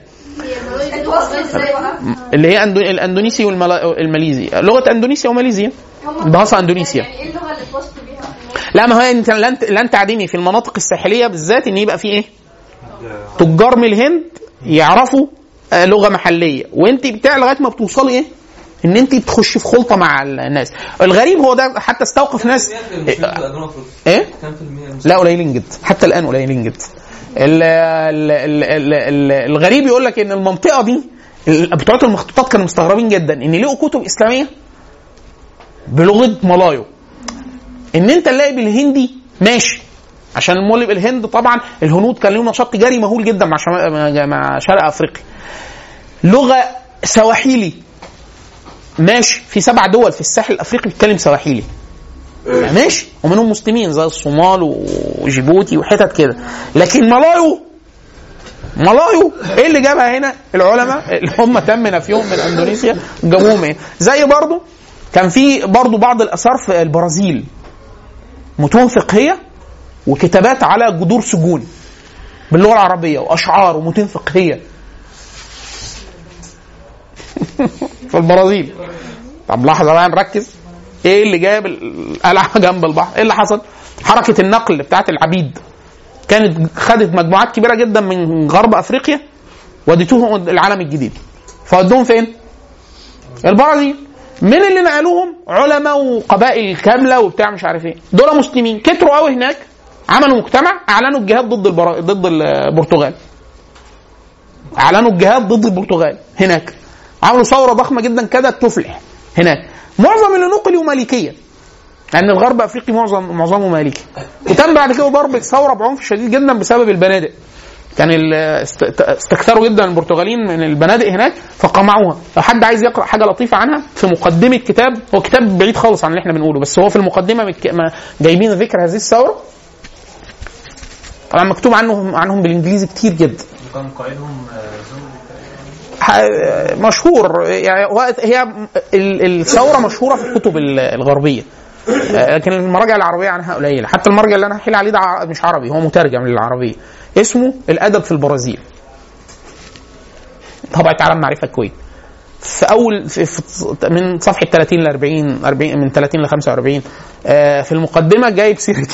اللي هي أندو... الاندونيسي والماليزي لغه اندونيسيا وماليزيا بهاصة اندونيسيا يعني ايه اللغه اللي توصل بيها لا ما هو انت لن لن تعدمي في المناطق الساحليه بالذات ان يبقى في ايه؟ تجار من الهند يعرفوا آه، لغه محليه وانت بتاع لغايه ما بتوصلي ايه؟ ان انت تخشي في خلطه مع الناس الغريب هو ده حتى استوقف ناس ايه؟ كام في المية لا قليلين جدا حتى الان قليلين جدا ال ال ال ال ال الغريب يقول لك ان المنطقه دي ال- بتوع المخطوطات كانوا مستغربين جدا ان لقوا كتب اسلاميه بلغه ملايو ان انت نلاقي بالهندي ماشي عشان المولي بالهند طبعا الهنود كان لهم نشاط تجاري مهول جدا مع شمال مع شرق افريقيا لغه سواحيلي ماشي في سبع دول في الساحل الافريقي بيتكلم سواحيلي ماشي ومنهم مسلمين زي الصومال وجيبوتي وحتت كده لكن ملايو ملايو ايه اللي جابها هنا العلماء اللي هم تم نفيهم من اندونيسيا جابوهم ايه زي برضو كان في برضو بعض الاثار في البرازيل متون فقهيه وكتابات على جذور سجون باللغه العربيه واشعار ومتون فقهيه في البرازيل طب لحظه بقى نركز ايه اللي جاب القلعه جنب البحر ايه اللي حصل حركه النقل بتاعت العبيد كانت خدت مجموعات كبيره جدا من غرب افريقيا وديتوهم العالم الجديد فودوهم فين البرازيل من اللي نقلوهم علماء وقبائل كامله وبتاع مش عارف ايه دول مسلمين كتروا قوي هناك عملوا مجتمع اعلنوا الجهاد ضد البرا... ضد البرتغال اعلنوا الجهاد ضد البرتغال هناك عملوا ثوره ضخمه جدا كادت تفلح هناك معظم اللي نقلوا مالكيه لان الغرب افريقي معظم معظمه مالكي وتم بعد كده ضرب ثوره بعنف شديد جدا بسبب البنادق كان ال- است- استكثروا جدا البرتغاليين من البنادق هناك فقمعوها لو حد عايز يقرا حاجه لطيفه عنها في مقدمه كتاب هو كتاب بعيد خالص عن اللي احنا بنقوله بس هو في المقدمه مك- ما- جايبين ذكر هذه الثوره طبعا مكتوب عنهم عنهم بالانجليزي كتير جدا وكان قائدهم آه، زوج ح- مشهور يعني هو- هي ال- الثوره مشهوره في الكتب ال- الغربيه آه، لكن المراجع العربيه عنها قليله حتى المرجع اللي انا هحيل عليه ده ع- مش عربي هو مترجم للعربيه اسمه الادب في البرازيل طبعة عالم معرفه الكويت في اول في في من صفحه 30 ل 40 40 من 30 ل 45 آه، في المقدمه جايب سيره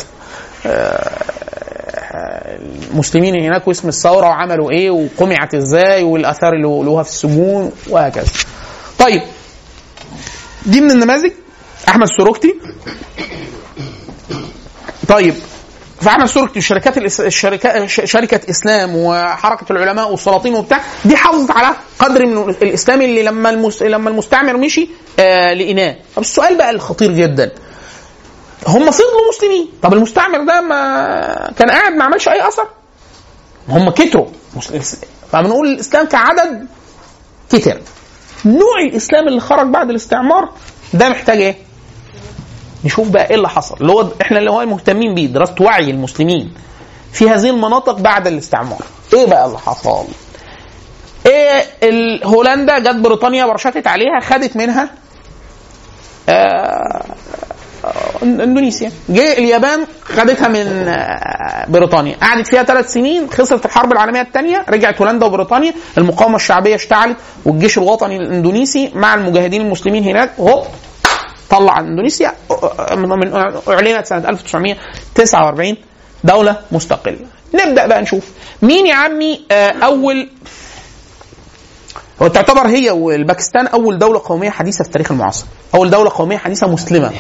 المسلمين هناك واسم الثوره وعملوا ايه وقمعت ازاي والاثار اللي لقوها في السجون وهكذا. طيب دي من النماذج احمد سروكتي طيب فاحمد سروكتي الشركات الإس... الشركات شركه اسلام وحركه العلماء والسلاطين وبتاع دي حافظت على قدر من الاسلام اللي لما المس... لما المستعمر مشي آه لقيناه طب السؤال بقى الخطير جدا هم فضلوا مسلمين طب المستعمر ده ما كان قاعد ما عملش اي اثر هم كتروا فبنقول الاسلام كعدد كتر نوع الاسلام اللي خرج بعد الاستعمار ده محتاج ايه؟ نشوف بقى ايه اللي حصل اللي هو احنا اللي هو مهتمين بيه دراسه وعي المسلمين في هذه المناطق بعد الاستعمار ايه بقى اللي حصل؟ ايه ال- هولندا جت بريطانيا برشطت عليها خدت منها آه اندونيسيا جه اليابان خدتها من آه، بريطانيا قعدت فيها ثلاث سنين خسرت الحرب العالميه الثانيه رجعت هولندا وبريطانيا المقاومه الشعبيه اشتعلت والجيش الوطني الاندونيسي مع المجاهدين المسلمين هناك هوب طلع اندونيسيا آه، من من- اعلنت سنه 1949 دوله مستقله نبدا بقى نشوف مين يا عمي آه، اول هو تعتبر هي والباكستان اول دوله قوميه حديثه في التاريخ المعاصر اول دوله قوميه حديثه مسلمه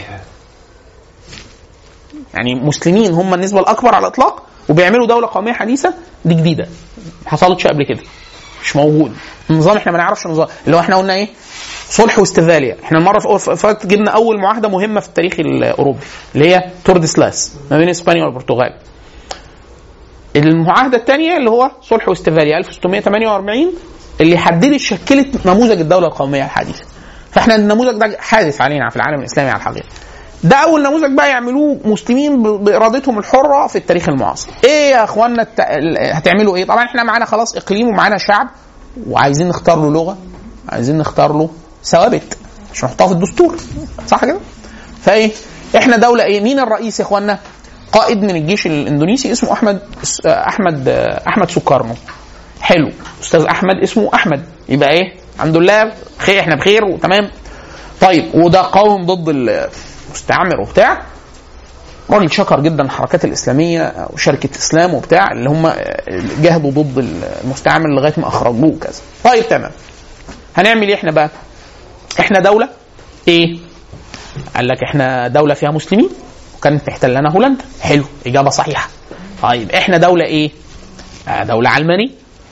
يعني مسلمين هم النسبه الاكبر على الاطلاق وبيعملوا دوله قوميه حديثه دي جديده ما حصلتش قبل كده مش موجود النظام احنا ما نعرفش النظام اللي هو احنا قلنا ايه صلح واستفالية احنا المره اللي فاتت جبنا اول معاهده مهمه في التاريخ الاوروبي اللي هي توردسلاس ما بين اسبانيا والبرتغال المعاهده الثانيه اللي هو صلح وستفاليا 1648 اللي حددت شكلت نموذج الدوله القوميه الحديثه فاحنا النموذج ده حادث علينا في العالم الاسلامي على الحقيقه ده اول نموذج بقى يعملوه مسلمين ب- بارادتهم الحره في التاريخ المعاصر ايه يا اخوانا الت... ال- هتعملوا ايه طبعا احنا معانا خلاص اقليم ومعانا شعب وعايزين نختار له لغه عايزين نختار له ثوابت عشان نحطها في الدستور صح كده فايه احنا دوله ايه مين الرئيس يا اخوانا قائد من الجيش الاندونيسي اسمه احمد احمد احمد سكارنو حلو استاذ احمد اسمه احمد يبقى ايه الحمد لله خير احنا بخير وتمام طيب وده قوم ضد المستعمر وبتاع راجل شكر جدا الحركات الاسلاميه وشركه اسلام وبتاع اللي هم جاهدوا ضد المستعمر لغايه ما اخرجوه وكذا طيب تمام هنعمل ايه احنا بقى احنا دوله ايه قال لك احنا دوله فيها مسلمين وكانت محتلنا هولندا حلو اجابه صحيحه طيب احنا دوله ايه آه، دوله علمانيه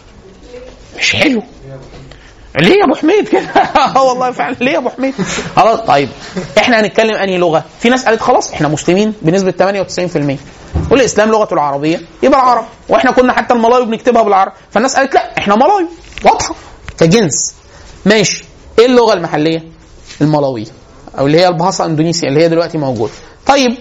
مش حلو ليه يا ابو حميد كده اه والله فعلا ليه يا ابو حميد خلاص طيب احنا هنتكلم انهي لغه في ناس قالت خلاص احنا مسلمين بنسبه 98% والاسلام لغته العربيه يبقى العرب واحنا كنا حتى الملايو بنكتبها بالعربي فالناس قالت لا احنا ملايو واضحه كجنس ماشي ايه اللغه المحليه الملاويه او اللي هي البهاصه اندونيسيا اللي هي دلوقتي موجوده طيب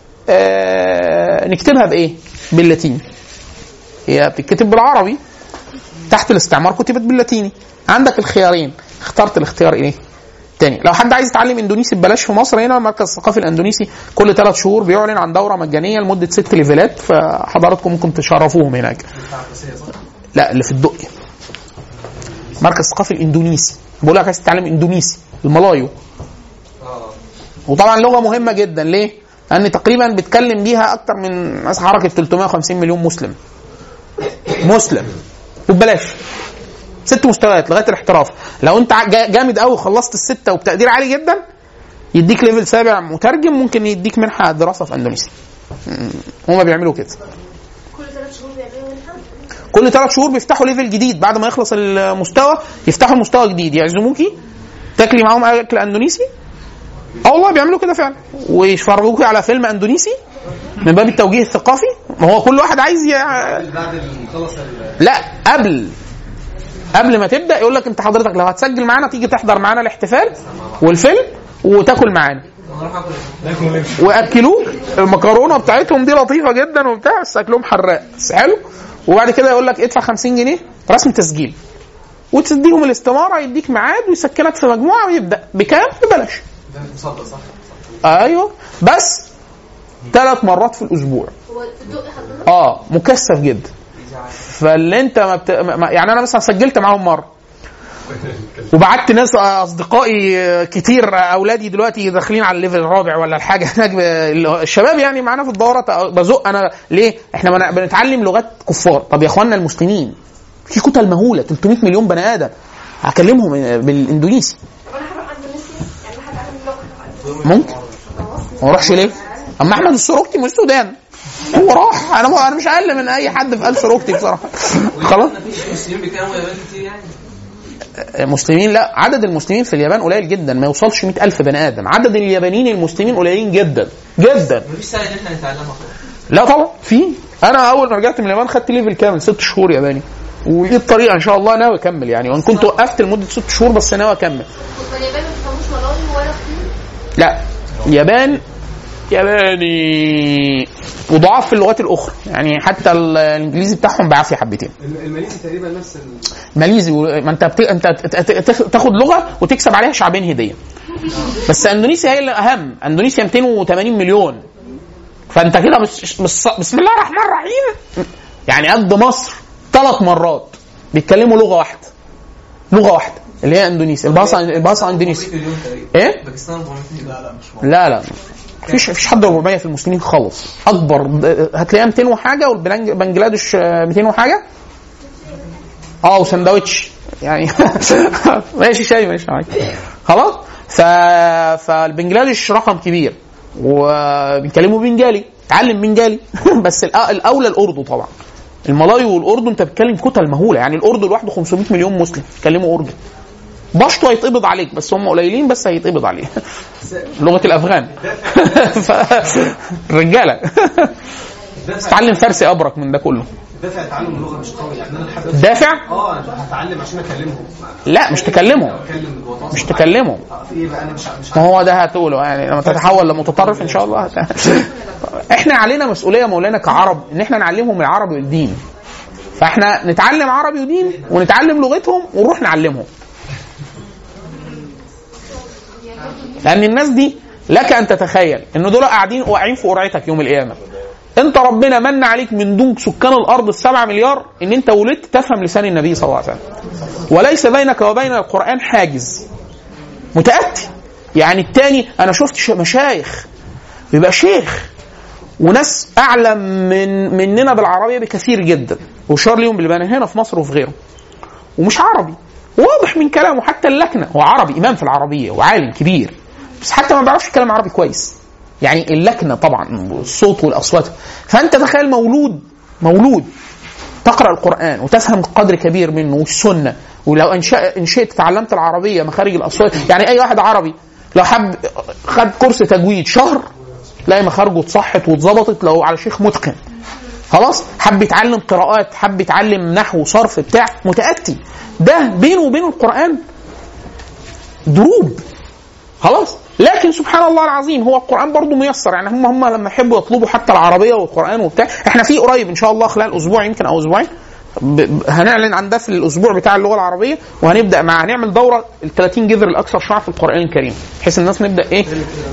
آه نكتبها بايه باللاتيني هي بتتكتب بالعربي تحت الاستعمار كتبت باللاتيني عندك الخيارين اخترت الاختيار ايه تاني لو حد عايز يتعلم اندونيسي ببلاش في مصر هنا المركز الثقافي الاندونيسي كل ثلاث شهور بيعلن عن دوره مجانيه لمده ست ليفلات فحضراتكم ممكن تشرفوهم هناك لا اللي في الدقي مركز ثقافي الاندونيسي بقول لك عايز تتعلم اندونيسي الملايو وطبعا لغه مهمه جدا ليه؟ لان تقريبا بيتكلم بيها اكتر من مثلا حركه 350 مليون مسلم مسلم وببلاش ست مستويات لغايه الاحتراف لو انت ع- جا- جامد قوي وخلصت السته وبتقدير عالي جدا يديك ليفل سابع مترجم ممكن يديك منحه دراسه في اندونيسيا م- هما بيعملوا كده كل ثلاث شهور بيعملوا منها كل ثلاث شهور بيفتحوا ليفل جديد بعد ما يخلص المستوى يفتحوا مستوى جديد يعزموكي تاكلي معاهم اكل اندونيسي اه والله بيعملوا كده فعلا ويفرجوكي على فيلم اندونيسي من باب التوجيه الثقافي ما هو كل واحد عايز ي... بعد ما خلص لا قبل قبل ما تبدا يقول لك انت حضرتك لو هتسجل معانا تيجي تحضر معانا الاحتفال والفيلم وتاكل معانا واكلوك المكرونه بتاعتهم دي لطيفه جدا وبتاع بس اكلهم حراق بس حلو وبعد كده يقول لك ادفع 50 جنيه رسم تسجيل وتديهم الاستماره يديك ميعاد ويسكنك في مجموعه ويبدا بكام؟ ببلاش ده مصدق صح؟ ايوه بس ثلاث مرات في الاسبوع هو في الدق حضرتك اه مكثف جدا فاللي انت ما بت... ما- يعني انا مثلا سجلت معاهم مره وبعت ناس اصدقائي كتير اولادي دلوقتي داخلين على الليفل الرابع ولا الحاجه هناك ب- الشباب يعني معانا في الدوره تع- بزق انا ليه؟ احنا بن- بنتعلم لغات كفار طب يا اخوانا المسلمين في كتل مهوله 300 مليون بني ادم هكلمهم بالاندونيسي طب انا هروح اندونيسيا يعني انا هتعلم اللغه ممكن ما اروحش ليه؟ اما احمد السروكتي من السودان هو راح انا انا مش اقل من اي حد في ال سروكتي بصراحه خلاص مفيش مسلمين بيتكلموا ياباني كتير يعني مسلمين لا عدد المسلمين في اليابان قليل جدا ما يوصلش 100 ألف بني آدم عدد اليابانيين المسلمين قليلين جدا جدا مفيش سهل ان احنا نتعلمها خالص لا طبعا في انا اول ما رجعت من اليابان خدت ليفل كامل ست شهور ياباني ودي الطريقه ان شاء الله ناوي اكمل يعني وان كنت وقفت لمده ست شهور بس ناوي اكمل هم اليابان ما بيفهموش ملاوي ولا صيني لا اليابان ياباني وضعاف في اللغات الاخرى يعني حتى ال- الانجليزي بتاعهم بعافيه حبتين الماليزي تقريبا نفس ال... ماليزي و- ما انت بت... انت ت- ت- ت- تاخد لغه وتكسب عليها شعبين هديه بس اندونيسيا هي اللي اهم اندونيسيا 280 مليون فانت كده بس... بس... بسم الله الرحمن الرحيم يعني قد مصر ثلاث مرات بيتكلموا لغه واحده لغه واحده اللي هي اندونيسيا الباصه الباصه اندونيسي مليون تقريبا ايه باكستان 400 مليون لا لا مش لا لا مفيش مفيش حد 400 في المسلمين خالص اكبر هتلاقيها 200 وحاجه والبنجلاديش 200 وحاجه اه وسندوتش يعني ماشي شاي ماشي معاك خلاص ف... فالبنجلاديش رقم كبير وبيتكلموا بنجالي اتعلم بنجالي بس الأ- الاولى الاردو طبعا الملايو والاردو انت بتتكلم كتل مهوله يعني اردو لوحده 500 مليون مسلم بيتكلموا اردو بشطه هيتقبض عليك بس هم قليلين بس هيتقبض عليه لغه الافغان ف... رجاله بس تتعلم فارسي ابرك من ده كله دافع تعلم اللغه مش قوي يعني انا لحد دافع؟ اه انا هتعلم عشان اكلمهم لا مش تكلمهم اتكلم وأتواصل مش معاهم. تكلمهم آه، في ايه بقى انا مش ع- مش ما هو ده هتقوله يعني لما تتحول لمتطرف ان شاء الله هت... احنا علينا مسؤوليه مولانا كعرب ان احنا نعلمهم العربي والدين فاحنا نتعلم عربي ودين ونتعلم لغتهم ونروح نعلمهم لان الناس دي لك ان تتخيل ان دول قاعدين واقعين في قرعتك يوم القيامه انت ربنا من عليك من دون سكان الارض السبعة مليار ان انت ولدت تفهم لسان النبي صلى الله عليه وسلم وليس بينك وبين القران حاجز متاتي يعني التاني انا شفت ش- مشايخ بيبقى شيخ وناس اعلم من مننا بالعربيه بكثير جدا وشار ليهم بالبنان هنا في مصر وفي غيره ومش عربي واضح من كلامه حتى اللكنه هو عربي امام في العربيه وعالم كبير بس حتى ما بيعرفش يتكلم عربي كويس يعني اللكنه طبعا الصوت والاصوات فانت تخيل مولود مولود تقرا القران وتفهم قدر كبير منه والسنه ولو ان شاء ان شئت تعلمت العربيه مخارج الاصوات يعني اي واحد عربي لو حب خد كورس تجويد شهر تلاقي مخارجه اتصحت واتظبطت لو على شيخ متقن خلاص حب يتعلم قراءات حب يتعلم نحو صرف بتاع متاتي ده بينه وبين القران دروب خلاص لكن سبحان الله العظيم هو القران برضه ميسر يعني هم هم لما يحبوا يطلبوا حتى العربيه والقران وبتاع احنا في قريب ان شاء الله خلال اسبوع يمكن او اسبوعين ب- ب- هنعلن عن ده في الاسبوع بتاع اللغه العربيه وهنبدا مع هنعمل دوره ال 30 جذر الاكثر شيوعا في القران الكريم بحيث الناس نبدا ايه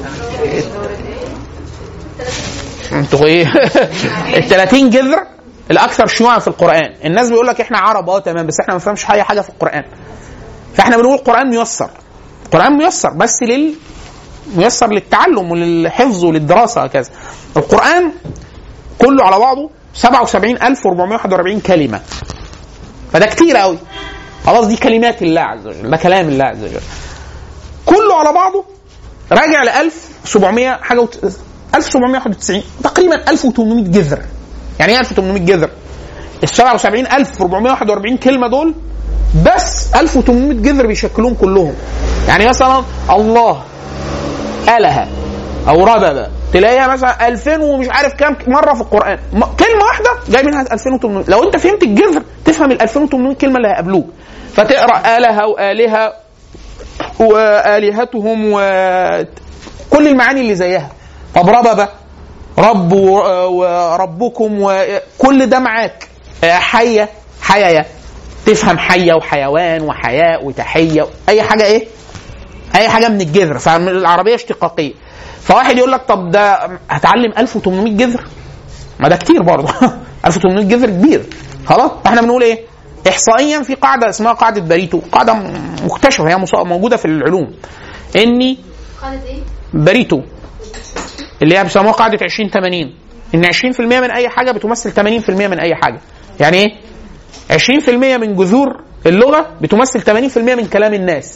انتوا ايه ال 30 جذر الاكثر شيوعا في القران الناس بيقول لك احنا عرب اه تمام بس احنا ما بنفهمش اي حاجه في القران فاحنا بنقول القران ميسر القران ميسر بس لل ميسر للتعلم وللحفظ وللدراسه وهكذا القران كله على بعضه 77441 كلمه فده كتير قوي خلاص دي كلمات الله عز وجل ده كلام الله عز وجل كله على بعضه راجع ل 1700 حاجه وت... 1791 تقريبا 1800 جذر يعني ايه 1800 جذر؟ ال 77441 كلمه دول بس 1800 جذر بيشكلوهم كلهم يعني مثلا الله اله او ربب تلاقيها مثلا 2000 ومش عارف كام مره في القران م- كلمه واحده جاي منها 2800 لو انت فهمت الجذر تفهم ال 2800 كلمه اللي هيقابلوك فتقرا اله والهه والهتهم وكل المعاني اللي زيها طب ربب رب و- وربكم وكل ده معاك آه، حيه حيايا تفهم حيه وحيوان وحياء وتحيه اي حاجه ايه اي حاجه من الجذر فالعربيه اشتقاقيه فواحد يقول لك طب ده هتعلم 1800 جذر ما ده كتير برضه 1800 جذر كبير خلاص فاحنا بنقول ايه احصائيا في قاعده اسمها قاعده باريتو قاعده م- مكتشفه هي مص- موجوده في العلوم اني قالت ايه؟ باريتو اللي هي بيسموها قاعده 20 80 ان 20% من اي حاجه بتمثل 80% من اي حاجه يعني ايه 20% من جذور اللغه بتمثل 80% من كلام الناس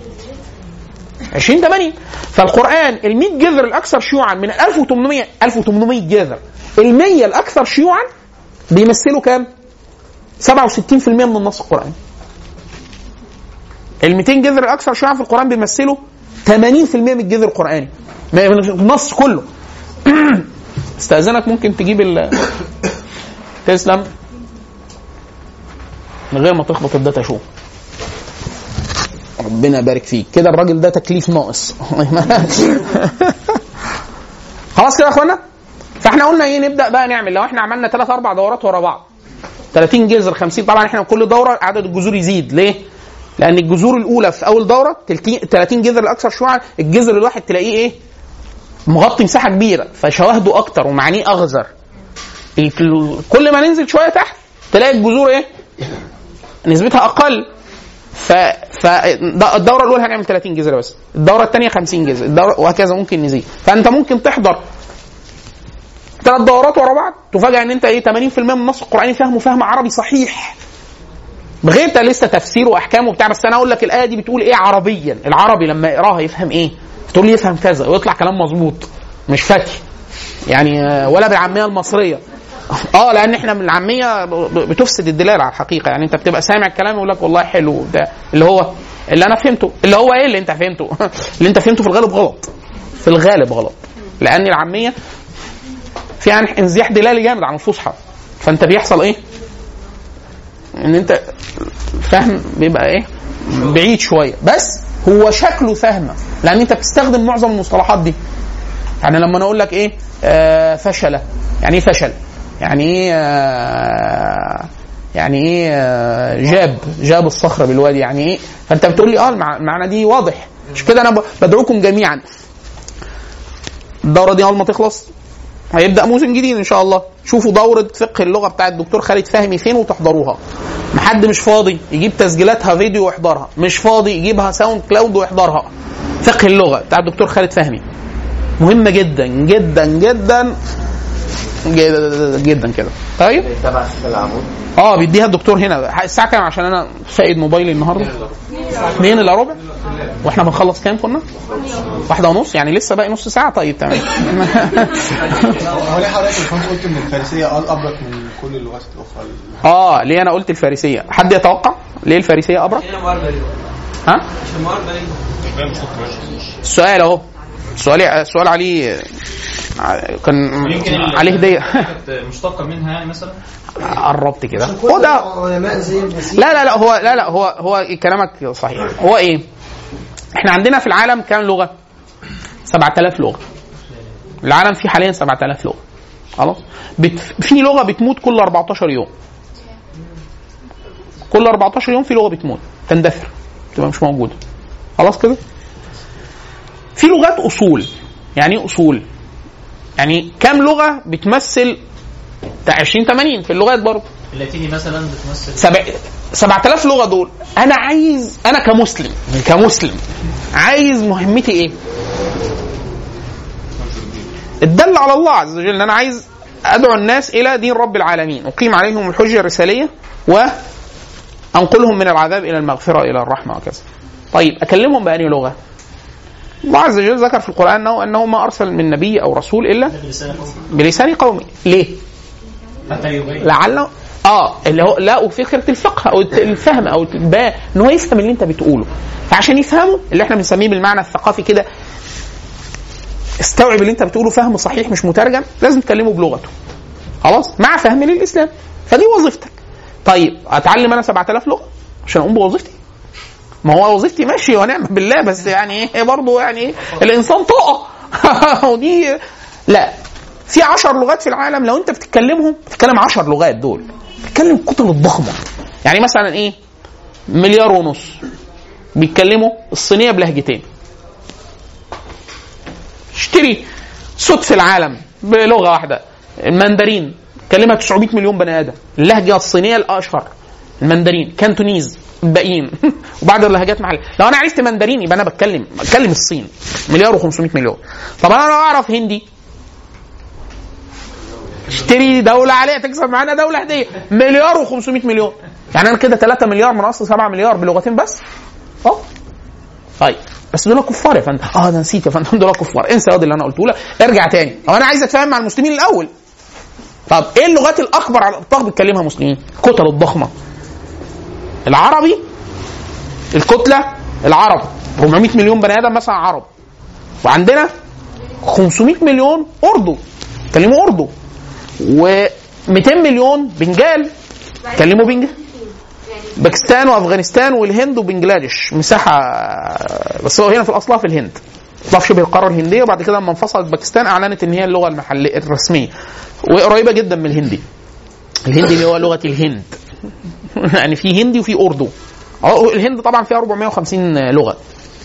20 80 فالقران ال 100 جذر الاكثر شيوعا من 1800 1800 جذر ال 100 الاكثر شيوعا بيمثلوا كام 67% من النص القراني ال 200 جذر الاكثر شيوعا في القران بيمثلوا 80% من الجذر القراني ما- من النص كله استاذنك ممكن تجيب ال تسلم من غير ما تخبط الداتا شو ربنا يبارك فيك كده الراجل ده تكليف ناقص خلاص كده يا اخوانا فاحنا قلنا ايه نبدا بقى نعمل لو احنا عملنا ثلاث اربع دورات ورا بعض 30 جذر 50 طبعا احنا كل دوره عدد الجذور يزيد ليه؟ لان الجذور الاولى في اول دوره 30 جذر الاكثر شيوعا الجذر الواحد تلاقيه ايه؟ مغطي مساحه كبيره فشواهده اكتر ومعانيه اغزر ال- كل ما ننزل شويه تحت تلاقي الجذور ايه؟ نسبتها اقل ف فالدوره الاولى هنعمل 30 جذر بس الدوره الثانيه 50 جذر الدوره وهكذا ممكن نزيد فانت ممكن تحضر ثلاث دورات ورا بعض تفاجئ ان انت ايه 80% من النص القراني فاهمه فهم عربي صحيح بغير ده لسه تفسير واحكام وبتاع بس انا اقول لك الايه دي بتقول ايه عربيا العربي لما يقراها يفهم ايه تقول لي يفهم كذا ويطلع كلام مظبوط مش فتي يعني آه، ولا بالعاميه المصريه اه لان احنا من العاميه ب- ب- بتفسد الدلاله على الحقيقه يعني انت بتبقى سامع الكلام يقول لك والله حلو ده اللي هو اللي انا فهمته اللي هو ايه اللي انت فهمته اللي انت فهمته في الغالب غلط في الغالب غلط لان العاميه فيها انزياح دلالي جامد عن الفصحى فانت بيحصل ايه؟ ان انت فهم بيبقى ايه؟ بعيد شويه بس هو شكله فهمه لان انت بتستخدم معظم المصطلحات دي يعني لما انا اقول لك ايه آه فشل يعني ايه فشل يعني ايه آه يعني ايه آه جاب جاب الصخره بالوادي يعني ايه فانت بتقول لي اه المع- المعنى دي واضح مش كده انا ب- بدعوكم جميعا الدوره دي اول ما تخلص هيبدا موسم جديد ان شاء الله شوفوا دوره فقه اللغه بتاع الدكتور خالد فهمي فين وتحضروها محد مش فاضي يجيب تسجيلاتها فيديو ويحضرها مش فاضي يجيبها ساوند كلاود ويحضرها فقه اللغه بتاع الدكتور خالد فهمي مهمه جدا جدا جدا جدا, جدا كده طيب تبع الشيخ العمود اه بيديها الدكتور هنا الساعه كام عشان انا فاقد موبايلي النهارده 2 الا ربع واحنا بنخلص كام كنا واحدة ونص يعني لسه باقي نص ساعه طيب تمام هو ليه حضرتك الفرنس قلت ان الفارسيه قال ابرك من كل اللغات الاخرى اه ليه انا قلت الفارسيه حد يتوقع ليه الفارسيه ابرك ها السؤال اهو السؤال السؤال عليه كان يمكن ال- عليه هديه كانت مشتقه منها يعني مثلا قربت كده عشان كل هو ده علماء زي المسيح لا لا لا هو لا لا هو هو كلامك صحيح هو ايه احنا عندنا في العالم كام لغه 7000 لغه العالم فيه حاليا 7000 لغه خلاص بت... في لغه بتموت كل 14 يوم كل 14 يوم في لغه بتموت تندثر تبقى مش موجوده خلاص كده في لغات اصول يعني ايه اصول يعني كام لغه بتمثل 20 80 في اللغات برضه اللاتيني مثلا بتمثل سبع 7000 لغه دول انا عايز انا كمسلم كمسلم عايز مهمتي ايه؟ الدل على الله عز وجل ان انا عايز ادعو الناس الى دين رب العالمين اقيم عليهم الحجه الرساليه وانقلهم من العذاب الى المغفره الى الرحمه وكذا. طيب اكلمهم بأني لغه؟ الله عز وجل ذكر في القران انه انه ما ارسل من نبي او رسول الا بلسان قومه ليه؟ حتى يبين لعله اه اللي هو لا فكره الفقه او الفهم او الباء ان هو يفهم اللي انت بتقوله فعشان يفهمه اللي احنا بنسميه بالمعنى الثقافي كده استوعب اللي انت بتقوله فهم صحيح مش مترجم لازم تكلمه بلغته خلاص مع فهم للاسلام فدي وظيفتك طيب اتعلم انا 7000 لغه عشان اقوم بوظيفتي ما هو وظيفتي ماشي ونعم بالله بس يعني ايه برضه يعني ايه الانسان طاقه ودي لا في عشر لغات في العالم لو انت بتتكلمهم بتتكلم عشر لغات دول بتتكلم الكتل الضخمه يعني مثلا ايه مليار ونص بيتكلموا الصينيه بلهجتين اشتري صوت في العالم بلغه واحده المندرين كلمها 900 مليون بني ادم اللهجه الصينيه الاشهر المندرين كانتونيز الباقيين وبعد اللهجات محل لو انا عرفت مندرين يبقى انا بتكلم بتكلم الصين مليار و500 مليون طب انا لو اعرف هندي اشتري دولة عليها تكسب معانا دولة هدية مليار و500 مليون يعني انا كده 3 مليار من اصل 7 مليار بلغتين بس اه طيب بس دول كفار يا فندم اه ده نسيت يا فندم دول كفار انسى ياض اللي انا قلته لك ارجع تاني هو انا عايز اتفاهم مع المسلمين الاول طب ايه اللغات الاكبر على الاطلاق بيتكلمها مسلمين الكتل الضخمه العربي الكتله العرب 400 مليون بني ادم مثلا عرب وعندنا 500 مليون اردو بيتكلموا اردو و200 مليون بنجال بيتكلموا بنجال باكستان وافغانستان والهند وبنجلاديش مساحه بس هو هنا في الاصل في الهند اصلا في شبه القاره الهنديه وبعد كده لما انفصلت باكستان اعلنت ان هي اللغه المحليه الرسميه وقريبه جدا من الهندي الهندي اللي هو لغه الهند يعني في هندي وفي اردو أهو الهند طبعا فيها 450 لغه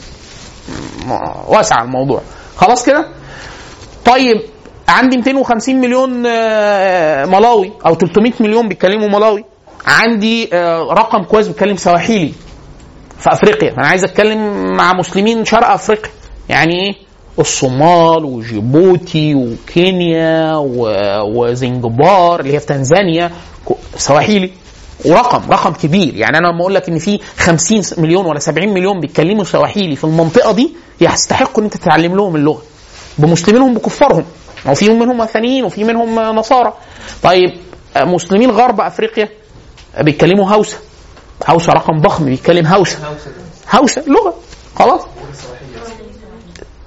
واسع الموضوع خلاص كده طيب عندي 250 مليون آه، ملاوي او 300 مليون بيتكلموا ملاوي عندي آه، رقم كويس بيتكلم سواحيلي في افريقيا انا عايز اتكلم مع مسلمين شرق افريقيا يعني ايه الصومال وجيبوتي وكينيا و- وزنجبار اللي هي في تنزانيا كو- سواحيلي ورقم رقم كبير يعني انا لما اقول لك ان في 50 مليون ولا 70 مليون بيتكلموا سواحيلي في المنطقه دي يستحقوا ان انت تتعلم لهم اللغه بمسلمينهم بكفارهم او في منهم وثنيين وفي منهم نصارى طيب مسلمين غرب افريقيا بيتكلموا هوسه هوسه رقم ضخم بيتكلم هوسه هوسه لغه خلاص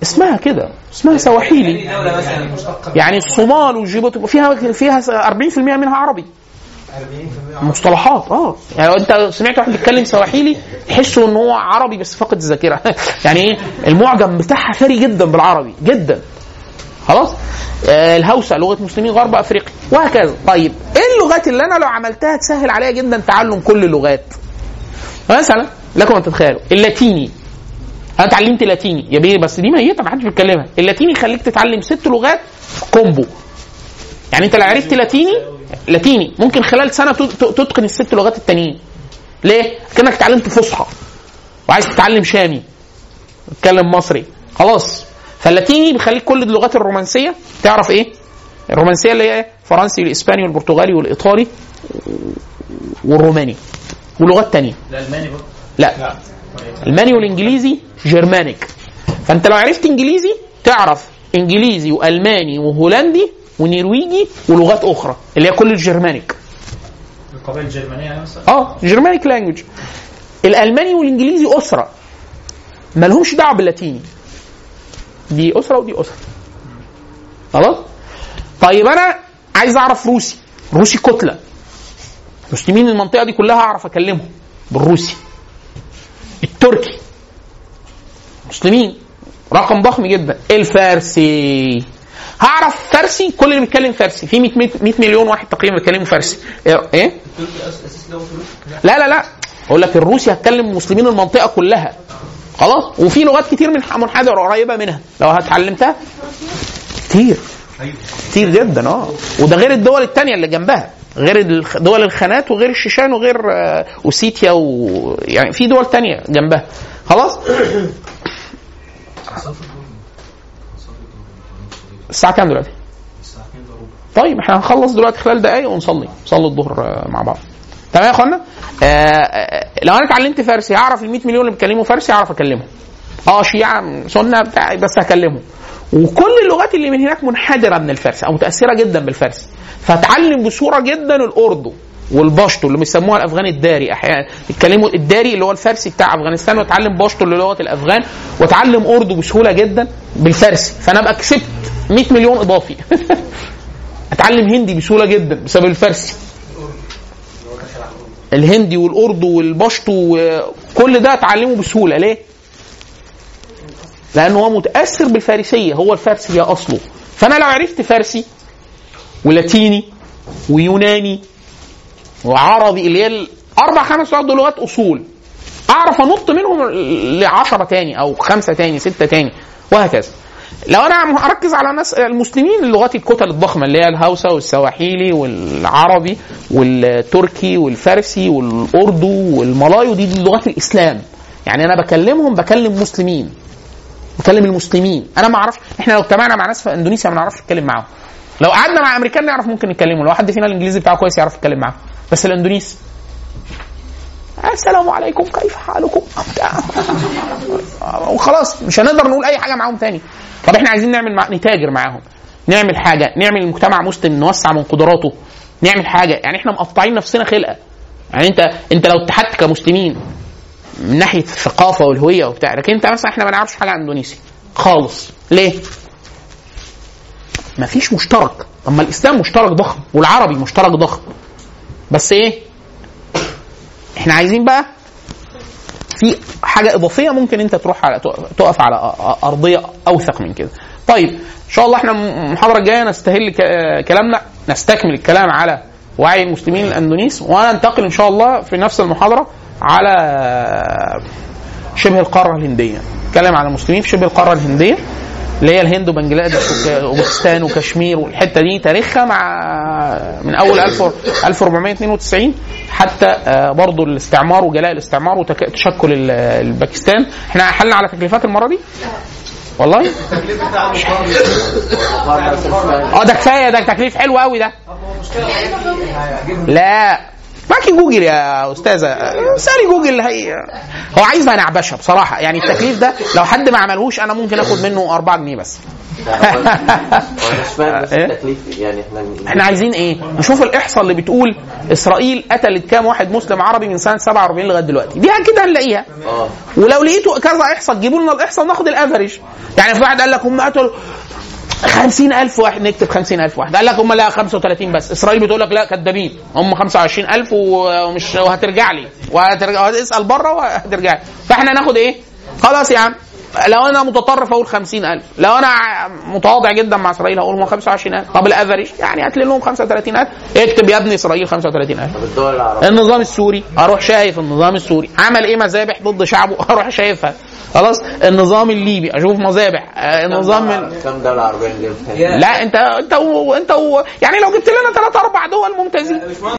اسمها كده اسمها سواحيلي دولة مثلا مشتقة يعني الصومال وجيبوتي فيها فيها 40% منها عربي مصطلحات اه يعني لو انت سمعت واحد بيتكلم سواحيلي تحسه ان هو عربي بس فاقد الذاكره يعني ايه المعجم بتاعها ثري جدا بالعربي جدا خلاص آه الهوسه لغه مسلمين غرب افريقيا وهكذا طيب ايه اللغات اللي انا لو عملتها تسهل عليا جدا تعلم كل اللغات مثلا لكم ان تتخيلوا اللاتيني انا اتعلمت لاتيني يا بيه بس دي ميته ما حدش بيتكلمها اللاتيني يخليك تتعلم ست لغات كومبو يعني انت لو عرفت لاتيني لاتيني ممكن خلال سنه تت- تتقن الست لغات التانيين ليه؟ كانك اتعلمت فصحى وعايز تتعلم شامي تتكلم مصري خلاص فاللاتيني بيخليك كل اللغات الرومانسيه تعرف ايه؟ الرومانسيه اللي هي إيه؟ فرنسي والاسباني والبرتغالي والايطالي والروماني ولغات تانية الالماني برضه لا الماني والانجليزي جرمانيك فانت لو عرفت انجليزي تعرف انجليزي والماني وهولندي ونرويجي ولغات اخرى اللي هي كل الجرمانيك القبائل الجرمانيه يعني مثلا اه جرمانيك لانجوج الالماني والانجليزي اسره ما لهمش دعوه باللاتيني دي اسره ودي اسره خلاص طيب انا عايز اعرف روسي روسي كتله مسلمين المنطقه دي كلها اعرف اكلمهم بالروسي التركي مسلمين رقم ضخم جدا الفارسي هعرف فارسي كل اللي بيتكلم فارسي في 100 100 مليون واحد تقريبا بيتكلموا فارسي ايه اساس لو فلوس لا لا لا اقول لك الروسي هتكلم مسلمين المنطقه كلها خلاص وفي لغات كتير من منحدره قريبه منها لو هتعلمتها كتير كتير جدا اه وده غير الدول التانية اللي جنبها غير الخ- دول الخانات وغير الشيشان وغير آه، اوسيتيا و يعني في دول تانية جنبها خلاص الساعة كام دلوقتي؟ طيب احنا هنخلص دلوقتي خلال دقايق ونصلي نصلي الظهر آه، مع بعض تمام يا اخوانا آه، آه، لو انا اتعلمت فارسي هعرف ال 100 مليون اللي بيتكلموا فارسي هعرف اكلمهم اه شيعة سنة بتاع بس هكلمهم وكل اللغات اللي من هناك منحدرة من الفارسي او متأثرة جدا بالفارسي فاتعلم بصورة جدا الاردو والباشتو اللي بيسموها الافغان الداري احيانا يتكلموا الداري اللي هو الفارسي بتاع افغانستان واتعلم باشتو اللي لغه الافغان واتعلم اردو بسهوله جدا بالفارسي فانا ابقى كسبت 100 مليون اضافي اتعلم هندي بسهوله جدا بسبب الفارسي الهندي والاردو والباشتو وكل ده اتعلمه بسهوله ليه؟ لانه هو متاثر بالفارسيه هو الفارسي هي اصله فانا لو عرفت فارسي ولاتيني ويوناني وعربي اللي هي الاربع خمس لغات دول لغات اصول اعرف انط منهم لعشرة تاني او خمسة تاني ستة تاني وهكذا لو انا اركز على ناس المسلمين اللغات الكتل الضخمه اللي هي الهوسه والسواحيلي والعربي والتركي والفارسي والاردو والملايو دي, دي لغات الاسلام يعني انا بكلمهم بكلم مسلمين بكلم المسلمين انا ما اعرفش احنا لو اجتمعنا مع ناس في اندونيسيا ما نعرفش نتكلم معاهم لو قعدنا مع امريكان نعرف ممكن نتكلموا لو حد فينا الانجليزي بتاعه كويس يعرف يتكلم معاهم بس الاندونيسي السلام عليكم كيف حالكم بتاع. وخلاص مش هنقدر نقول اي حاجه معاهم تاني طب احنا عايزين نعمل مع... نتاجر معاهم نعمل حاجه نعمل المجتمع مسلم نوسع من قدراته نعمل حاجه يعني احنا مقطعين نفسنا خلقه يعني انت انت لو اتحدت كمسلمين من ناحيه الثقافه والهويه وبتاع لكن انت مثلا احنا ما نعرفش حاجه عن اندونيسيا خالص ليه؟ مفيش مشترك اما الاسلام مشترك ضخم والعربي مشترك ضخم بس ايه احنا عايزين بقى في حاجه اضافيه ممكن انت تروح على تقف على ارضيه اوثق من كده طيب ان شاء الله احنا المحاضره الجايه نستهل ك- كلامنا نستكمل الكلام على وعي المسلمين الاندونيس وننتقل ان شاء الله في نفس المحاضره على شبه القاره الهنديه نتكلم على المسلمين في شبه القاره الهنديه اللي هي الهند وبنجلاديش وك- وباكستان وكشمير والحته دي تاريخها مع من اول 1000 1492 حتى آه، برضو الاستعمار وجلاء الاستعمار وتشكل ال- الباكستان احنا حلنا على تكليفات المره دي والله اه ده كفايه ده تكليف حلو قوي ده لا معاكي جوجل يا استاذه سالي جوجل هي هو عايز نعبشه بصراحه يعني التكليف ده لو حد ما عملهوش انا ممكن اخد منه 4 جنيه بس هو أنا مش فاهم بس إيه؟ التكليف يعني احنا احنا عايزين ايه؟ نشوف الاحصاء اللي بتقول اسرائيل قتلت كام واحد مسلم عربي من سنه 47 لغايه دلوقتي دي كده هنلاقيها اه ولو لقيتوا كذا احصاء تجيبوا لنا الاحصاء وناخد الافريج يعني في واحد قال لك هم قتلوا 50000 واحد نكتب 50000 واحد قال لك هم لا 35 بس اسرائيل بتقول لك لا كدابين هم 25000 ومش وهترجع لي وهترجع اسال بره وهترجع لي فاحنا ناخد ايه خلاص يا عم لو انا متطرف اقول 50000 لو انا ع- متواضع جدا مع اسرائيل هقول هم 25000 طب الافريج يعني هات لي لهم 35000 اكتب يا ابني اسرائيل 35000 طب الدول العربية النظام السوري اروح شايف النظام السوري عمل ايه مذابح ضد شعبه اروح شايفها خلاص النظام الليبي اشوف مذابح آه، النظام ال... كم دولة عربية نجيبها؟ لا انت انت و... انت و... يعني لو جبت لنا ثلاث اربع دول ممتازين